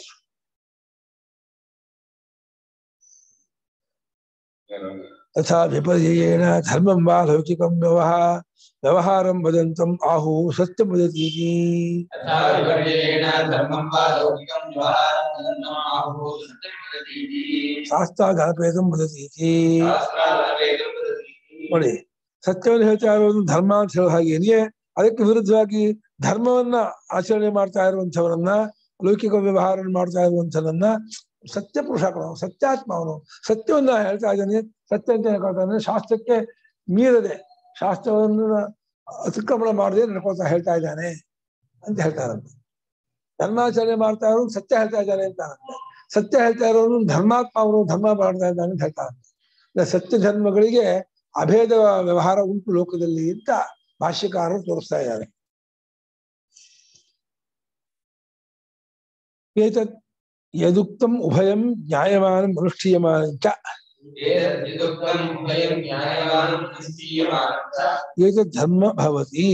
ತಥಾ ವಿಪರ್ಯಯೇಣ ಧರ್ಮಂ ವಾ ಲೌಕಿಕಂ ವ್ಯವಹಾರ ವ್ಯವಹಾರಂ ವದಂತಂ ಆಹು ಸತ್ಯಂ ವದತೀತಿ तथा विपर्ययेण धर्मं वा लौकिकं व्यवहारं आहुः सत्यं वदतीति ಶಾಸ್ತ್ರಾಗಣಪೇದಂ ವದತೀತಿ ಶಾಸ್ತ್ರಾರ್ಥವೇದಂ ವದತೀತಿ ನೋಡಿ ಸತ್ಯವನ್ನು ಹೇಳ್ತಾ ಇರೋದು ಧರ್ಮ ಅಂತ ಹೇಳೋ ಹಾಗೇನಿಯೇ ಅದಕ್ಕೆ ವಿರುದ್ಧವಾಗಿ ಧರ್ಮವನ್ನ ಆಚರಣೆ ಮಾಡ್ತಾ ಇರುವಂಥವರನ್ನ ಲೌಕಿಕ ವ್ಯವಹಾರ ಮಾಡ್ತಾ ಇರುವಂಥವನ್ನ ಸತ್ಯ ಪುರುಷ ಕಣೋ, ಸತ್ಯಾತ್ಮ ಅವನು ಸತ್ಯವನ್ನ ಹೇಳ್ತಾ ಇದ್ದಾನೆ ಸತ್ಯ ಅಂತ ಹೇಳ್ಕೊಳ್ತಾನೆ ಶಾಸ್ತ್ರಕ್ಕೆ ಮೀರದೆ ಶಾಸ್ತ್ರವನ್ನು ಅತಿಕ್ರಮಣ ಮಾಡದೆ ನಡ್ಕೊಳ್ತಾ ಹೇಳ್ತಾ ಇದ್ದಾನೆ ಅಂತ ಹೇಳ್ತಾರಂತೆ ಧರ್ಮಾಚರಣೆ ಮಾಡ್ತಾ ಇರೋನು ಸತ್ಯ ಹೇಳ್ತಾ ಇದ್ದಾನೆ ಅಂತಾರಂತೆ ಸತ್ಯ ಹೇಳ್ತಾ ಇರೋನು ಧರ್ಮಾತ್ಮ ಅವನು ಧರ್ಮ ಮಾಡ್ತಾ ಇದ್ದಾನೆ ಅಂತ ಹೇಳ್ತಾರಂತೆ ಅಂದ್ರೆ ಸತ್ಯ ಧರ್ಮಗಳಿಗೆ ಅಭೇದ ವ್ಯವಹಾರ ಉಂಟು ಲೋಕದಲ್ಲಿ ಅಂತ ಭಾಷ್ಯಕಾರರು ತೋರಿಸ್ತಾ ಇದ್ದಾರೆ ಏತತ್ ಯದುಕ್ತಂ ಉಭಯಂ ನ್ಯಾಯಮಾನಂ ಅನುಷ್ಠೀಯಮಾನಂ ಚ एतद्युक्तं भयं न्यायवान् निश्चीयमानं च ಏತತ್ ಧರ್ಮ ಭವತಿ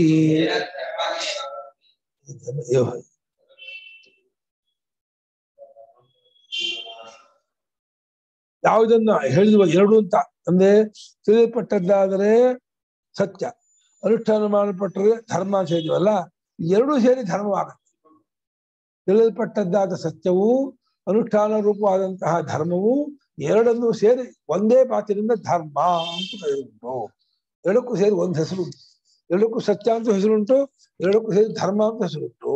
एतद्धर्ममेव ಯೋ. ಯಾವುದನ್ನ ಹೇಳಿದ್ವ ಎರಡು ಅಂತ ಅಂದ್ರೆ ತಿಳಿಯಲ್ಪಟ್ಟದ್ದಾದರೆ ಸತ್ಯ ಅನುಷ್ಠಾನ ಮಾಡಲ್ಪಟ್ಟರೆ ಧರ್ಮ ಅಂತ ಹೇಳಿದ್ವಲ್ಲ ಎರಡೂ ಸೇರಿ ಧರ್ಮವಾಗುತ್ತೆ ತಿಳಿಯಲ್ಪಟ್ಟದ್ದಾದ ಸತ್ಯವು ಅನುಷ್ಠಾನ ರೂಪವಾದಂತಹ ಧರ್ಮವು ಎರಡನ್ನೂ ಸೇರಿ ಒಂದೇ ಮಾತಿನಿಂದ ಧರ್ಮ ಅಂತ ಕರೆಯುವುದು ಎರಡಕ್ಕೂ ಸೇರಿ ಒಂದು ಹೆಸರು ಎರಡಕ್ಕೂ ಸತ್ಯ ಅಂತ ಹೆಸರುಂಟು ಎರಡಕ್ಕೂ ಸೇರಿ ಧರ್ಮ ಅಂತ ಹೆಸರುಂಟು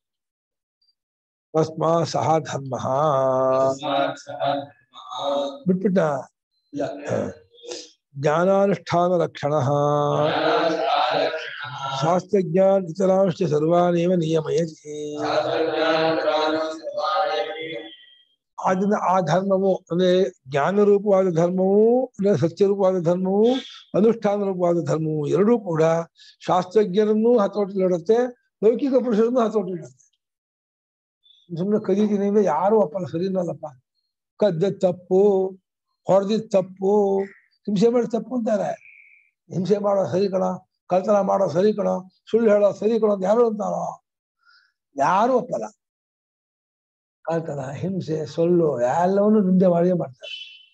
ತಸ್ಮಾ ಸಹ ಧರ್ಮ तस्मात् सः धर्मः ಬಿಟ್ಬಿಟ್ಟ ಇಲ್ಲ. ಜ್ಞಾನಾನುಷ್ಠಾನ ಲಕ್ಷಣ ಜ್ಞಾನಾನುಷ್ಠಾನಲಕ್ಷಣः ಶಾಸ್ತ್ರಜ್ಞಾನ ಇತರಾಂಶ ಸರ್ವಾನೇವ ನಿಯಮಯತಿ ಶಾಸ್ತ್ರಜ್ಞಾನಪ್ರಾಣೋ ಸರ್ವಾಣಿ ಅದನ್ನ ಆ ಧರ್ಮವು ಅಂದ್ರೆ ಜ್ಞಾನ ರೂಪವಾದ ಧರ್ಮವು ಅಂದ್ರೆ ಸತ್ಯರೂಪವಾದ ಧರ್ಮವು ಅನುಷ್ಠಾನ ರೂಪವಾದ ಧರ್ಮವು ಎರಡೂ ಕೂಡ ಶಾಸ್ತ್ರಜ್ಞರನ್ನು ಹತೋಟಿಲಿಡುತ್ತೆ ಲೌಕಿಕ ಪುರುಷರನ್ನು ಹತೋಟಿಲಿಡುತ್ತೆ ಸುಮ್ಮನೆ ಕಲಿತೀನಿ ಅಂದ್ರೆ ಯಾರು ಅಪ್ಪಲ್ಲ ಸರಿನಲ್ಲಪ್ಪ ಕದ್ದ ತಪ್ಪು ಹೊಡೆದಿದ್ ತಪ್ಪು ಹಿಂಸೆ ಮಾಡಿ ತಪ್ಪು ಅಂತಾರೆ ಹಿಂಸೆ ಮಾಡೋ ಸರಿ ಕಣ ಕಳ್ತನ ಮಾಡೋ ಸರಿ ಕಣ ಸುಳ್ಳು ಹೇಳೋ ಸರಿ ಕಣ ಅಂತ ಯಾರು ಅಂತಾರೋ ಯಾರು ಒಪ್ಪಲ್ಲ ಕಳ್ತನ ಹಿಂಸೆ ಸುಳ್ಳು ಎಲ್ಲವನ್ನು ನಿಂದೆ ಮಾಡಿಯೇ ಮಾಡ್ತಾರೆ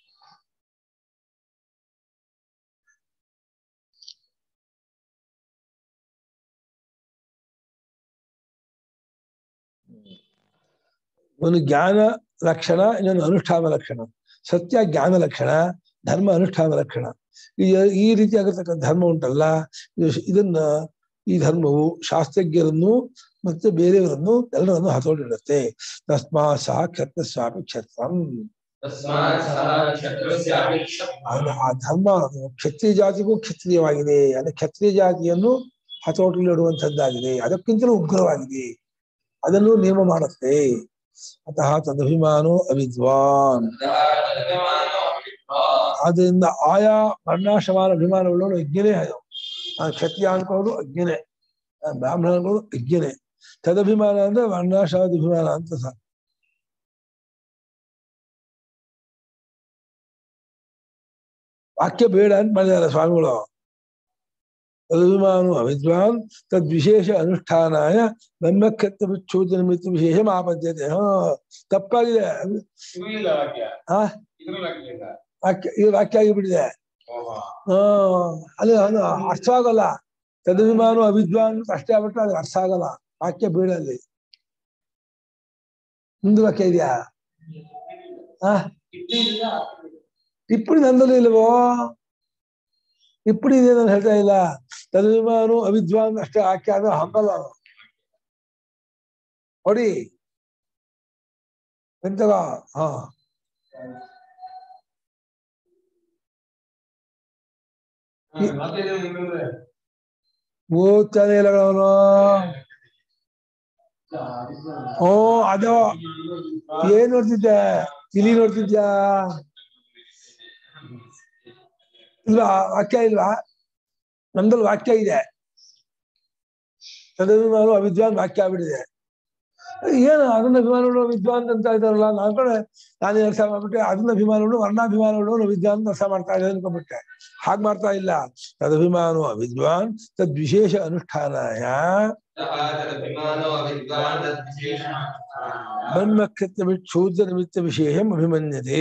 ಒಂದು ಜ್ಞಾನ ಲಕ್ಷಣ ಇನ್ನೊಂದು ಅನುಷ್ಠಾನ ಲಕ್ಷಣ ಸತ್ಯ ಜ್ಞಾನ ಲಕ್ಷಣ ಧರ್ಮ ಅನುಷ್ಠಾನ ಲಕ್ಷಣ ಈ ಈ ರೀತಿಯಾಗಿರ್ತಕ್ಕಂಥ ಧರ್ಮ ಉಂಟಲ್ಲ ಇದು- ಇದನ್ನ ಈ ಧರ್ಮವು ಶಾಸ್ತ್ರಜ್ಞರನ್ನು ಮತ್ತೆ ಬೇರೆಯವರನ್ನು ಎಲ್ಲರನ್ನು ಹತೋಟಿಡುತ್ತೆ ತಸ್ಮಾ ಸಹ ಕ್ಷತ್ರ ಸ್ವಾಮಿ ಕ್ಷತ್ರಂ ತಸ್ಮಾತ್ ಸಹ ಕ್ಷತ್ರಸ್ಯಾಪಿ ಕ್ಷತ್ರಂ. ಆಗ ಆ ಧರ್ಮ ಕ್ಷತ್ರಿಯ ಜಾತಿಗೂ ಕ್ಷತ್ರಿಯವಾಗಿದೆ ಅಂದ್ರೆ ಕ್ಷತ್ರಿಯ ಜಾತಿಯನ್ನು ಹತೋಟಿಲಿಡುವಂಥದ್ದಾಗಿದೆ ಅದಕ್ಕಿಂತಲೂ ಉಗ್ರವಾಗಿದೆ ಅದನ್ನು ನಿಯಮ ಮಾಡುತ್ತೆ ಅತಃ ತದಭಿಮಾನೋ ಅವಿದ್ವಾನ್ ಅತಃ ತದಭಿಮಾನೋ ಅವಿದ್ವಾನ್. ಆದ್ರಿಂದ ಆಯಾ ವರ್ಣಾಶ್ರಮಾನ ಅಭಿಮಾನವುಳ್ಳವನು ಯಜ್ಞನೇ ಅದು ನಾನು ಕ್ಷತ್ರಿಯ ಅನ್ಕೊಳ್ಳೋದು ಅಜ್ಞನೇ ನಾನು ಬ್ರಾಹ್ಮಣ ಅನ್ಕೊಳ್ಳೋದು ಯಜ್ಞನೇ ತದಭಿಮಾನ ಅಂದ್ರೆ ವರ್ಣಾಶ್ರಮದ ಅಭಿಮಾನ ಅಂತ ಸಹ ವಾಕ್ಯ ಬೇಡ ಅಂತ ಮಾಡಿದ್ದಾರೆ ಸ್ವಾಮಿಗಳು ತದಭಿಮಾನು ಅವಿದ್ವಾನ್ ತದ್ವಿಶೇಷ ಅನುಷ್ಠಾನಾಯ ಬ್ರಹ್ಮಕ್ಷತ್ರ ವಿಚ್ಛೂತ ನಿಮಿತ್ತ ವಿಶೇಷ ಮಾಪದ್ಯತೆ ಹಾ ತಪ್ಪಾಗಿದೆ ಅದು- ಇದು ಇಲ್ಲ ವಾಕ್ಯ ಹಾ ಇದ್ರ ವಾಕ್ಯ ಇಲ್ಲ ವಾಕ್ಯ ಇದು ವಾಕ್ಯ ಆಗಿಬಿಟ್ಟಿದೆ ಓಹೋ. ಹಾ ಅದು ಅದು ಅರ್ಥ ಆಗಲ್ಲ ತದಭಿಮಾನು ಅವಿದ್ವಾನ್ ಅಂತ ಅಷ್ಟೇ ಆಗ್ಬಿಟ್ರೆ ಅದು ಅರ್ಥ ಆಗಲ್ಲ ವಾಕ್ಯ ಬೀಳಲ್ಲಿ ಮುಂದೆ ವಾಕ್ಯ ಇದೆಯಾ ಹಾ ಟಿಪ್ಪಣಿ ನಂದಲೂ ಇಲ್ವೋ ಟಿಪ್ಪಣಿ ಇದೆ ನಾನು ಹೇಳ್ತಾ ಇಲ್ಲ ತದಭಿಮಾನು ಅವಿದ್ವಾನ್ ಅಷ್ಟೇ ವಾಕ್ಯ ಅದು ಹಂಗಲ್ಲ ಅದು. ಹೊಡಿ ಎಂತಗ ಹಾ ಹಾ, ಮತ್ತೆ ಇದು ಮುಂದೆ. ಮೂವತ್ತಾನೆ ಇಲ್ಲಗಳವನು ಓ ಅದು ಏನ್ ನೋಡ್ತಿದ್ದೆ ತಿಳಿ ನೋಡ್ತಿದ್ಯಾ ಇಲ್ವಾ ವಾಕ್ಯ ಇಲ್ವಾ ನಮ್ದಲ್ಲಿ ವಾಕ್ಯ ಇದೆ ತದಭಿಮಾನ ಅವಿದ್ವಾನ್ ವಾಕ್ಯ ಆಗ್ಬಿಟ್ಟಿದೆ ಏನು ಅದನ್ನ ಅಭಿಮಾನಗಳು ವಿದ್ವಾನ್ ಅಂತ ಇದಾರಲ್ಲ ನಾನ್ ಕಡೆ ನಾನೇ ಅರ್ಥ ಮಾಡ್ಬಿಟ್ಟೆ ಅದನ್ನ ಅಭಿಮಾನಗಳು ವರ್ಣಾಭಿಮಾನಗಳು ವಿದ್ವಾನ್ ಅಂತ ಅರ್ಥ ಮಾಡ್ತಾ ಇದೆ ಅನ್ಕೊಂಡ್ಬಿಟ್ಟೆ ಹಾಗ್ ಮಾಡ್ತಾ ಇಲ್ಲ ತದಭಿಮಾನೋ ಅವಿದ್ವಾನ್ ತದ್ವಿಶೇಷ ಅನುಷ್ಠಾನಾಯ ಅತಃ ತದಭಿಮಾನೋ ಅವಿದ್ವಾನ್ ತದ್ವಿಶೇಷ ಬ್ರಹ್ಮಕ್ಷತ್ರ ವಿಚ್ಛೂದ್ರ ನಿಮಿತ್ತ ವಿಶೇಷಂ ಅಭಿಮನ್ಯತೆ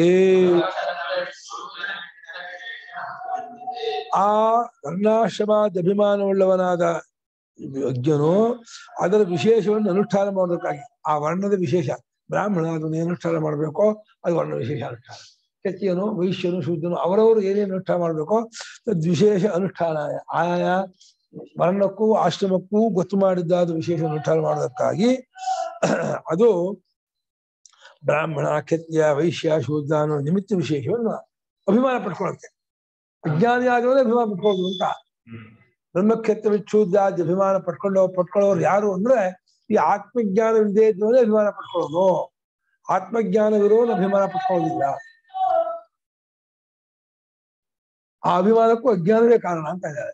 ಆ ವರ್ಣಾಶ್ರಮಾದ ಅಭಿಮಾನವುಳ್ಳವನಾದ ಯಜ್ಞನು ಅದರ ವಿಶೇಷವನ್ನು ಅನುಷ್ಠಾನ ಮಾಡೋದಕ್ಕಾಗಿ ಆ ವರ್ಣದ ವಿಶೇಷ ಬ್ರಾಹ್ಮಣ ಅದನ್ನು ಏನು ಅನುಷ್ಠಾನ ಮಾಡಬೇಕೋ ಅದು ವರ್ಣ ವಿಶೇಷ ಅನುಷ್ಠಾನ ಕ್ಷತ್ರಿಯನು ವೈಶ್ಯನು ಶೂದ್ರನು ಅವರವರು ಏನೇನು ಅನುಷ್ಠಾನ ಮಾಡಬೇಕೋ ವಿಶೇಷ ಅನುಷ್ಠಾನ ಆಯಾ ವರ್ಣಕ್ಕೂ ಆಶ್ರಮಕ್ಕೂ ಗೊತ್ತು ಮಾಡಿದ್ದಾದ ವಿಶೇಷ ಅನುಷ್ಠಾನ ಮಾಡೋದಕ್ಕಾಗಿ ಅದು ಬ್ರಾಹ್ಮಣ ಕ್ಷತ್ರಿಯ ವೈಶ್ಯ ಶೂದ್ರ ಅನ್ನೋ ನಿಮಿತ್ತ ವಿಶೇಷವನ್ನು ಅಭಿಮಾನ ಪಡ್ಕೊಳ್ಳುತ್ತೆ ವಿಜ್ಞಾನಿ ಆಗಿರೋದೇ ಅಭಿಮಾನ ಪಡ್ಕೊಳ್ಳೋದು ಅಂತ ಬ್ರಹ್ಮಕ್ಷೇತ್ರ ವಿಚ್ಛೂದ್ಯಾದಿ ಅಭಿಮಾನ ಪಡ್ಕೊಂಡು ಪಡ್ಕೊಳ್ಳೋರು ಯಾರು ಅಂದ್ರೆ ಈ ಆತ್ಮಜ್ಞಾನವಿಲ್ಲದೆ ಇದ್ದವನೇ ಅಭಿಮಾನ ಪಡ್ಕೊಳ್ಳೋದು ಆತ್ಮಜ್ಞಾನವಿರೋನು ಅಭಿಮಾನ ಪಡ್ಕೊಳ್ಳೋದಿಲ್ಲ ಆ ಅಭಿಮಾನಕ್ಕೂ ಅಜ್ಞಾನವೇ ಕಾರಣ ಅಂತ ಇದ್ದಾರೆ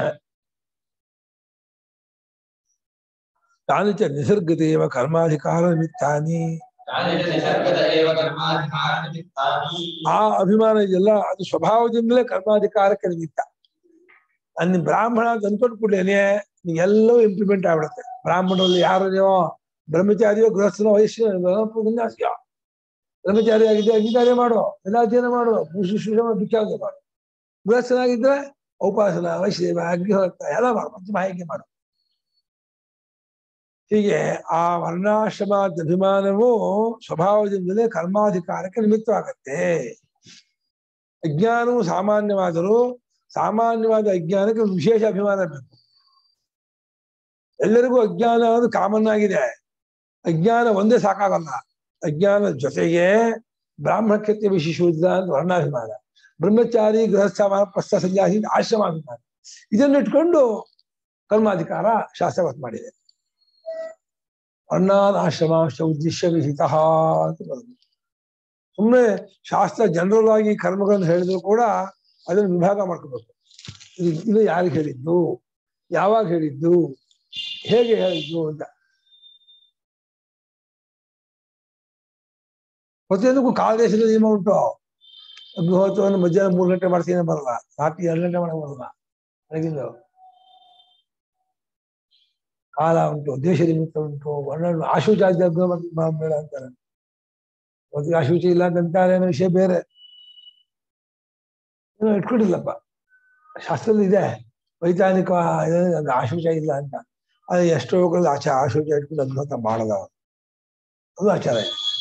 ತಾನು ಚ ನಿಸರ್ಗದೇವ ಕರ್ಮಾಧಿಕಾರ ನಿಮಿತ್ತಾನಿ ತಾನೇ ನಿಸರ್ಗದ ಏವ ಕರ್ಮಾಧಿಕಾರ ನಿಮಿತ್ತಾನಿ. ಆ ಅಭಿಮಾನ ಇದೆಯಲ್ಲ ಅದು ಸ್ವಭಾವದಿಂದಲೇ ಕರ್ಮಾಧಿಕಾರಕ್ಕೆ ನಿಮಿತ್ತ ಅಲ್ಲಿ ಬ್ರಾಹ್ಮಣ ಅಂತ ಅನ್ಕೊಂಡ್ ಕೂಡಲೇನೆ ಎಲ್ಲವೂ ಇಂಪ್ಲಿಮೆಂಟ್ ಆಗ್ಬಿಡುತ್ತೆ ಬ್ರಾಹ್ಮಣರಲ್ಲಿ ಯಾರು ನೀವು ಬ್ರಹ್ಮಚಾರಿಯೋ ಗೃಹಸ್ಥನ ವಯಸ್ಸಿನ ವಿನ್ಯಾಸಿಯ ಬ್ರಹ್ಮಚಾರಿ ಆಗಿದ್ದೆ ಅಧಿಕಾರಿ ಮಾಡು ವೇದಾಧ್ಯಯನ ಮಾಡು ಶುಶ್ರೂಷ ಭಿಕ್ಷಾಗ ಮಾಡು ಗೃಹಸ್ಥನಾಗಿದ್ರೆ ಉಪಾಸನ ವೈಶ್ಯವ ಅಗ್ನಿಹೋತ್ರ ಎಲ್ಲ ಮಾಡು ಪಂಚಮಹಾಯಜ್ಞ ಮಾಡು ಹೀಗೆ ಆ ವರ್ಣಾಶ್ರಮದ ಅಭಿಮಾನವು ಸ್ವಭಾವದಿಂದಲೇ ಕರ್ಮಾಧಿಕಾರಕ್ಕೆ ನಿಮಿತ್ತವಾಗತ್ತೆ ಅಜ್ಞಾನವು ಸಾಮಾನ್ಯವಾದರೂ ಸಾಮಾನ್ಯವಾದ ಅಜ್ಞಾನಕ್ಕೆ ಒಂದು ವಿಶೇಷ ಅಭಿಮಾನ ಬೇಕು ಎಲ್ಲರಿಗೂ ಅಜ್ಞಾನ ಅನ್ನೋದು ಕಾಮನ್ ಆಗಿದೆ ಅಜ್ಞಾನ ಒಂದೇ ಸಾಕಾಗಲ್ಲ ಅಜ್ಞಾನದ ಜೊತೆಗೆ ಬ್ರಾಹ್ಮಣ ಕ್ಷತ್ರಿಯ ವಿಶಿಶೂದ್ರ ಅಂತ ವರ್ಣಾಭಿಮಾನ ಬ್ರಹ್ಮಚಾರಿ ಗೃಹಸ್ಥ ಪ್ರಸ್ಥ ಸನ್ಯಾಸಿ ಅಂತ ಆಶ್ರಮಾಭಿಮಾನ ಇದನ್ನು ಇಟ್ಕೊಂಡು ಕರ್ಮಾಧಿಕಾರ ಶಾಸ್ತ್ರ ಗೊತ್ತು ಮಾಡಿದೆ ವರ್ಣಾನ್ ಆಶ್ರಮಾಂಶ ಉದ್ದೇಶ ವಿಹಿತ ಅಂತ ಬರೋದು ಸುಮ್ಮನೆ ಶಾಸ್ತ್ರ ಜನರಲ್ ಆಗಿ ಕರ್ಮಗಳನ್ನು ಹೇಳಿದ್ರು ಕೂಡ ಅದನ್ನು ವಿಭಾಗ ಮಾಡ್ಕೋಬೇಕು ಇದು ಇದು ಯಾರಿಗೆ ಹೇಳಿದ್ದು ಯಾವಾಗ ಹೇಳಿದ್ದು ಹೇಗೆ ಹೇಳಿದ್ದು ಅಂತ ಪ್ರತಿಯೊಂದಕ್ಕೂ ಕಾಲದೇಶದ ನಿಯಮ ಉಂಟು ಅಗ್ನಿಹೋತ್ರವನ್ನು ಮಧ್ಯಾಹ್ನ ಮೂರು ಗಂಟೆ ಮಾಡ್ತೀನಿ ಬರಲ್ಲ ರಾತ್ರಿ ಎರಡು ಗಂಟೆ ಮಾಡಕ್ ಬರಲ್ಲ ಬೆಳಗಿಂದು ಕಾಲ ಉಂಟು ದೇಶ ನಿಮಿತ್ತ ಉಂಟು ವರ್ಣ ಆಶುಚಾರ್ಯ ಬೇಡ ಅಂತಾರೆ ಮತ್ತೆ ಆಶುಚಿ ಇಲ್ಲ ಅಂತಾರೆ ಅನ್ನೋ ವಿಷಯ ಬೇರೆ ಏನೋ ಇಟ್ಕೊಂಡಿಲ್ಲಪ್ಪ ಶಾಸ್ತ್ರದಲ್ಲಿ ಇದೆ ವೈಜ್ಞಾನಿಕ ಇದೆ, ಆಶುಚ ಇಲ್ಲ ಅಂತ ಅದು ಎಷ್ಟೋ ಕಡೆ ಆಚೆ ಆಶುಚ ಇಟ್ಕೊಂಡು ಅದ್ಭುತ ಮಾಡದ ಅದು ಆಚಾರ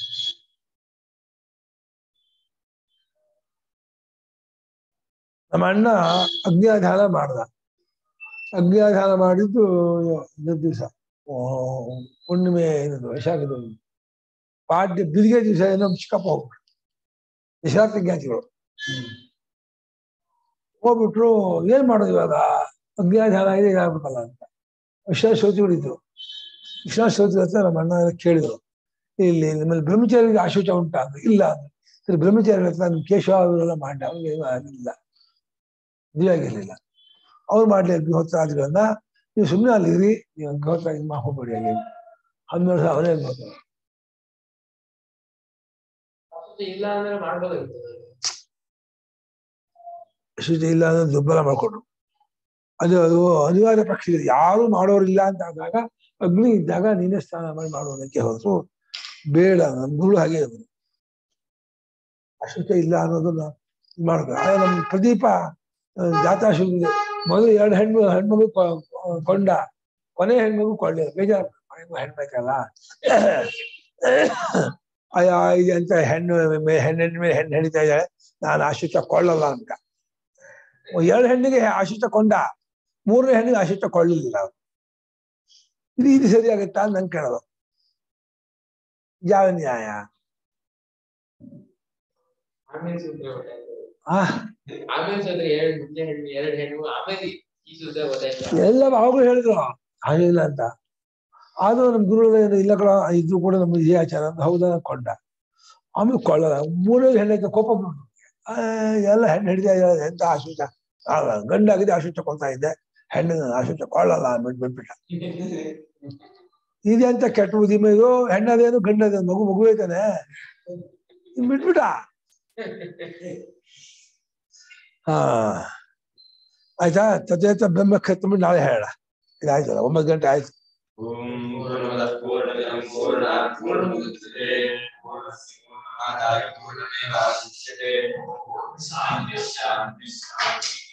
ನಮ್ಮ ಅಣ್ಣ ಅಗ್ನಿಯಾಧಾನ ಮಾಡ್ದ ಅಗ್ನಿಯಾಧಾನ ಮಾಡಿದ್ದು ಇದು ದಿವಸ ಹುಣ್ಣಿಮೆ ಏನದು ವೈಶಾಖದ ಪಾಡ್ಯ ಬಿದಿಗೆ ದಿವಸ ಏನೋ ಚಿಕ್ಕಪ್ಪ ಹೋಗ್ಬಿಟ್ರು ನಿಶಾರ್ಥ ಜ್ಞಾತಿಗಳು ಹೋಗ್ಬಿಟ್ರು ಏನ್ ಮಾಡೋದು ಇವಾಗ ಅಜ್ಞಾನ ಇದೆ ಇದಾಗ್ಬೇಕಲ್ಲ ಅಂತ ವಿಶ್ವಾಸ ಶ್ರೋತಿಗಳಿದ್ರು ವಿಶ್ವಾಸ ಶ್ರೋತಿ ಹತ್ರ ನಮ್ಮ ಅಣ್ಣ ಎಲ್ಲ ಕೇಳಿದ್ರು ಇಲ್ಲಿ ನಿಮ್ಮಲ್ಲಿ ಬ್ರಹ್ಮಚಾರಿಗೆ ಆಶೋಚ ಉಂಟಾ ಅಂದ್ರೆ ಇಲ್ಲ ಅಂದ್ರೆ ಸರಿ ಬ್ರಹ್ಮಚಾರಿ ಹತ್ರ ನಿಮ್ ಕೇಶವ ಅವರೆಲ್ಲ ಮಾಡಿ ಅವ್ರಿಗೆ ಏನು ಆಗಿಲ್ಲ ಇದಾಗಿರ್ಲಿಲ್ಲ ಅವ್ರು ಮಾಡ್ಲಿ ಅಗ್ನಿಹೋತ್ರಾದಿಗಳನ್ನ ನೀವು ಸುಮ್ಮನೆ ಅಲ್ಲಿರಿ ನೀವು ಅಗ್ನಿಹೋತ್ರ ಇದು ಮಾ ಹೋಗ್ಬೇಡಿ ಅಲ್ಲಿ ಹನ್ನೆರಡು ಸಾವಿರ ಅವರೇ ಅಗ್ನಿಹೋತ್ರ ಅಷ್ಟೇ ಇಲ್ಲ ಅಂದ್ರೆ ಮಾಡ್ಬೋದಾಗಿತ್ತು ಶುಚಿ ಇಲ್ಲ ಅಂದ್ರೆ ದುರ್ಬಲ ಮಾಡ್ಕೊಂಡ್ರು ಅದು ಅದು ಅನಿವಾರ್ಯ ಪಕ್ಷ ಇದೆ ಯಾರು ಮಾಡೋರಿಲ್ಲ ಅಂತ ಆದಾಗ ಅಗ್ನಿ ಇದ್ದಾಗ ನೀನೇ ಸ್ನಾನ ಮಾಡಿ ಮಾಡುವುದಕ್ಕೆ ಹೊರತು ಬೇಡ ನಮ್ ಗುರು ಹಾಗೆ ಇರೋದು ಅಶುಚ ಇಲ್ಲ ಅನ್ನೋದನ್ನ ಇದ್ ಮಾಡ್ಬೇಕು ಆದ್ರೆ ನಮ್ ಪ್ರದೀಪ ಆ, ಜಾತಾಶು ಮೊದಲು ಎರಡು ಹೆಣ್ಣು ಹೆಣ್ಮಗು ಕೊ- ಕೊಂಡ ಕೊನೆ ಹೆಣ್ಮಗು ಕೊಳ್ಳಿ ಬೇಜಾರು ಮನೆಗೂ ಹೆಣ್ಣು ಬೇಕಲ್ಲ ಅಯ್ಯ ಇದು ಅಂತ ಹೆಣ್ಣು ಮೇ- ಹೆಣ್ಣಿನ ಮೇಲೆ ಹೆಣ್ಣು ಹೆಣಿತಾ ಇದ್ದಾಳೆ ನಾನು ಆಶುಚ ಕೊಳ್ಳಲ್ಲ ಅಂತ ಎರಡು ಹೆಣ್ಣಿಗೆ ಆಶುಚ ಕೊಂಡ ಮೂರನೇ ಹೆಣ್ಣಿಗೆ ಆಶುಚ ಕೊಳ್ಳಿಲ್ಲ ಅವ್ನು. ಇದು ಇದು ಸರಿಯಾಗತ್ತಾ ಅಂತ ನಂಗೆ ಕೇಳೋದು ಯಾವ ನ್ಯಾಯ ಆಮೇಲೆ ಸೂತ್ರ ಗೊತ್ತಾಯ್ತು ಆ ಆಮೇಲೆ ಸೂತ್ರ ಎರಡು ಮುಂಚೆ ಹೆಣ್ಣು ಎರಡು ಹೆಣ್ಣು ಆಮೇಲೆ ಈ ಸೂತ್ರ ಗೊತ್ತಾಯ್ತು ಎಲ್ಲ ಅವಾಗಲೂ ಹೇಳಿದ್ರು ಹಾಗಿಲ್ಲ ಅಂತ ಆದ್ರೂ ನಮ್ ಗುರುಗಳು ಏನು ಇಲ್ಲ ಕಣ ಇದ್ರು ಕೂಡ ನಮ್ಗೆ ಇದೇ ಆಚಾರ ಅಂತ ಹೌದಾ ಅಂತ ಕೊಂಡ ಆಮೇಲೆ ಕೊಳ್ಳಲ್ಲ ಮೂರನೇ ಹೆಣ್ಣಕ್ಕೆ ಕೋಪ ಬಂತು ಆ, ಎಲ್ಲ ಹೆಣ್ಣು ಹಿಡಿದ ಎಂತ ಆಶುಚ ಅಲ್ಲ ಗಂಡಾಗಿದೆ ಆಶುಚ ಕೊಳ್ತಾ ಇದ್ದೆ ಹೆಣ್ಣು ಆಶುಚ ಕೊಳ್ಳಲ್ಲ ಅಂದ್ಬಿಟ್ಟು ಬಿಟ್ಬಿಟ್ಟ ಇದೆ ಅಂತ ಕೆಟ್ಟ ಉದಿಮೆ ಇದು ಹೆಣ್ಣದೇನು ಗಂಡದೇನು ಮಗು ಮಗು ಐತಾನೆ ಇದ್ ಬಿಟ್ಬಿಟ್ಟ ಹಾ ಆಯ್ತಾ ತದೇತ ಬ್ರಹ್ಮ ಕತ್ಬಿಟ್ಟು ನಾಳೆ ಹೇಳ ಇದಾಯ್ತಲ್ಲ ಒಂಬತ್ತು ಗಂಟೆ ಆಯ್ತು ಓಂ ಪೂರ್ಣಮದ ಪೂರ್ಣಮಿದಂ ಪೂರ್ಣಾತ್ ಪೂರ್ಣಮುದಚ್ಯತೆ ಪೂರ್ಣಸ್ಯ ಪೂರ್ಣಮಾದಾಯ ಪೂರ್ಣಮೇವಾವಶಿಷ್ಯತೆ ಶಾಂತಿ ಶಾಂತಿ ಶಾಂತಿ